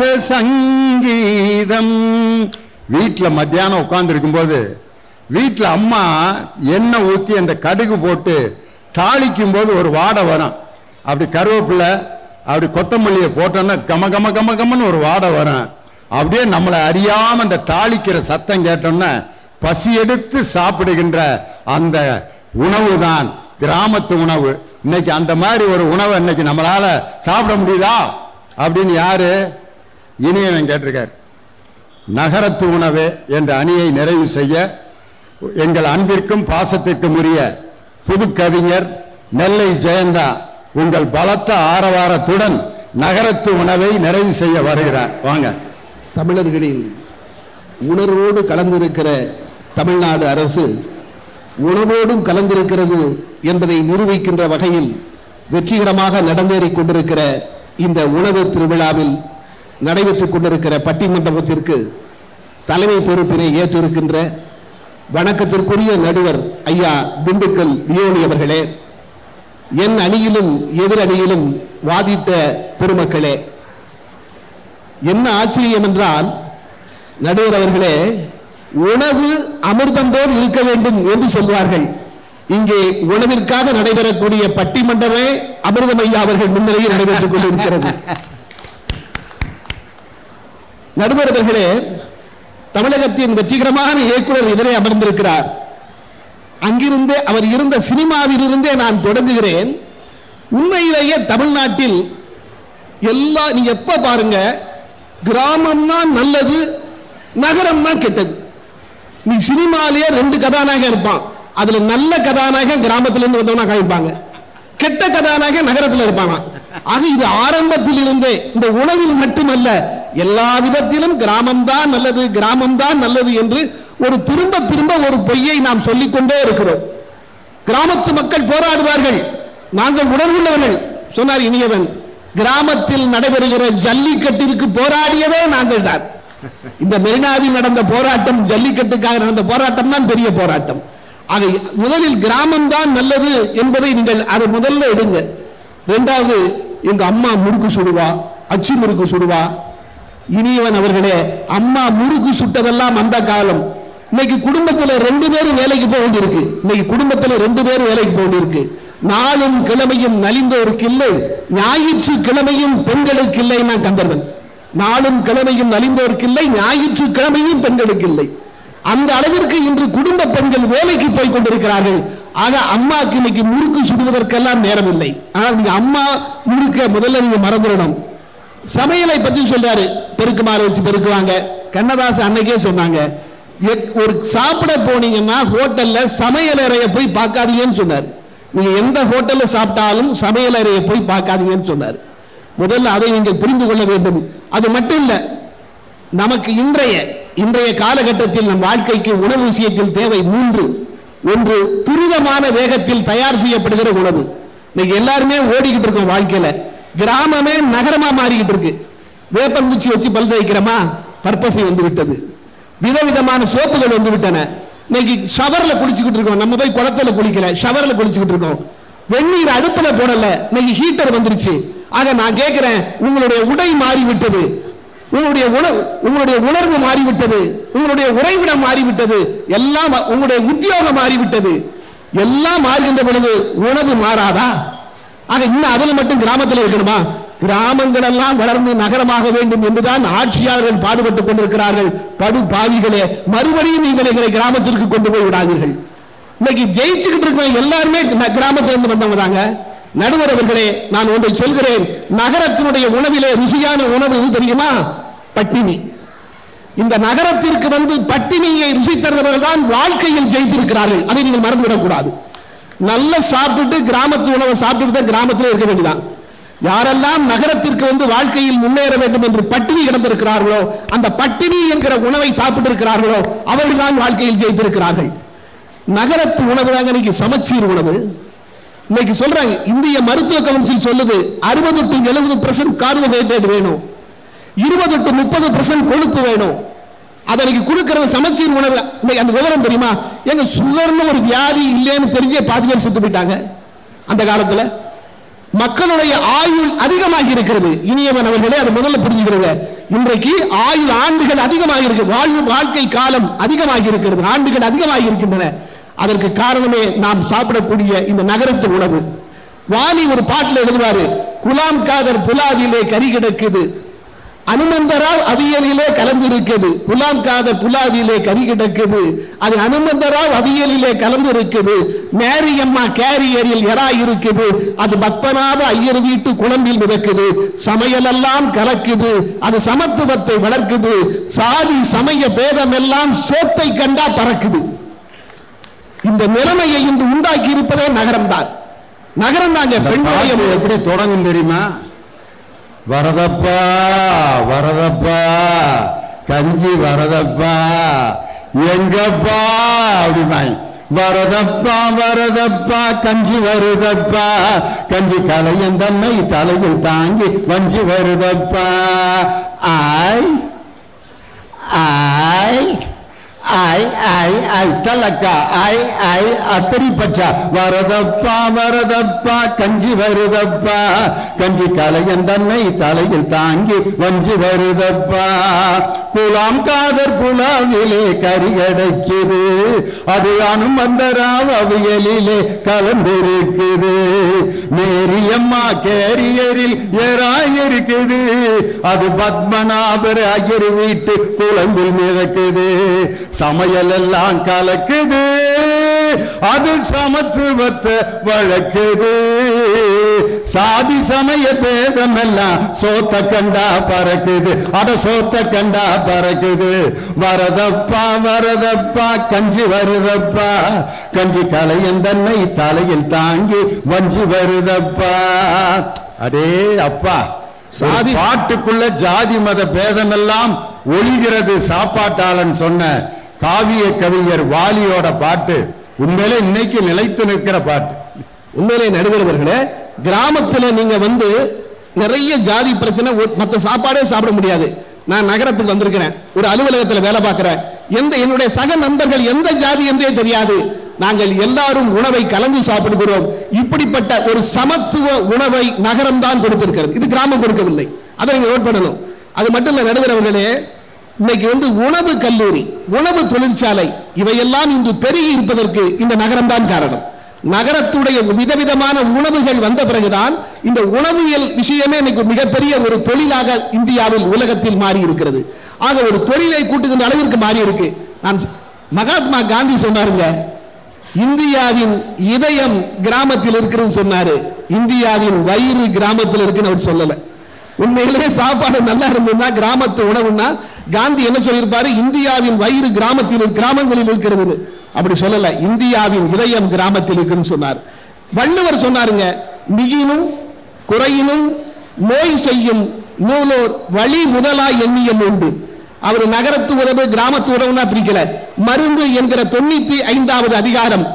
சங்கீதம் வீட்டுல மத்தியானம் உட்கார்ந்து போது வீட்டுல அம்மா எண்ணெய் ஊத்தி அந்த கடுகு போட்டு தாளிக்கும் போது ஒரு வாடை வரும் அப்படி கருவேப்பிலை அப்படி கொத்தமல்லியை போட்டோன்னா கம கம கம கமன்னு ஒரு வாடை வரும் அப்படியே நம்மளை அறியாம அந்த தாளிக்கிற சத்தம் கேட்டோம்னா பசி எடுத்து சாப்பிடுகின்ற அந்த உணவு தான் கிராமத்து உணவு இன்னைக்கு அந்த மாதிரி ஒரு உணவை இன்னைக்கு நம்மளால சாப்பிட முடியுதா அப்படின்னு யாரு இனியவன் கேட்டிருக்காரு நகரத்து உணவே என்ற அணியை நிறைவு செய்ய எங்கள் அன்பிற்கும் பாசத்திற்கும் உரிய புது கவிஞர் நெல்லை ஜெயந்தா உங்கள் பலத்த ஆரவாரத்துடன் நகரத்து உணவை நிறைவு செய்ய வருகிறார் வாங்க தமிழர்களின் உணர்வோடு கலந்திருக்கிற தமிழ்நாடு அரசு உணவோடும் கலந்திருக்கிறது என்பதை நிரூபிக்கின்ற வகையில் வெற்றிகரமாக நடந்தேறிக் கொண்டிருக்கிற இந்த உணவு திருவிழாவில் நடைபெற்றுக் கொண்டிருக்கிற பட்டிமண்டபத்திற்கு தலைமை பொறுப்பினை ஏற்றிருக்கின்ற வணக்கத்திற்குரிய நடுவர் ஐயா திண்டுக்கல் லியோனி அவர்களே என் அணியிலும் எதிர் அணியிலும் வாதிட்ட பெருமக்களே என்ன ஆச்சரியம் என்றால் நடுவர் அவர்களே உணவு அமிர்தம் போல் இருக்க வேண்டும் என்று சொல்வார்கள் இங்கே உணவிற்காக நடைபெறக்கூடிய பட்டிமன்றமே அமிர்தமையா அவர்கள் முன்னிலையில் நடைபெற்றுக் கொண்டிருக்கிறது நடுவர் அவர்களே தமிழகத்தின் வெற்றிகரமான இயக்குனர் எதிரே அமர்ந்திருக்கிறார் அங்கிருந்து அவர் இருந்த சினிமாவில் இருந்தே நான் தொடங்குகிறேன் உண்மையிலேயே தமிழ்நாட்டில் எல்லா நீங்க எப்ப பாருங்க கிராமம்னா நல்லது நகரம்னா கெட்டது நீ சினிமாலேயே ரெண்டு கதாநாயகன் இருப்பான் அதுல நல்ல கதாநாயகன் கிராமத்துல இருந்து வந்தவனா காமிப்பாங்க கெட்ட கதாநாயகன் நகரத்துல இருப்பானா ஆக இது ஆரம்பத்தில் இருந்தே இந்த உணவில் மட்டுமல்ல எல்லா விதத்திலும் கிராமம்தான் நல்லது கிராமம்தான் நல்லது என்று ஒரு திரும்ப திரும்ப ஒரு பொய்யை நாம் சொல்லிக்கொண்டே இருக்கிறோம் கிராமத்து மக்கள் போராடுவார்கள் நாங்கள் உணர்வுள்ளவர்கள் சொன்னார் இனியவன் கிராமத்தில் நடைபெறுகிற ஜல்லிக்கட்டிற்கு போராடியதே நாங்கள் தான் இந்த மெரினாவில் நடந்த போராட்டம் ஜல்லிக்கட்டுக்காக நடந்த போராட்டம் தான் பெரிய போராட்டம் ஆக முதலில் கிராமம் தான் நல்லது என்பதை நீங்கள் அதை முதல்ல எடுங்க இரண்டாவது எங்க அம்மா முறுக்கு சுடுவா அச்சு முறுக்கு சுடுவா இனியவன் அவர்களே அம்மா முறுக்கு சுட்டதெல்லாம் அந்த காலம் இன்னைக்கு குடும்பத்துல ரெண்டு பேரும் வேலைக்கு போக வேண்டியிருக்கு இன்னைக்கு குடும்பத்துல ரெண்டு பேரும் வேலைக்கு போக வேண்டியிருக்கு நாளும் கிழமையும் நலிந்தோருக்கு இல்லை ஞாயிற்று கிழமையும் பெண்களுக்கு இல்லை நான் கந்தர்வன் நாளும் கிழமையும் நலிந்தோருக்கு இல்லை ஞாயிற்று கிழமையும் பெண்களுக்கு இல்லை அந்த அளவிற்கு இன்று குடும்ப பெண்கள் வேலைக்கு போய் கொண்டிருக்கிறார்கள் ஆக அம்மாக்கு இன்னைக்கு முறுக்கு சுடுவதற்கெல்லாம் நேரம் இல்லை ஆனால் நீங்க அம்மா முறுக்க முதல்ல நீங்க மறந்துடணும் சமையலை பத்தி சொல்றாரு பெருக்குமாறு வச்சு பெருக்குவாங்க கண்ணதாசன் அன்னைக்கே சொன்னாங்க எக்- ஒரு சாப்பிட போனீங்கன்னா ஹோட்டல்ல சமையல் அறையை போய் பார்க்காதீங்கன்னு சொன்னார் நீங்க எந்த ஹோட்டல்ல சாப்பிட்டாலும் சமையல் அறையை போய் பார்க்காதீங்கன்னு சொன்னார் முதல்ல அதை நீங்கள் புரிந்து கொள்ள வேண்டும் அது மட்டும் இல்ல நமக்கு இன்றைய இன்றைய காலகட்டத்தில் நம் வாழ்க்கைக்கு உணவு விஷயத்தில் தேவை மூன்று ஒன்று துரிதமான வேகத்தில் தயார் செய்யப்படுகிற உணவு இன்னைக்கு எல்லாருமே ஓடிக்கிட்டு இருக்கோம் வாழ்க்கையில கிராமமே நகரமா மாறிக்கிட்டு இருக்கு வேப்பங்குச்சி வச்சு பல் தேய்க்கிறோமா பர்பஸை வந்து விட்டது விதவிதமான சோப்புகள் வந்து விட்டன இன்னைக்கு ஷவர்ல குளிச்சுக்கிட்டு இருக்கோம் நம்ம போய் குளத்துல குளிக்கல ஷவர்ல குளிச்சுக்கிட்டு இருக்கோம் வெந்நீர் அடுப்புல போடல இன்னைக்கு ஹீட்டர் வந்துருச்சு ஆக நான் கேட்கிறேன் உங்களுடைய உடை மாறிவிட்டது உங்களுடைய உணவு உங்களுடைய உணர்வு மாறிவிட்டது உங்களுடைய உறைவிடம் மாறிவிட்டது எல்லாம் மா- உங்களுடைய உத்தியோகம் மாறிவிட்டது எல்லாம் மாறுகின்ற பொழுது உணவு மாறாதா ஆக இன்னும் அதுல மட்டும் கிராமத்தில் இருக்கணுமா கிராமங்கள் எல்லாம் வளர்ந்து நகரமாக வேண்டும் என்றுதான் ஆட்சியாளர்கள் பாடுபட்டுக் கொண்டிருக்கிறார்கள் படு பாவிகளே மறுபடியும் நீங்கள் எங்களை கிராமத்திற்கு கொண்டு போய் விடாதீர்கள் இன்னைக்கு ஜெயிச்சுக்கிட்டு இருக்கோம் எல்லாருமே ந- கிராமத்திலிருந்து வந்தவங்க தாங்க நடுவர் அவர்களே நான் ஒன்றை சொல்கிறேன் நகரத்தினுடைய உணவிலே ருசியான உணவு எது தெரியுமா பட்டினி இந்த நகரத்திற்கு வந்து பட்டினியை ருசி தருபவர்கள் தான் வாழ்க்கையில் ஜெயித்திருக்கிறார்கள் அதை நீங்கள் மறந்துவிடக் கூடாது நல்ல சாப்பிட்டுட்டு கிராமத்து உணவை சாப்பிட்டுட்டு தான் கிராமத்திலே இருக்க வேண்டியதான் யாரெல்லாம் நகரத்திற்கு வந்து வாழ்க்கையில் முன்னேற வேண்டும் என்று பட்டினி கிடந்திருக்கிறார்களோ அந்த பட்டினி என்கிற உணவை சாப்பிட்டு இருக்கிறார்களோ அவர்கள் தான் வாழ்க்கையில் ஜெயித்திருக்கிறார்கள் நகரத்து உணவு தாங்க இன்னைக்கு சமச்சீர் உணவு இன்னைக்கு சொல்றாங்க இந்திய மருத்துவ கவுன்சில் சொல்லுது அறுபது டு எழுபது பர்சன்ட் கார்போஹைட்ரேட் வேணும் இருபது டு முப்பது பர்சன்ட் கொழுப்பு வேணும் அதை இன்னைக்கு கொடுக்கறது சமச்சீர் உணவு இன்னைக்கு அந்த விவரம் தெரியுமா எங்க சுகர்னு ஒரு வியாதி இல்லைன்னு தெரிஞ்சே பாதி பேர் செத்து போயிட்டாங்க அந்த காலத்துல மக்களுடைய ஆயுள் அதிகமாகி இருக்கிறது இனியவன் அவர்களே அதை முதல்ல புரிஞ்சுக்கிறீங்க இன்றைக்கு ஆயுள் ஆண்டுகள் அதிகமாக இருக்கு வாழ்வு வாழ்க்கை காலம் அதிகமாகி இருக்கிறது ஆண்டுகள் அதிகமாகி இருக்கின்றன அதற்கு காரணமே நாம் சாப்பிடக்கூடிய இந்த நகரத்து உணவு வாலி ஒரு பாட்டில் எழுதுவாரு குலாம் காதர் புலாவிலே கறி கிடக்குது அனுமந்தரால் அவியலிலே கலந்திருக்குது குலாம் காதர் புலாவிலே கறி கிடக்குது அது அனுமந்தரால் அவியலிலே கலந்திருக்குது மேரியம்மா கேரியரில் எறா இருக்குது அது பத்மநாப ஐயர் வீட்டு குழம்பில் மிதக்குது சமையலெல்லாம் கலக்குது அது சமத்துவத்தை வளர்க்குது சாதி சமய பேதம் எல்லாம் சோத்தை கண்டா பறக்குது இந்த நிலைமையை இன்று உண்டாக்கி இருப்பதே நகரம்தான் நகரம் தாங்க பெண்களுடைய பாட்டு எப்படி தொடங்கும் தெரியுமா வரதப்பா வரதப்பா கஞ்சி வரதப்பா எங்கப்பா அப்படிமாய் வரதப்பா வரதப்பா கஞ்சி வருதப்பா கஞ்சி கலையும் தன்னை தலையில் தாங்கி வஞ்சி வருதப்பா ஆய் ஆய் ஆய் ஆய் ஆய் தலக்கா ஆய் ஆய் அத்தரி பச்சா வரதப்பா வரதப்பா கஞ்சி வருதப்பா கஞ்சி கலையன் தன்னை தலையில் தாங்கி வஞ்சி வருதப்பா குலாம் காதர் குலாவிலே கறி கிடைக்குது அது அனுமந்தராவ் அவியலிலே கலந்திருக்குது மேரியம்மா கேரியரில் ஏறாயிருக்குது அது பத்மநாபர் ஐயர் வீட்டு குழம்பில் மிதக்குது சமையல் எல்லாம் கலக்குது அது சமத்துவத்தை வழக்குது சாதி சமய பேதம் எல்லாம் சோத்த கண்டா பறக்குது அட சோத்த கண்டா பறக்குது வரதப்பா வரதப்பா கஞ்சி வருதப்பா கஞ்சி கலையந்தன்னை தலையில் தாங்கி வஞ்சி வருதப்பா அடே அப்பா சாதி பாட்டுக்குள்ள ஜாதி மத பேதமெல்லாம் ஒளிகிறது சாப்பாட்டாளன் சொன்ன காவிய கவிஞர் வாலியோட பாட்டு உண்மையிலே இன்னைக்கு நிலைத்து நிற்கிற பாட்டு உண்மையிலே நடுவர்களே கிராமத்துல நீங்க வந்து நிறைய ஜாதி பிரச்சனை ஒரு- மத்த சாப்பாடே சாப்பிட முடியாது நான் நகரத்துக்கு வந்திருக்கிறேன் ஒரு அலுவலகத்துல வேலை பார்க்கிறேன் எந்த என்னுடைய சக நண்பர்கள் எந்த ஜாதி என்றே தெரியாது நாங்கள் எல்லாரும் உணவை கலந்து சாப்பிடுகிறோம் இப்படிப்பட்ட ஒரு சமத்துவ உணவை நகரம் தான் கொடுத்திருக்கிறது இது கிராமம் கொடுக்கவில்லை அதை நீங்க நோட் பண்ணணும் அது மட்டும் இல்ல நடுவர் அவர்களே இன்னைக்கு வந்து உணவு கல்லூரி உணவு தொழிற்சாலை இவையெல்லாம் இன்று பெருகி இருப்பதற்கு இந்த நகரம் தான் காரணம் நகரத்துடைய விதவிதமான உணவுகள் வந்த பிறகுதான் இந்த உணவியல் விஷயமே இன்னைக்கு ஒரு மிகப்பெரிய ஒரு தொழிலாக இந்தியாவில் உலகத்தில் மாறி இருக்கிறது ஆக ஒரு தொழிலை கூட்டுகின்ற அளவிற்கு மாறி இருக்கு நான் மகாத்மா காந்தி சொன்னாருங்க இந்தியாவின் இதயம் கிராமத்தில் இருக்குன்னு சொன்னாரு இந்தியாவின் வயிறு கிராமத்தில் இருக்குன்னு அவர் சொல்லல உண்மையிலேயே சாப்பாடு நல்லா இருந்ததுன்னா கிராமத்து உணவுன்னா காந்தி என்ன சொல்லியிருப்பாரு இந்தியாவின் வயிறு கிராமத்தில் கிராமங்களில் இருக்கிறது அப்படி சொல்லல இந்தியாவின் இதயம் கிராமத்தில் இருக்குன்னு சொன்னார் வள்ளுவர் சொன்னாருங்க மிகினும் குறையினும் நோய் செய்யும் நூலோர் வழி முதலாய் எண்ணியம் உண்டு அவர் நகரத்து உறவு கிராமத்து உறவுனா பிரிக்கல மருந்து என்கிற தொண்ணூத்தி ஐந்தாவது அதிகாரம்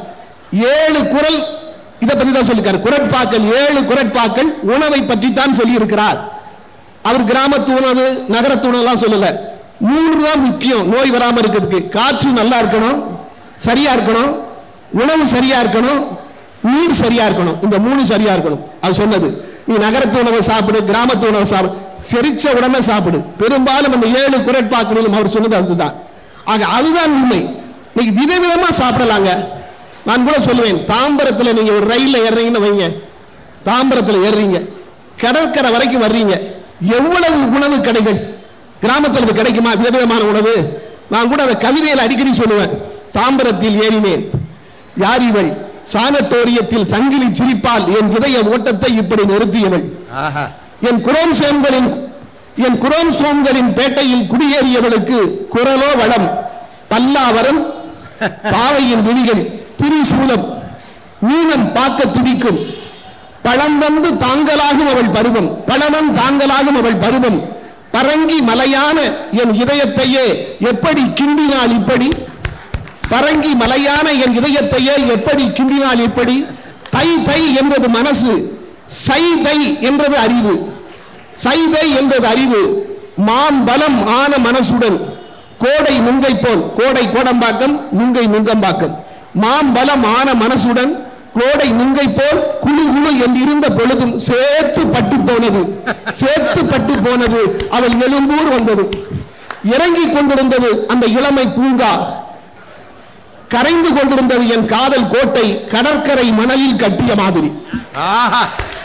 ஏழு குரல் இதை பத்தி தான் சொல்லிருக்காரு குரட்பாக்கள் ஏழு குரட்பாக்கள் உணவை பற்றி தான் சொல்லி இருக்கிறார் அவர் கிராமத்து உணவு நகரத்து உணவுலாம் சொல்லல மூணு தான் முக்கியம் நோய் வராம இருக்கிறதுக்கு காற்று நல்லா இருக்கணும் சரியா இருக்கணும் உணவு சரியா இருக்கணும் நீர் சரியா இருக்கணும் இந்த மூணு சரியா இருக்கணும் அது சொன்னது நீ நகரத்து உணவை சாப்பிடு கிராமத்து உணவை சாப்பிடு செரிச்ச உடனே சாப்பிடு பெரும்பாலும் அந்த ஏழு குரட்பாக்களிலும் அவர் சொன்னது அதுதான் ஆக அதுதான் உண்மை இன்னைக்கு விதவிதமா சாப்பிடலாங்க நான் கூட சொல்லுவேன் தாம்பரத்தில் நீங்க ஒரு ரயில்ல ஏறுறீங்கன்னு வைங்க தாம்பரத்தில் ஏறுறீங்க கடற்கரை வரைக்கும் வர்றீங்க எவ்வளவு உணவு கடைகள் கிராமத்தில் இது கிடைக்குமா விதவிதமான உணவு நான் கூட அதை கவிதையில் அடிக்கடி சொல்லுவேன் தாம்பரத்தில் ஏறினேன் யார் இவள் சானட்டோரியத்தில் சங்கிலி சிரிப்பால் என் இதய ஓட்டத்தை இப்படி நிறுத்தியவள் ஆஹா என் குரோம் சோம்களின் என் குரோம் சோம்களின் பேட்டையில் குடியேறியவளுக்கு குரலோ வளம் பல்லாவரம் பாவையின் விழிகள் திரிசூலம் மீனம் பார்க்க துடிக்கும் பழம் வந்து தாங்கலாகும் அவள் பருவம் பழவன் தாங்கலாகும் அவள் பருவம் பரங்கி மலையான என் இதயத்தையே எப்படி கிண்டினால் இப்படி பரங்கி மலையான என் இதயத்தையே எப்படி கிண்டினால் இப்படி தை தை என்பது மனசு சை தை என்றது அறிவு சைதை என்பது அறிவு மான் பலம் ஆன மனசுடன் கோடை நுங்கை போல் கோடை கோடம்பாக்கம் நுங்கை நுங்கம்பாக்கம் மாம் பலம் ஆன மனசுடன் கோடை நுங்கை போல் குழு குழு என்றிருந்த பொழுதும் சேர்த்து பட்டு போனது சேர்த்து பட்டு போனது அவள் எழும்பூர் வந்தது இறங்கி கொண்டிருந்தது அந்த இளமை பூங்கா கரைந்து கொண்டிருந்தது என் காதல் கோட்டை கடற்கரை மணலில் கட்டிய மாதிரி ஆஹா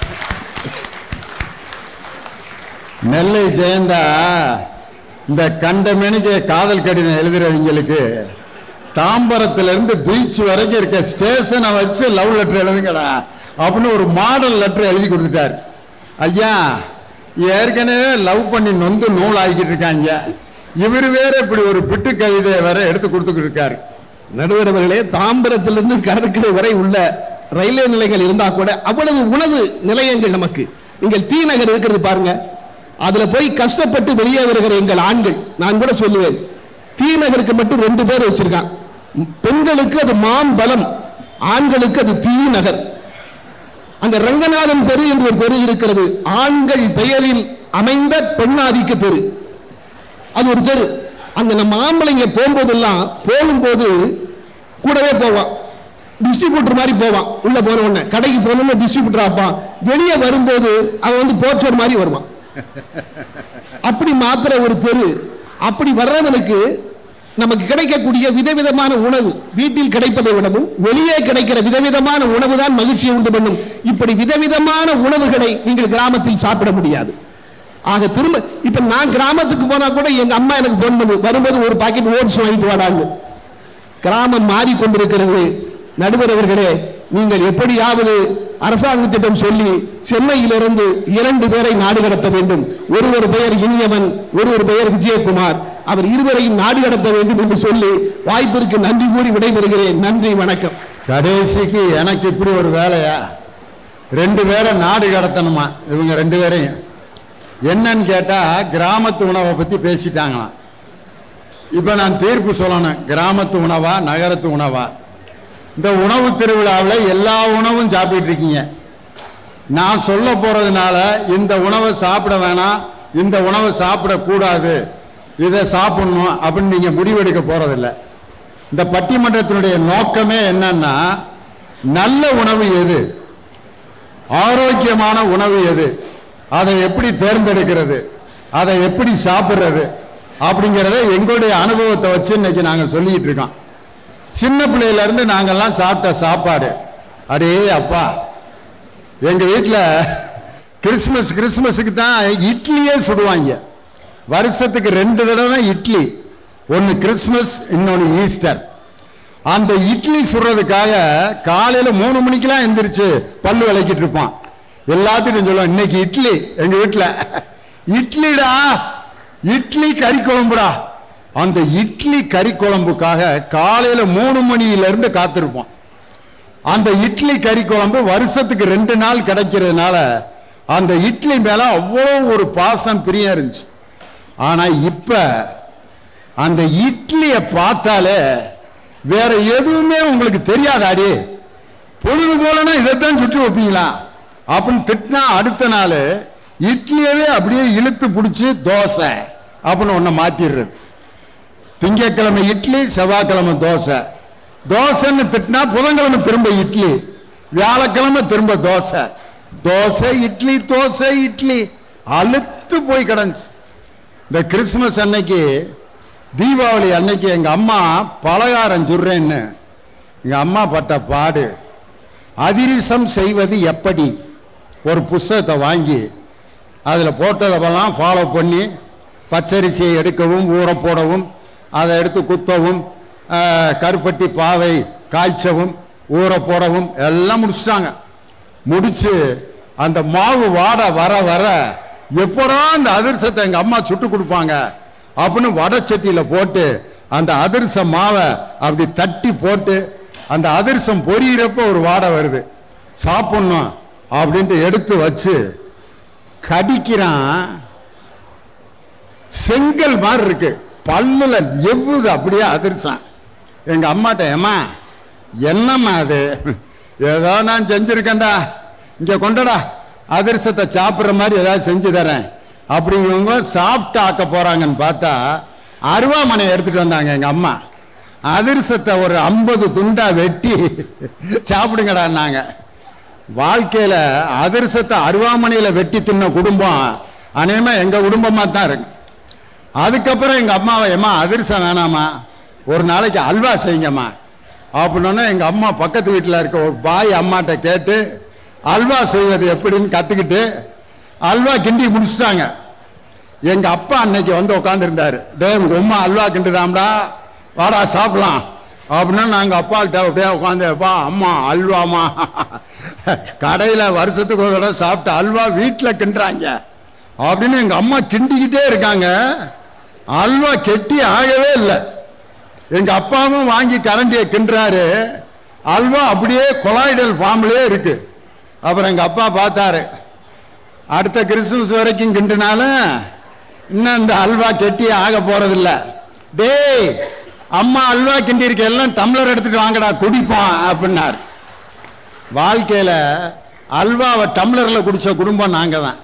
நெல்லை ஜெயந்தா இந்த கண்டமேனிக்கு காதல் கடிதம் எழுதுறவங்களுக்கு தாம்பரத்திலிருந்து பீச் வரைக்கும் இருக்க ஸ்டேஷனை வச்சு லவ் லெட்டர் எழுதுங்கடா அப்படின்னு ஒரு மாடல் லெட்டர் எழுதி கொடுத்துட்டார் ஐயா ஏற்கனவே லவ் பண்ணி நொந்து நூல் ஆகிக்கிட்டு இருக்காங்க இவர் வேற இப்படி ஒரு பிட்டு கவிதையை வேற எடுத்து கொடுத்துக்கிட்டு இருக்காரு நடுவர் அவர்களே தாம்பரத்திலிருந்து கடற்கரை வரை உள்ள ரயில்வே நிலையங்கள் இருந்தா கூட அவ்வளவு உணவு நிலையங்கள் நமக்கு நீங்கள் டி நகர் இருக்கிறது பாருங்க அதுல போய் கஷ்டப்பட்டு வெளியே வருகிற எங்கள் ஆண்கள் நான் கூட சொல்லுவேன் டி நகருக்கு மட்டும் ரெண்டு பேர் வச்சிருக்கான் பெண்களுக்கு அது மாம் பலம் ஆண்களுக்கு அது தீ நகர் அங்க ரங்கநாதன் தெரு என்று ஒரு தெரு இருக்கிறது ஆண்கள் பெயரில் அமைந்த பெண்ணாதிக்க தெரு அது ஒரு தெரு அங்க நம்ம ஆம்பளைங்க போகும்போதெல்லாம் போகும்போது கூடவே போவான் டிஸ்ட்ரிபியூட்டர் மாதிரி போவான் உள்ள போன உடனே கடைக்கு போகணும்னு டிஸ்ட்ரிபியூட்டர் ஆப்பான் வெளியே வரும்போது அவன் வந்து போச்சோர் மாதிரி வருவான் அப்படி மாத்திர ஒரு தெரு அப்படி வர்றவனுக்கு நமக்கு கிடைக்கக்கூடிய விதவிதமான உணவு வீட்டில் கிடைப்பதை விடவும் வெளியே கிடைக்கிற விதவிதமான உணவு தான் மகிழ்ச்சியை உண்டு பண்ணும் இப்படி விதவிதமான உணவுகளை நீங்கள் கிராமத்தில் சாப்பிட முடியாது ஆக திரும்ப இப்ப நான் கிராமத்துக்கு போனா கூட எங்க அம்மா எனக்கு ஃபோன் பண்ணு வரும்போது ஒரு பாக்கெட் ஓட்ஸ் வாங்கிட்டு வாடாங்க கிராமம் மாறிக்கொண்டிருக்கிறது நடுவர் அவர்களே நீங்கள் எப்படியாவது அரசாங்கத்திடம் சொல்லி சென்னையிலிருந்து இரண்டு பேரை நாடு கடத்த வேண்டும் ஒருவர் பெயர் இனியவன் ஒருவர் பெயர் விஜயகுமார் அவர் இருவரையும் நாடு கடத்த வேண்டும் என்று சொல்லி வாய்ப்பிற்கு நன்றி கூறி விடைபெறுகிறேன் நன்றி வணக்கம் கடைசிக்கு எனக்கு இப்படி ஒரு வேலையா ரெண்டு பேரை நாடு கடத்தணுமா இவங்க ரெண்டு பேரையும் என்னன்னு கேட்டா கிராமத்து உணவை பத்தி பேசிட்டாங்களாம் இப்ப நான் தீர்ப்பு சொல்லணும் கிராமத்து உணவா நகரத்து உணவா இந்த உணவு திருவிழாவில் எல்லா உணவும் சாப்பிட்டு இருக்கீங்க நான் சொல்ல போறதுனால இந்த உணவை சாப்பிட வேணாம் இந்த உணவை சாப்பிடக்கூடாது இதை சாப்பிடணும் அப்படின்னு நீங்க முடிவெடுக்க போறதில்லை இந்த பட்டிமன்றத்தினுடைய நோக்கமே என்னன்னா நல்ல உணவு எது ஆரோக்கியமான உணவு எது அதை எப்படி தேர்ந்தெடுக்கிறது அதை எப்படி சாப்பிடுறது அப்படிங்கிறத எங்களுடைய அனுபவத்தை வச்சு இன்னைக்கு நாங்கள் சொல்லிட்டு இருக்கோம் சின்ன பிள்ளையில இருந்து நாங்கெல்லாம் சாப்பிட்ட சாப்பாடு அடே அப்பா எங்க வீட்டில் கிறிஸ்மஸ் கிறிஸ்மஸுக்கு தான் இட்லியே சுடுவாங்க வருஷத்துக்கு ரெண்டு தடவை இட்லி ஒன்று கிறிஸ்மஸ் இன்னொன்று ஈஸ்டர் அந்த இட்லி சுடுறதுக்காக காலையில் மூணு மணிக்கெல்லாம் எந்திரிச்சு பல்லு விளக்கிட்டு இருப்பான் எல்லாத்துக்கும் சொல்லுவான் இன்னைக்கு இட்லி எங்கள் வீட்டில் இட்லிடா இட்லி கறி குழம்புடா அந்த இட்லி கறி குழம்புக்காக காலையில் மூணு மணியிலிருந்து காத்திருப்போம் அந்த இட்லி கறி குழம்பு வருஷத்துக்கு ரெண்டு நாள் கிடைக்கிறதுனால அந்த இட்லி மேல அவ்வளோ ஒரு பாசம் பிரியம் இருந்துச்சு ஆனா இப்ப அந்த இட்லியை பார்த்தாலே வேற எதுவுமே உங்களுக்கு தெரியாதாடி பொழுது போலனா இதைத்தான் சுற்றி வைப்பீங்களா அப்படின்னு திட்டினா அடுத்த நாள் இட்லியவே அப்படியே இழுத்து பிடிச்சி தோசை அப்படின்னு ஒன்றை மாத்திடுறது திங்கட்கிழமை இட்லி செவ்வாய்க்கிழமை தோசை தோசைன்னு திட்டினா புதன்கிழமை திரும்ப இட்லி வியாழக்கிழமை திரும்ப தோசை தோசை இட்லி தோசை இட்லி அழுத்து போய் கிடந்துச்சு இந்த கிறிஸ்மஸ் அன்னைக்கு தீபாவளி அன்னைக்கு எங்க அம்மா பலகாரம் சுடுறேன்னு எங்க அம்மா பட்ட பாடு அதிரிசம் செய்வது எப்படி ஒரு புஸ்தகத்தை வாங்கி அதில் போட்டதெல்லாம் ஃபாலோ பண்ணி பச்சரிசியை எடுக்கவும் ஊற போடவும் அதை எடுத்து குத்தவும் ஆஹ், கருப்பட்டி பாவை காய்ச்சவும் ஊற போடவும் எல்லாம் முடிச்சிட்டாங்க முடிச்சு அந்த மாவு வாட வர வர எப்படா அந்த அதிர்சத்தை எங்க அம்மா சுட்டு கொடுப்பாங்க அப்படின்னு வடச்சட்டியில போட்டு அந்த அதிர்ச மாவை அப்படி தட்டி போட்டு அந்த அதிர்சம் பொரியிறப்ப ஒரு வாடை வருது சாப்பிடணும் அப்படின்ட்டு எடுத்து வச்சு கடிக்கிறான் செங்கல் மாதிரி இருக்கு பல்லுல எவ்வுது அப்படியே அதிர்சம் எங்க அம்மாட்ட ஏம்மா என்னம்மா அது ஏதோ நான் செஞ்சிருக்கேன்டா இங்க கொண்டடா அதிர்சத்தை சாப்பிட்ற மாதிரி ஏதாவது செஞ்சு தரேன் அப்படிங்கிறவங்க சாஃப்ட் ஆக்க போறாங்கன்னு பார்த்தா அருவாமனை எடுத்துட்டு வந்தாங்க எங்க அம்மா அதிர்சத்தை ஒரு ஐம்பது துண்டா வெட்டி சாப்பிடுங்கடான்னாங்க வாழ்க்கையில அதிர்சத்தை அருவாமனையில வெட்டி தின்ன குடும்பம் அநேகமா எங்க குடும்பமா தான் இருக்கு அதுக்கப்புறம் எங்க அம்மாவை ஏம்மா அதிர்சம் வேணாமா ஒரு நாளைக்கு அல்வா செய்யுங்கம்மா அப்படின்னோடனே எங்க அம்மா பக்கத்து வீட்டில் இருக்க ஒரு பாய் அம்மாட்ட கேட்டு அல்வா செய்வது எப்படின்னு கத்துக்கிட்டு அல்வா கிண்டி முடிச்சிட்டாங்க எங்க அப்பா அன்னைக்கு வந்து உட்காந்துருந்தாரு டே உங்க அம்மா அல்வா கிண்டுதாம்டா வாடா சாப்பிடலாம் அப்படின்னா நாங்கள் அப்பா கிட்ட அப்படியே உட்காந்து அப்பா அம்மா அல்வாமா கடையில் வருஷத்துக்கு ஒரு தடவை சாப்பிட்ட அல்வா வீட்டில் கிண்டுறாங்க அப்படின்னு எங்கள் அம்மா கிண்டிக்கிட்டே இருக்காங்க அல்வா கெட்டி ஆகவே இல்லை எங்க அப்பாவும் வாங்கி கரண்டியை கிண்டுறாரு அல்வா அப்படியே கொலாய்டல் ஃபார்ம்லயே இருக்கு அப்புறம் எங்க அப்பா பார்த்தாரு அடுத்த கிறிஸ்துமஸ் வரைக்கும் கிண்டுனாலும் இன்னும் இந்த அல்வா கெட்டி ஆக போறதில்ல டேய் அம்மா அல்வா கிண்டி இருக்க எல்லாம் டம்ளர் எடுத்துட்டு வாங்கடா குடிப்போம் அப்படின்னார் வாழ்க்கையில அல்வாவை டம்ளர்ல குடிச்ச குடும்பம் நாங்க தான்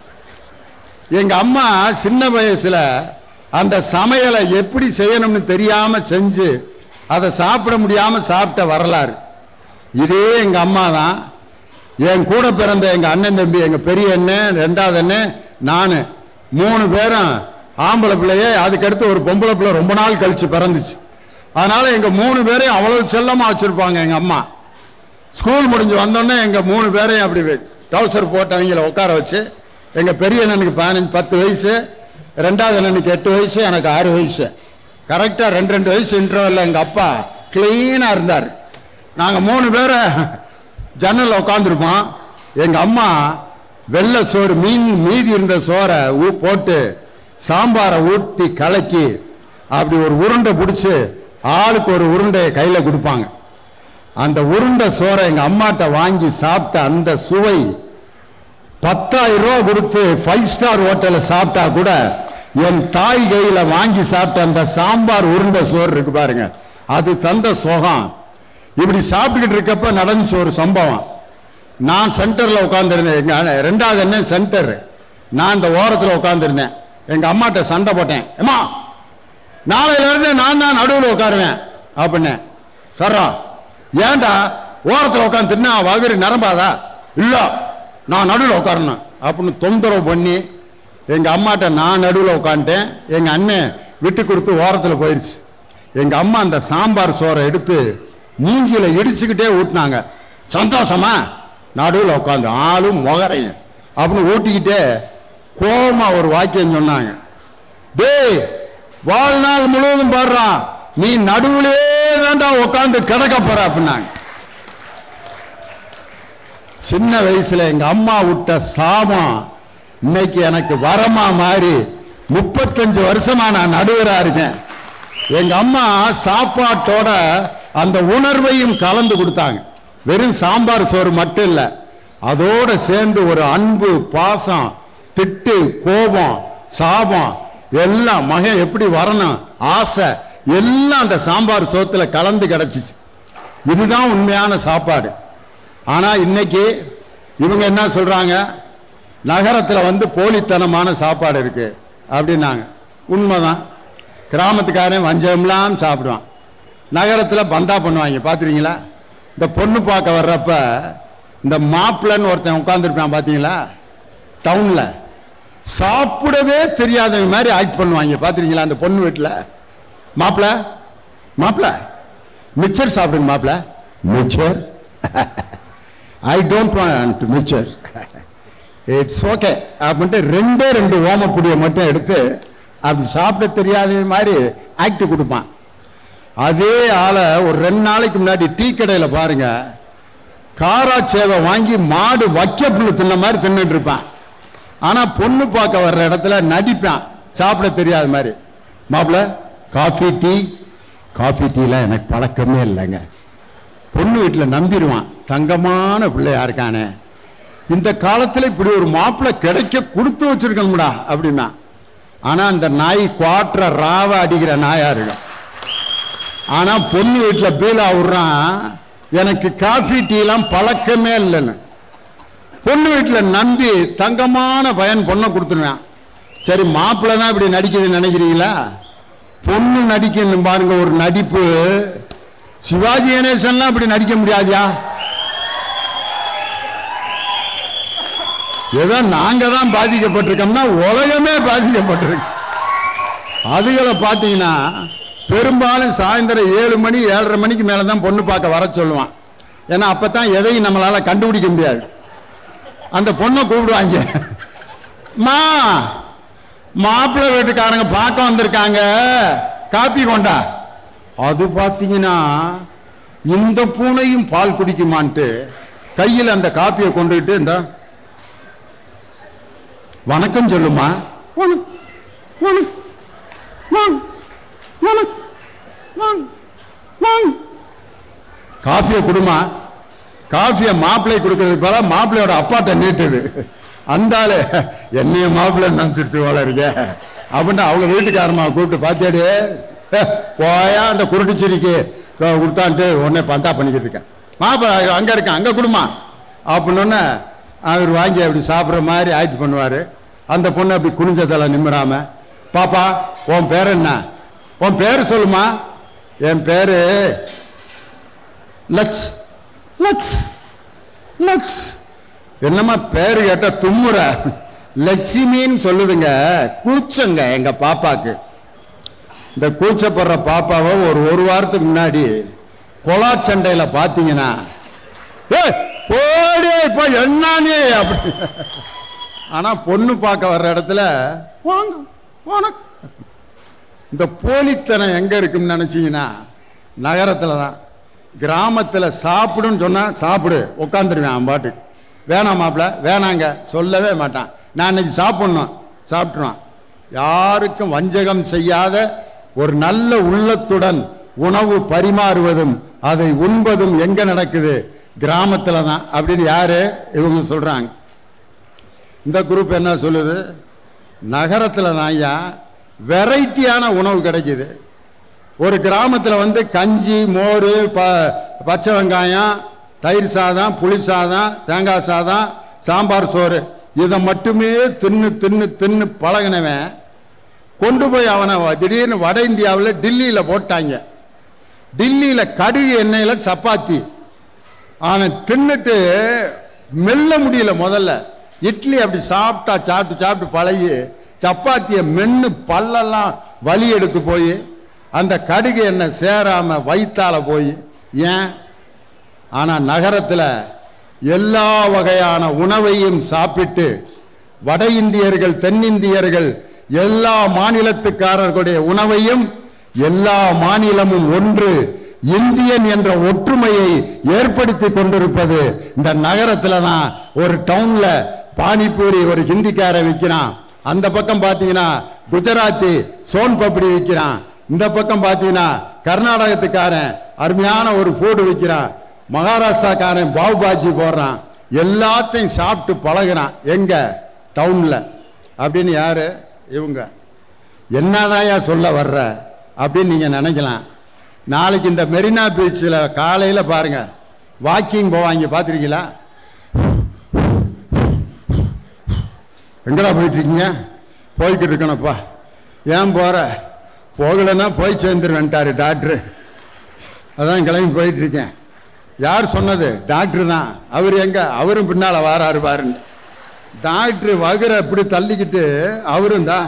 எங்க அம்மா சின்ன வயசுல அந்த சமையலை எப்படி செய்யணும்னு தெரியாம செஞ்சு அதை சாப்பிட முடியாம சாப்பிட்ட வரலாறு இதே எங்க அம்மா தான் என் கூட பிறந்த எங்க அண்ணன் தம்பி எங்க பெரிய அண்ணன் ரெண்டாவது அண்ணன் நான் மூணு பேரும் ஆம்பளை பிள்ளையே அதுக்கடுத்து ஒரு பொம்பளை பிள்ளை ரொம்ப நாள் கழிச்சு பிறந்துச்சு அதனால எங்க மூணு பேரையும் அவ்வளவு செல்லமா வச்சிருப்பாங்க எங்க அம்மா ஸ்கூல் முடிஞ்சு வந்தோடனே எங்கள் மூணு பேரையும் அப்படி டவுசர் போட்டு அவங்கள உட்கார வச்சு எங்கள் பெரிய அண்ணனுக்கு பதினஞ்சு பத்து வயசு ரெண்டாவது அண்ணனுக்கு எட்டு வயசு எனக்கு ஆறு வயசு கரெக்டாக ரெண்டு ரெண்டு வயசு இன்டர்வலில் எங்கள் அப்பா க்ளீனாக இருந்தார் நாங்கள் மூணு பேரை ஜன்னலில் உட்காந்துருப்போம் எங்க அம்மா வெள்ளை சோறு மீன் மீதி இருந்த சோறை ஊ- போட்டு சாம்பாரை ஊட்டி கலக்கி அப்படி ஒரு உருண்டை பிடிச்சி ஆளுக்கு ஒரு உருண்டையை கையில் கொடுப்பாங்க அந்த உருண்டை சோறை எங்க அம்மாட்ட வாங்கி சாப்பிட்ட அந்த சுவை பத்தாயிரம் ரூபா கொடுத்து ஃபைவ் ஸ்டார் ஹோட்டலில் சாப்பிட்டா கூட என் தாய் கையில வாங்கி சாப்பிட்ட அந்த சாம்பார் உருண்டை சோறு இருக்கு பாருங்க அது தந்த சுகம் இப்படி சாப்பிட்டுக்கிட்டு இருக்கப்ப நடந்துச்சு ஒரு சம்பவம் நான் சென்டர்ல உட்காந்துருந்தேன் எங்க அண்ணன், ரெண்டாவது என்ன சென்டர் நான் இந்த ஓரத்தில் உட்காந்துருந்தேன் எங்க அம்மாட்ட சண்டை போட்டேன் அம்மா நாளையில இருந்து நான் தான் நடுவில் உட்காருவேன் அப்படின்னு சர்ரா ஏன்டா ஓரத்தில் உட்காந்து தின்னா வகுறு நிரம்பாதா இல்ல நான் நடுவில் உட்காரணும் அப்படின்னு தொந்தரவு பண்ணி எங்க அம்மாட்ட நான் நடுவில் உட்காந்துட்டேன் எங்க அண்ணன் விட்டு கொடுத்து ஓரத்தில் போயிடுச்சு எங்க அம்மா அந்த சாம்பார் சோறை எடுத்து மூஞ்சில இடிச்சுக்கிட்டே ஊட்டினாங்க சந்தோஷமா நடுவில் உட்காந்து ஆளும் முகரையும் அப்படின்னு ஊட்டிக்கிட்டே கோபமா ஒரு வாக்கியம் சொன்னாங்க டேய் வாழ்நாள் முழுவதும் பாடுறான் நீ நடுவிலே தான்டா உட்காந்து கிடக்க போற அப்படின்னாங்க சின்ன வயசுல எங்க அம்மா விட்ட சாபம் இன்னைக்கு எனக்கு வரமா மாறி முப்பத்தஞ்சு வருஷமா நான் நடுவரா இருக்கேன் எங்க அம்மா சாப்பாட்டோட அந்த உணர்வையும் கலந்து கொடுத்தாங்க வெறும் சாம்பார் சோறு மட்டும் இல்ல அதோட சேர்ந்து ஒரு அன்பு பாசம் திட்டு கோபம் சாபம் எல்லாம் மகன் எப்படி வரணும் ஆசை எல்லாம் அந்த சாம்பார் சோத்துல கலந்து கிடைச்சிச்சு இதுதான் உண்மையான சாப்பாடு ஆனா இன்னைக்கு இவங்க என்ன சொல்றாங்க நகரத்துல வந்து போலித்தனமான சாப்பாடு இருக்கு அப்படின்னாங்க உண்மைதான் கிராமத்துக்காரன் வஞ்சம்லாம் சாப்பிடுவான் நகரத்துல பந்தா பண்ணுவாங்க பார்த்துருக்கீங்களா இந்த பொண்ணு பார்க்க வர்றப்ப இந்த மாப்பிள்ளைன்னு ஒருத்தன் உட்காந்துருப்பான் பார்த்தீங்களா டவுன்ல சாப்பிடவே தெரியாதவங்க மாதிரி ஆக்ட் பண்ணுவாங்க பார்த்துருக்கீங்களா அந்த பொண்ணு வீட்டில் மாப்பிள்ள மாப்பிள்ள மிச்சர் சாப்பிடுங்க மாப்பிள்ள mixture I don't want mixture it's okay அப்படின்ட்டு ரெண்டே ரெண்டு ஓமப்புடியை மட்டும் எடுத்து அப்படி சாப்பிட தெரியாத மாதிரி ஆக்ட் கொடுப்பான் அதே ஆளை ஒரு ரெண்டு நாளைக்கு முன்னாடி டீ கடையில் பாருங்க காரா சேவை வாங்கி மாடு வைக்க புல்லு தின்ன மாதிரி தின்னுட்டு இருப்பான் ஆனா பொண்ணு பார்க்க வர்ற இடத்துல நடிப்பான் சாப்பிட தெரியாத மாதிரி மாப்பிள்ள காஃபி டீ காஃபி டீலாம் எனக்கு பழக்கமே இல்லைங்க பொண்ணு வீட்டில் நம்பிடுவான் தங்கமான பிள்ளையா இருக்கானே இந்த காலத்தில் இப்படி ஒரு மாப்பிள்ளை கிடைக்க கொடுத்து வச்சிருக்கணும்டா அப்படின்னா ஆனா அந்த நாய் குவாற்ற ராவ அடிக்கிற நாயா இருக்கும் ஆனா பொண்ணு வீட்டில் பீலா விடுறான் எனக்கு காஃபி டீலாம் பழக்கமே இல்லைன்னு பொண்ணு வீட்டில் நம்பி தங்கமான பையன் பொண்ணை கொடுத்துருவேன் சரி மாப்பிள்ளை தான் இப்படி நடிக்குதுன்னு நினைக்கிறீங்களா பொண்ணு நடிக்கணும் பாருங்க ஒரு நடிப்பு சிவாஜி கணேசன்லாம் இப்படி நடிக்க முடியாதியா ஏதோ நாங்க தான் பாதிக்கப்பட்டிருக்கோம்னா உலகமே பாதிக்கப்பட்டிருக்கு அதுகளை பார்த்தீங்கன்னா பெரும்பாலும் சாயந்தரம் ஏழு மணி ஏழரை மணிக்கு மேலே தான் பொண்ணு பார்க்க வர சொல்லுவான் ஏன்னா அப்போ தான் எதையும் நம்மளால் கண்டுபிடிக்க முடியாது அந்த பொண்ணை கூப்பிடுவாங்க மா மாப்பிள்ளை வீட்டுக்காரங்க பார்க்க வந்திருக்காங்க காப்பி கொண்டா அது பார்த்தீங்கன்னா இந்த பூனையும் பால் குடிக்குமான்ட்டு கையில் அந்த காப்பியை கொண்டுகிட்டு இந்த வணக்கம் சொல்லுமா வணக்கம் வணக்கம் வாங்க வணக்கம் வாங்க வாங்க காஃபியை கொடுமா காஃபியை மாப்பிள்ளை கொடுக்கறதுக்கு பதிலா மாப்பிள்ளையோட அப்பாட்ட நீட்டுது அந்த ஆளு என்னைய மாப்பிள்ளை நம்பிட்டு வளருங்க அப்படின்னு அவங்க வீட்டுக்காரமா கூப்பிட்டு பார்த்தியாடி "ஏ, போயா அந்த குருட்டுச்சிரிக்கு கொடுத்தான்ட்டு உடனே பந்தா பண்ணிக்கிட்டு இருக்கேன் மாப்பிள்ளை அங்கே இருக்கேன் அங்கே கொடுமா அப்படின்னோடனே அவர் வாங்கி அப்படி சாப்பிட்ற மாதிரி ஆக்ட் பண்ணுவார் அந்த பொண்ணு அப்படி குனிஞ்சதெல்ல நிம்மறாம பாப்பா உன் பேர் என்ன உன் பேர் சொல்லுமா என் பேரு லக்ஸ் லக்ஸ் லக்ஸ் என்னம்மா பேரு கேட்டா தும்முற லட்சுமின்னு சொல்லுதுங்க கூச்சங்க எங்க பாப்பாக்கு இந்த கூச்சப்படுற பாப்பாவை ஒரு ஒரு வாரத்துக்கு முன்னாடி கொலா சண்டையில பாத்தீங்கன்னா ஏய் போடி இப்போ என்னன்னு அப்படி ஆனா பொண்ணு பார்க்க வர்ற இடத்துல வாங்க வணக்கம் இந்த போலித்தனம் எங்க இருக்குன்னு நினைச்சீங்கன்னா நகரத்துல தான் கிராமத்துல சாப்பிடுன்னு சொன்னா சாப்பிடு உட்காந்துருவேன் அவன் பாட்டுக்கு வேணாம் மாப்பிள்ள வேணாங்க சொல்லவே மாட்டான் நான் இன்னைக்கு சாப்பிட்ணும் சாப்பிட்ருவான் யாருக்கும் வஞ்சகம் செய்யாத ஒரு நல்ல உள்ளத்துடன் உணவு பரிமாறுவதும் அதை உண்பதும் எங்க நடக்குது கிராமத்தில் தான் அப்படின்னு யாரு இவங்க சொல்றாங்க இந்த குரூப் என்ன சொல்லுது நகரத்தில் தான் ஐயா வெரைட்டியான உணவு கிடைக்குது ஒரு கிராமத்தில் வந்து கஞ்சி மோர் ப பச்சை வெங்காயம் தயிர் சாதம் புளி சாதம் தேங்காய் சாதம் சாம்பார் சோறு இதை மட்டுமே தின்னு தின்னு தின்னு பழகினவன் கொண்டு போய் அவனை வ- திடீர்னு வட இந்தியாவில் டில்லியில் போட்டாங்க டில்லியில் கடுகு எண்ணெயில் சப்பாத்தி அவன் தின்னுட்டு மெல்ல முடியல முதல்ல இட்லி அப்படி சாப்பிட்டா சாப்பிட்டு சாப்பிட்டு பழகி சப்பாத்தியை மென்னு பல்லெல்லாம் வலி எடுத்து போய் அந்த கடுகு எண்ணெய் சேராம வயித்தால போய் ஏன் ஆனால் நகரத்தில் எல்லா வகையான உணவையும் சாப்பிட்டு வட இந்தியர்கள் தென்னிந்தியர்கள் எல்லா மாநிலத்துக்காரர்களுடைய உணவையும் எல்லா மாநிலமும் ஒன்று இந்தியன் என்ற ஒற்றுமையை ஏற்படுத்தி கொண்டிருப்பது இந்த நகரத்துல தான் ஒரு டவுன்ல பானிபூரி ஒரு ஹிந்திக்காரன் விற்கிறான் அந்த பக்கம் பார்த்தீங்கன்னா குஜராத்தி சோன் பப்படி விற்கிறான் இந்த பக்கம் பார்த்தீங்கன்னா கர்நாடகத்துக்காரன் அருமையான ஒரு ஃபுட் விற்கிறான் மகாராஷ்டிராக்காரன் பாவ் பாஜி போடுறான் எல்லாத்தையும் சாப்பிட்டு பழகுறான் எங்க டவுன்ல அப்படின்னு யாரு இவங்க என்னதாயா சொல்ல வர்ற அப்படின்னு நீங்க நினைக்கலாம் நாளைக்கு இந்த மெரினா பீச்சில் காலையில் பாருங்க வாக்கிங் போவாங்க பார்த்துருக்கீங்களா எங்கடா போயிட்டு இருக்கீங்க போய்கிட்டு இருக்கணும்ப்பா ஏன் போற போகலைன்னா போய் சேர்ந்துருவேன்ட்டாரு டாக்டரு அதான் கிளம்பி போயிட்டு இருக்கேன் யார் சொன்னது டாக்டர் தான் அவர் எங்க அவரும் பின்னால் வாராரு பாருங்க டாக்டர் வகுற இப்படி தள்ளிக்கிட்டு அவரும் தான்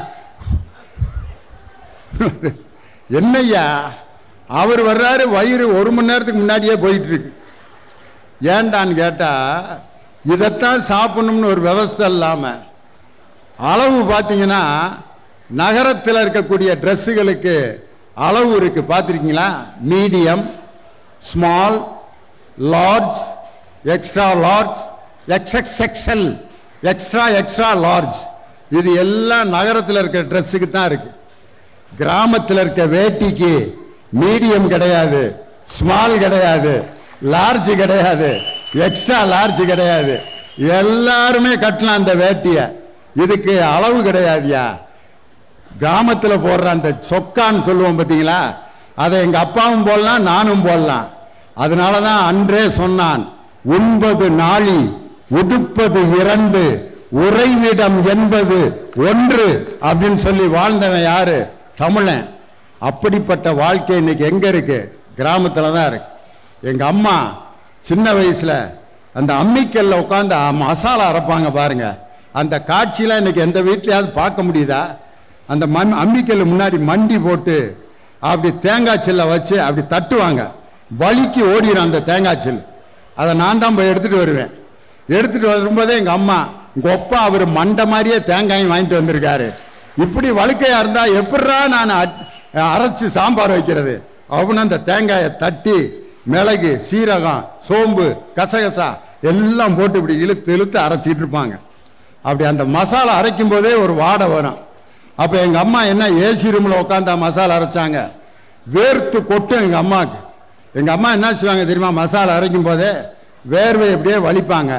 என்னய்யா அவர் வர்றாரு வயிறு ஒரு மணி நேரத்துக்கு முன்னாடியே போயிட்டு இருக்கு ஏன்டான்னு கேட்டா இதைத்தான் சாப்பிடணும்னு ஒரு விவஸ்தை இல்லாமல் அளவு பார்த்தீங்கன்னா நகரத்தில் இருக்கக்கூடிய ட்ரெஸ்ஸுகளுக்கு அளவு இருக்கு பார்த்துருக்கீங்களா medium small large extra large XXXL extra extra large இது எல்லாம் நகரத்தில் இருக்கிற ட்ரெஸ்ஸுக்கு தான் இருக்கு கிராமத்தில் இருக்க வேட்டிக்கு மீடியம் கிடையாது ஸ்மால் கிடையாது லார்ஜ் கிடையாது எக்ஸ்ட்ரா லார்ஜ் கிடையாது எல்லாருமே கட்டலாம் அந்த வேட்டியை இதுக்கு அளவு கிடையாதுயா கிராமத்தில் போடுற அந்த சொக்கான்னு சொல்லுவோம் பார்த்தீங்களா அதை எங்க அப்பாவும் போடலாம் நானும் போடலாம் அதனால தான் அன்றே சொன்னான் உண்பது நாழி உடுப்பது இரண்டு உறைவிடம் என்பது ஒன்று அப்படின்னு சொல்லி வாழ்ந்தவன் யாரு தமிழன் அப்படிப்பட்ட வாழ்க்கை இன்னைக்கு எங்க இருக்கு கிராமத்தில் தான் இருக்கு எங்க அம்மா சின்ன வயசுல அந்த அம்மிக்கல்ல உட்காந்து மசாலா அரைப்பாங்க பாருங்க அந்த காட்சியெல்லாம் இன்னைக்கு எந்த வீட்லயாவது பார்க்க முடியுதா அந்த மண் அம்மிக்கல் முன்னாடி மண்டி போட்டு அப்படி தேங்காய் சில்லை வச்சு அப்படி தட்டுவாங்க வலிக்கு ஓடிடும் அந்த தேங்காய் சில் அதை நான் தான் போய் எடுத்துட்டு வருவேன் எடுத்துட்டு வரும்போதே எங்க அம்மா உங்க அப்பா அவர் மண்டை மாதிரியே தேங்காயும் வாங்கிட்டு வந்திருக்காரு இப்படி வழுக்கையா இருந்தா எப்படிரா நான் அட்- அரைச்சு சாம்பார் வைக்கிறது அவனு அந்த தேங்காயை தட்டி மிளகு சீரகம் சோம்பு கசகசா எல்லாம் போட்டு இப்படி இழுத்து இழுத்து அரைச்சிட்டு இருப்பாங்க அப்படி அந்த மசாலா அரைக்கும் போதே ஒரு வாடை வரும் அப்போ எங்கள் அம்மா என்ன ஏசி ரூமில் உட்காந்தா மசாலா அரைச்சாங்க வேர்த்து கொட்டும் எங்கள் அம்மாவுக்கு எங்கள் அம்மா என்ன செய்வாங்க தெரியுமா மசாலா அரைக்கும் போதே வேர்வை அப்படியே வலிப்பாங்க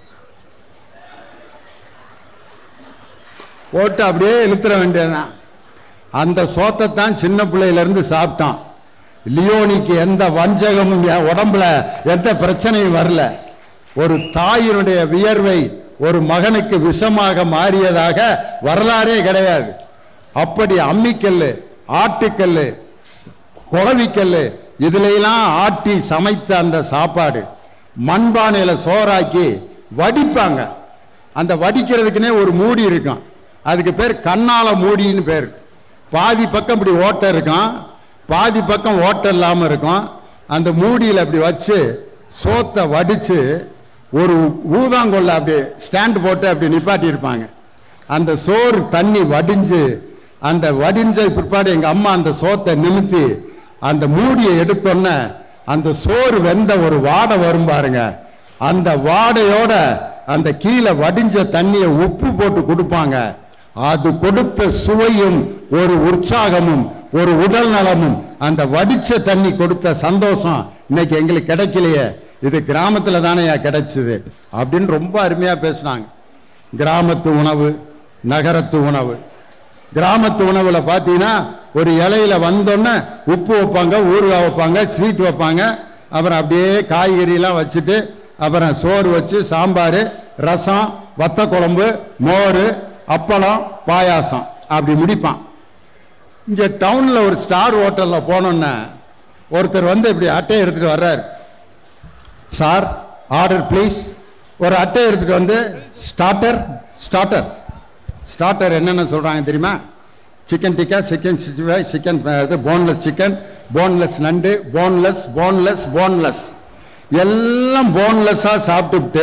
போட்டு அப்படியே இழுத்துற வேண்டியதுதான் அந்த சோத்தை தான் சின்ன பிள்ளையிலேருந்து சாப்பிட்டான் லியோனிக்கு எந்த வஞ்சகமும் என் உடம்புல எந்த பிரச்சனையும் வரல ஒரு தாயினுடைய வியர்வை ஒரு மகனுக்கு விஷமாக மாறியதாக வரலாறே கிடையாது அப்படி அம்மிக்கல்லு ஆட்டுக்கல்லு குழவிக்கல்லு இதுலையெல்லாம் ஆட்டி சமைத்த அந்த சாப்பாடு மண்பானையில சோறாக்கி வடிப்பாங்க அந்த வடிக்கிறதுக்குனே ஒரு மூடி இருக்கும் அதுக்கு பேர் கண்ணால மூடின்னு பேர் பாதி பக்கம் இப்படி ஓட்டை இருக்கும் பாதி பக்கம் ஓட்டை இல்லாமல் இருக்கும் அந்த மூடியில் அப்படி வச்சு சோத்தை வடித்து ஒரு ஊதாங்கொல்ல அப்படி ஸ்டாண்ட் போட்டு அப்படி நிப்பாட்டி இருப்பாங்க அந்த சோறு தண்ணி வடிஞ்சு அந்த வடிஞ்ச பிற்பாடு எங்கள் அம்மா அந்த சோத்தை நிமித்தி அந்த மூடியை எடுத்தோன்னே அந்த சோறு வெந்த ஒரு வாடை வரும் பாருங்க அந்த வாடையோட அந்த கீழே வடிஞ்ச தண்ணியை உப்பு போட்டு கொடுப்பாங்க அது கொடுத்த சுவையும் ஒரு உற்சாகமும் ஒரு உடல் நலமும் அந்த வடிச்ச தண்ணி கொடுத்த சந்தோஷம் இன்னைக்கு எங்களுக்கு கிடைக்கலையே இது கிராமத்துல தானேயா கிடைச்சது அப்படின்னு ரொம்ப அருமையா பேசுனாங்க கிராமத்து உணவு நகரத்து உணவு கிராமத்து உணவுல பார்த்தீங்கன்னா ஒரு இலையில வந்தோன்னே உப்பு வைப்பாங்க ஊறுகாய் வைப்பாங்க ஸ்வீட் வைப்பாங்க அப்புறம் அப்படியே காய்கறிலாம் வச்சுட்டு அப்புறம் சோறு வச்சு சாம்பார் ரசம் வத்த குழம்பு மோர் அப்பளம் பாயாசம் அப்படி முடிப்பான் இங்கே டவுனில் ஒரு ஸ்டார் ஹோட்டலில் போனோன்னே ஒருத்தர் வந்து இப்படி அட்டையை எடுத்துகிட்டு வர்றார் சார் ஆர்டர் ப்ளீஸ் ஒரு அட்டை எடுத்துகிட்டு வந்து ஸ்டார்டர் ஸ்டார்டர் ஸ்டார்டர் என்னென்ன சொல்கிறாங்க தெரியுமா chicken tikka chicken sixty five chicken இது போன்லெஸ் சிக்கன் போன்லெஸ் நண்டு போன்லெஸ் போன்லெஸ் போன்லெஸ் எல்லாம் போன்லெஸ்ஸாக சாப்பிட்டுவிட்டு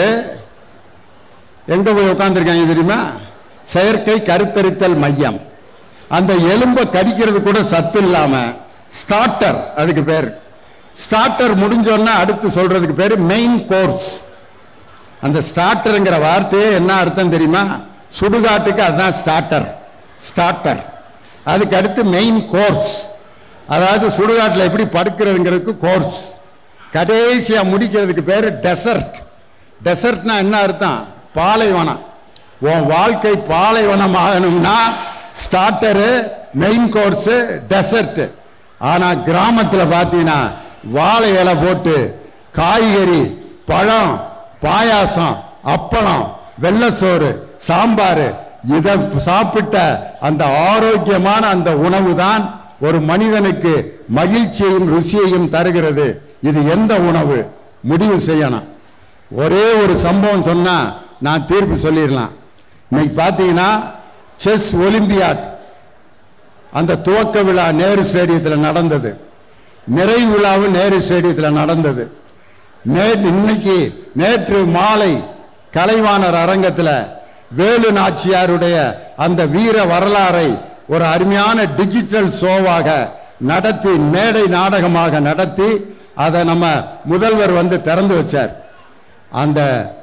எங்கே போய் உட்காந்துருக்காங்க தெரியுமா செயற்கை கருத்தரித்தல் மையம் அந்த எலும்பை கடிக்கிறது கூட சத்து இல்லாமல் ஸ்டார்டர் அதுக்கு பேர் ஸ்டார்டர் முடிஞ்சோன்னா அடுத்து சொல்றதுக்கு பேர் மெயின் கோர்ஸ் அந்த ஸ்டார்டருங்கிற வார்த்தையே என்ன அர்த்தம் தெரியுமா சுடுகாட்டுக்கு அதுதான் ஸ்டார்டர் ஸ்டார்டர் அதுக்கு அடுத்து மெயின் கோர்ஸ் அதாவது சுடுகாட்டில் எப்படி படுக்கிறதுங்கிறதுக்கு கோர்ஸ் கடைசியாக முடிக்கிறதுக்கு பேர் டெசர்ட் டெசர்ட்னா என்ன அர்த்தம் பாலைவனம் உன் வாழ்க்கை பாலைவனம் ஆகணும்னா ஸ்டார்டரு மெயின் கோர்ஸு டெசர்ட் ஆனால் கிராமத்தில் பார்த்தீங்கன்னா வாழை இலை போட்டு காய்கறி பழம் பாயாசம் அப்பளம் வெள்ளசோறு சாம்பார் இதை சாப்பிட்ட அந்த ஆரோக்கியமான அந்த உணவு தான் ஒரு மனிதனுக்கு மகிழ்ச்சியையும் ருசியையும் தருகிறது இது எந்த உணவு முடிவு செய்யணும் ஒரே ஒரு சம்பவம் சொன்னா நான் தீர்ப்பு சொல்லிடலாம் இன்னைக்கு பார்த்தீங்கன்னா செஸ் ஒலிம்பியாட் அந்த துவக்க விழா நேரு ஸ்டேடியத்தில் நடந்தது நிறைவு விழாவும் நேரு ஸ்டேடியத்தில் நடந்தது நே இன்னைக்கு நேற்று மாலை கலைவாணர் அரங்கத்தில் வேலு நாச்சியாருடைய அந்த வீர வரலாறை ஒரு அருமையான டிஜிட்டல் ஷோவாக நடத்தி மேடை நாடகமாக நடத்தி அதை நம்ம முதல்வர் வந்து திறந்து வச்சார் அந்த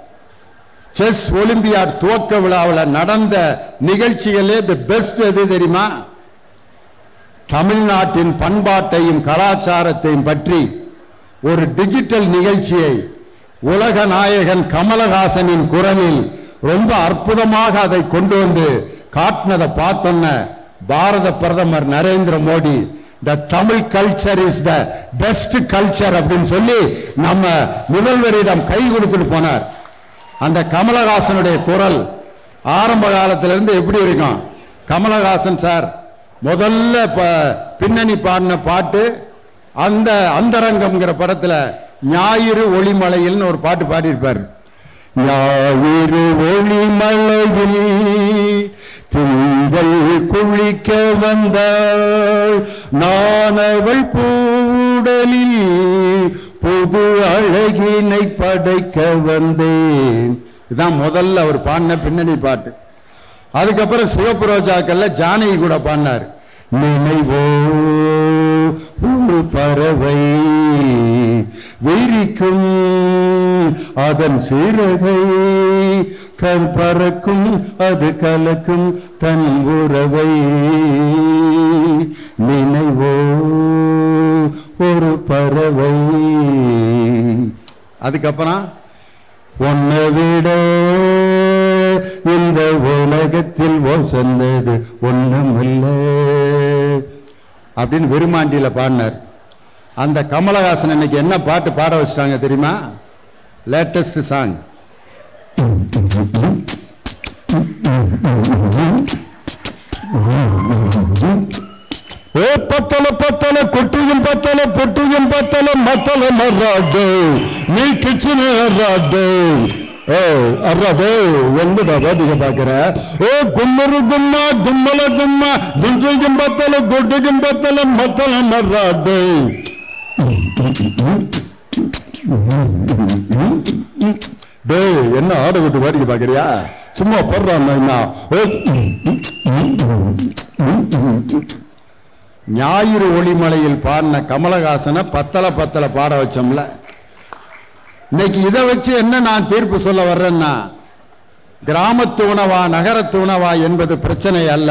செஸ் ஒலிம்பியாட் துவக்க விழாவில் நடந்த நிகழ்ச்சிகளே தி பெஸ்ட் எது தெரியுமா தமிழ்நாட்டின் பண்பாட்டையும் கலாச்சாரத்தையும் பற்றி ஒரு டிஜிட்டல் நிகழ்ச்சியை உலக நாயகன் கமலஹாசனின் குரலில் ரொம்ப அற்புதமாக அதை கொண்டு வந்து காட்டினதை பார்த்தோன்ன பாரத பிரதமர் Narendra Modi the Tamil culture is the best culture அப்படின்னு சொல்லி நம்ம முதல்வரிடம் கை கொடுத்துட்டு போனார் அந்த கமலஹாசனுடைய குரல் ஆரம்ப காலத்திலிருந்து எப்படி இருக்கும் கமலஹாசன் சார் முதல்ல ப- பின்னணி பாடின பாட்டு அந்த அந்தரங்கம்ங்கிற படத்துல ஞாயிறு ஒளிமலையில்னு ஒரு பாட்டு பாடியிருப்பார் ஞாயிறு ஒளிமலையில் திங்கள் குளிக்க வந்தாள் நான் அவள் பூடலில் புது அழகினை படைக்க வந்தேன் இதான் முதல்ல அவர் பாடின பின்னணி பாட்டு அதுக்கப்புறம் சிவப்பு ரோஜாக்கள்ல ஜானகி கூட பாடினார் நினைவோ ஒரு பறவை விரிக்கும் அதன் சிறகை கண் பறக்கும் அது கலக்கும் தன் உறவை நினைவோ ஒரு பறவை அதுக்கப்புறம் உன்னை விட இந்த உலகத்தில் ஒசந்தது ஒண்ணுமில்ல அப்படின்னு விருமாண்டியில பாடினார் அந்த கமலஹாசன் இன்னைக்கு என்ன பாட்டு பாட வச்சிட்டாங்க தெரியுமா லேட்டஸ்ட் சாங் ஏ பத்தல பத்தல கொட்டியும் பத்தல பொட்டியும் பத்தல மத்தல மர்றாடு நீ கிச்சனு அர்றாடு ஏ அர்றாடு என்னடா வேடிக்கை பாக்குற ஏ கும்மரு கும்மா கும்மல கும்மா திஞ்சியும் பத்தல கொட்டியும் பத்தல மத்தல மர்றாடு டேய் என்ன ஆட விட்டு வேடிக்கை பாக்குறியா சும்மா போடுறான் என்ன ஞாயிறு ஒளிமலையில் பாடின கமலஹாசனை பத்தல பத்தல பாட வச்சோம்ல இன்னைக்கு இதை வச்சு என்ன நான் தீர்ப்பு சொல்ல வர்றேன்னா கிராமத்து உணவா நகரத்து உணவா என்பது பிரச்சனை அல்ல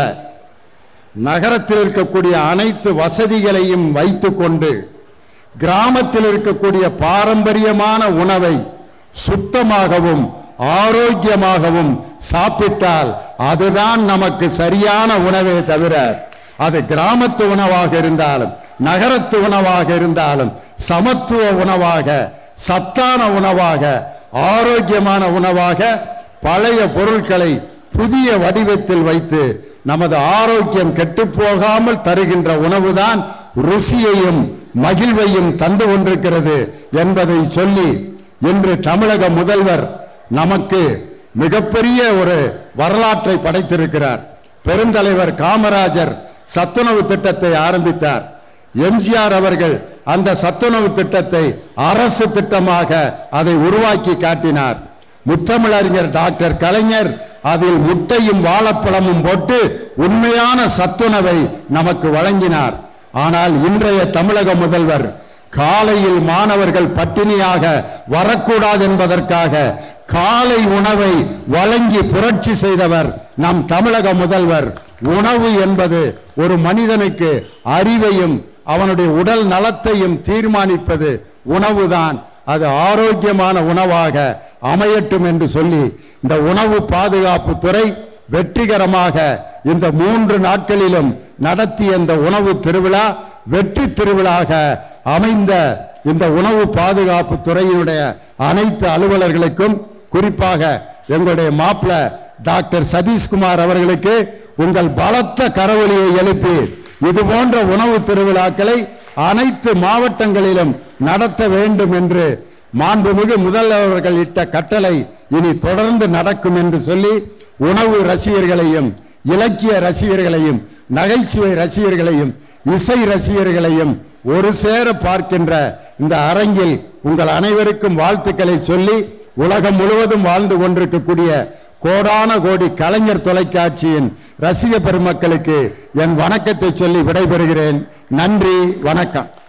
நகரத்தில் இருக்கக்கூடிய அனைத்து வசதிகளையும் வைத்துக்கொண்டு கிராமத்தில் இருக்கக்கூடிய பாரம்பரியமான உணவை சுத்தமாகவும் ஆரோக்கியமாகவும் சாப்பிட்டால் அதுதான் நமக்கு சரியான உணவே தவிர அது கிராமத்து உணவாக இருந்தாலும் நகரத்து உணவாக இருந்தாலும் சமத்துவ உணவாக சத்தான உணவாக ஆரோக்கியமான உணவாக பழைய பொருட்களை புதிய வடிவத்தில் வைத்து நமது ஆரோக்கியம் கெட்டுப்போகாமல் தருகின்ற உணவுதான் ருசியையும் மகிழ்வையும் தந்து கொண்டிருக்கிறது என்பதை சொல்லி இன்று தமிழக முதல்வர் நமக்கு மிகப்பெரிய ஒரு வரலாற்றை படைத்திருக்கிறார் பெருந்தலைவர் காமராஜர் சத்துணவு திட்டத்தை ஆரம்பித்தார் எம்ஜிஆர் அவர்கள் அந்த சத்துணவு திட்டத்தை அரசு திட்டமாக அதை உருவாக்கி காட்டினார் முத்தமிழறிஞர் டாக்டர் கலைஞர் அதில் முட்டையும் வாழைப்பழமும் போட்டு உண்மையான சத்துணவை நமக்கு வழங்கினார் ஆனால் இன்றைய தமிழக முதல்வர் காலையில் மாணவர்கள் பட்டினியாக வரக்கூடாது என்பதற்காக காலை உணவை வழங்கி புரட்சி செய்தவர் நம் தமிழக முதல்வர் உணவு என்பது ஒரு மனிதனுக்கு அறிவையும் அவனுடைய உடல் நலத்தையும் தீர்மானிப்பது உணவுதான் அது ஆரோக்கியமான உணவாக அமையட்டும் என்று சொல்லி இந்த உணவு பாதுகாப்பு துறை வெற்றிகரமாக இந்த மூன்று நாட்களிலும் நடத்திய இந்த உணவு திருவிழா வெற்றி திருவிழாக அமைந்த இந்த உணவு பாதுகாப்பு துறையினுடைய அனைத்து அலுவலர்களுக்கும் குறிப்பாக எங்களுடைய மாப்பிள டாக்டர் சதீஷ்குமார் அவர்களுக்கு உங்கள் பலத்த கரவொலியை எழுப்பி இது போன்ற உணவு திருவிழாக்களை அனைத்து மாவட்டங்களிலும் நடத்த வேண்டும் என்று மாண்புமிகு முதல்வர்கள் இட்ட கட்டளை இனி தொடர்ந்து நடக்கும் என்று சொல்லி உணவு ரசிகர்களையும் இலக்கிய ரசிகர்களையும் நகைச்சுவை ரசிகர்களையும் இசை ரசிகர்களையும் ஒரு சேர பார்க்கின்ற இந்த அரங்கில் உங்கள் அனைவருக்கும் வாழ்த்துக்களை சொல்லி உலகம் முழுவதும் வாழ்ந்து கொண்டிருக்கக்கூடிய கோடான கோடி கலைஞர் தொலைக்காட்சியின் ரசிக பெருமக்களுக்கு என் வணக்கத்தை சொல்லி விடைபெறுகிறேன் நன்றி வணக்கம்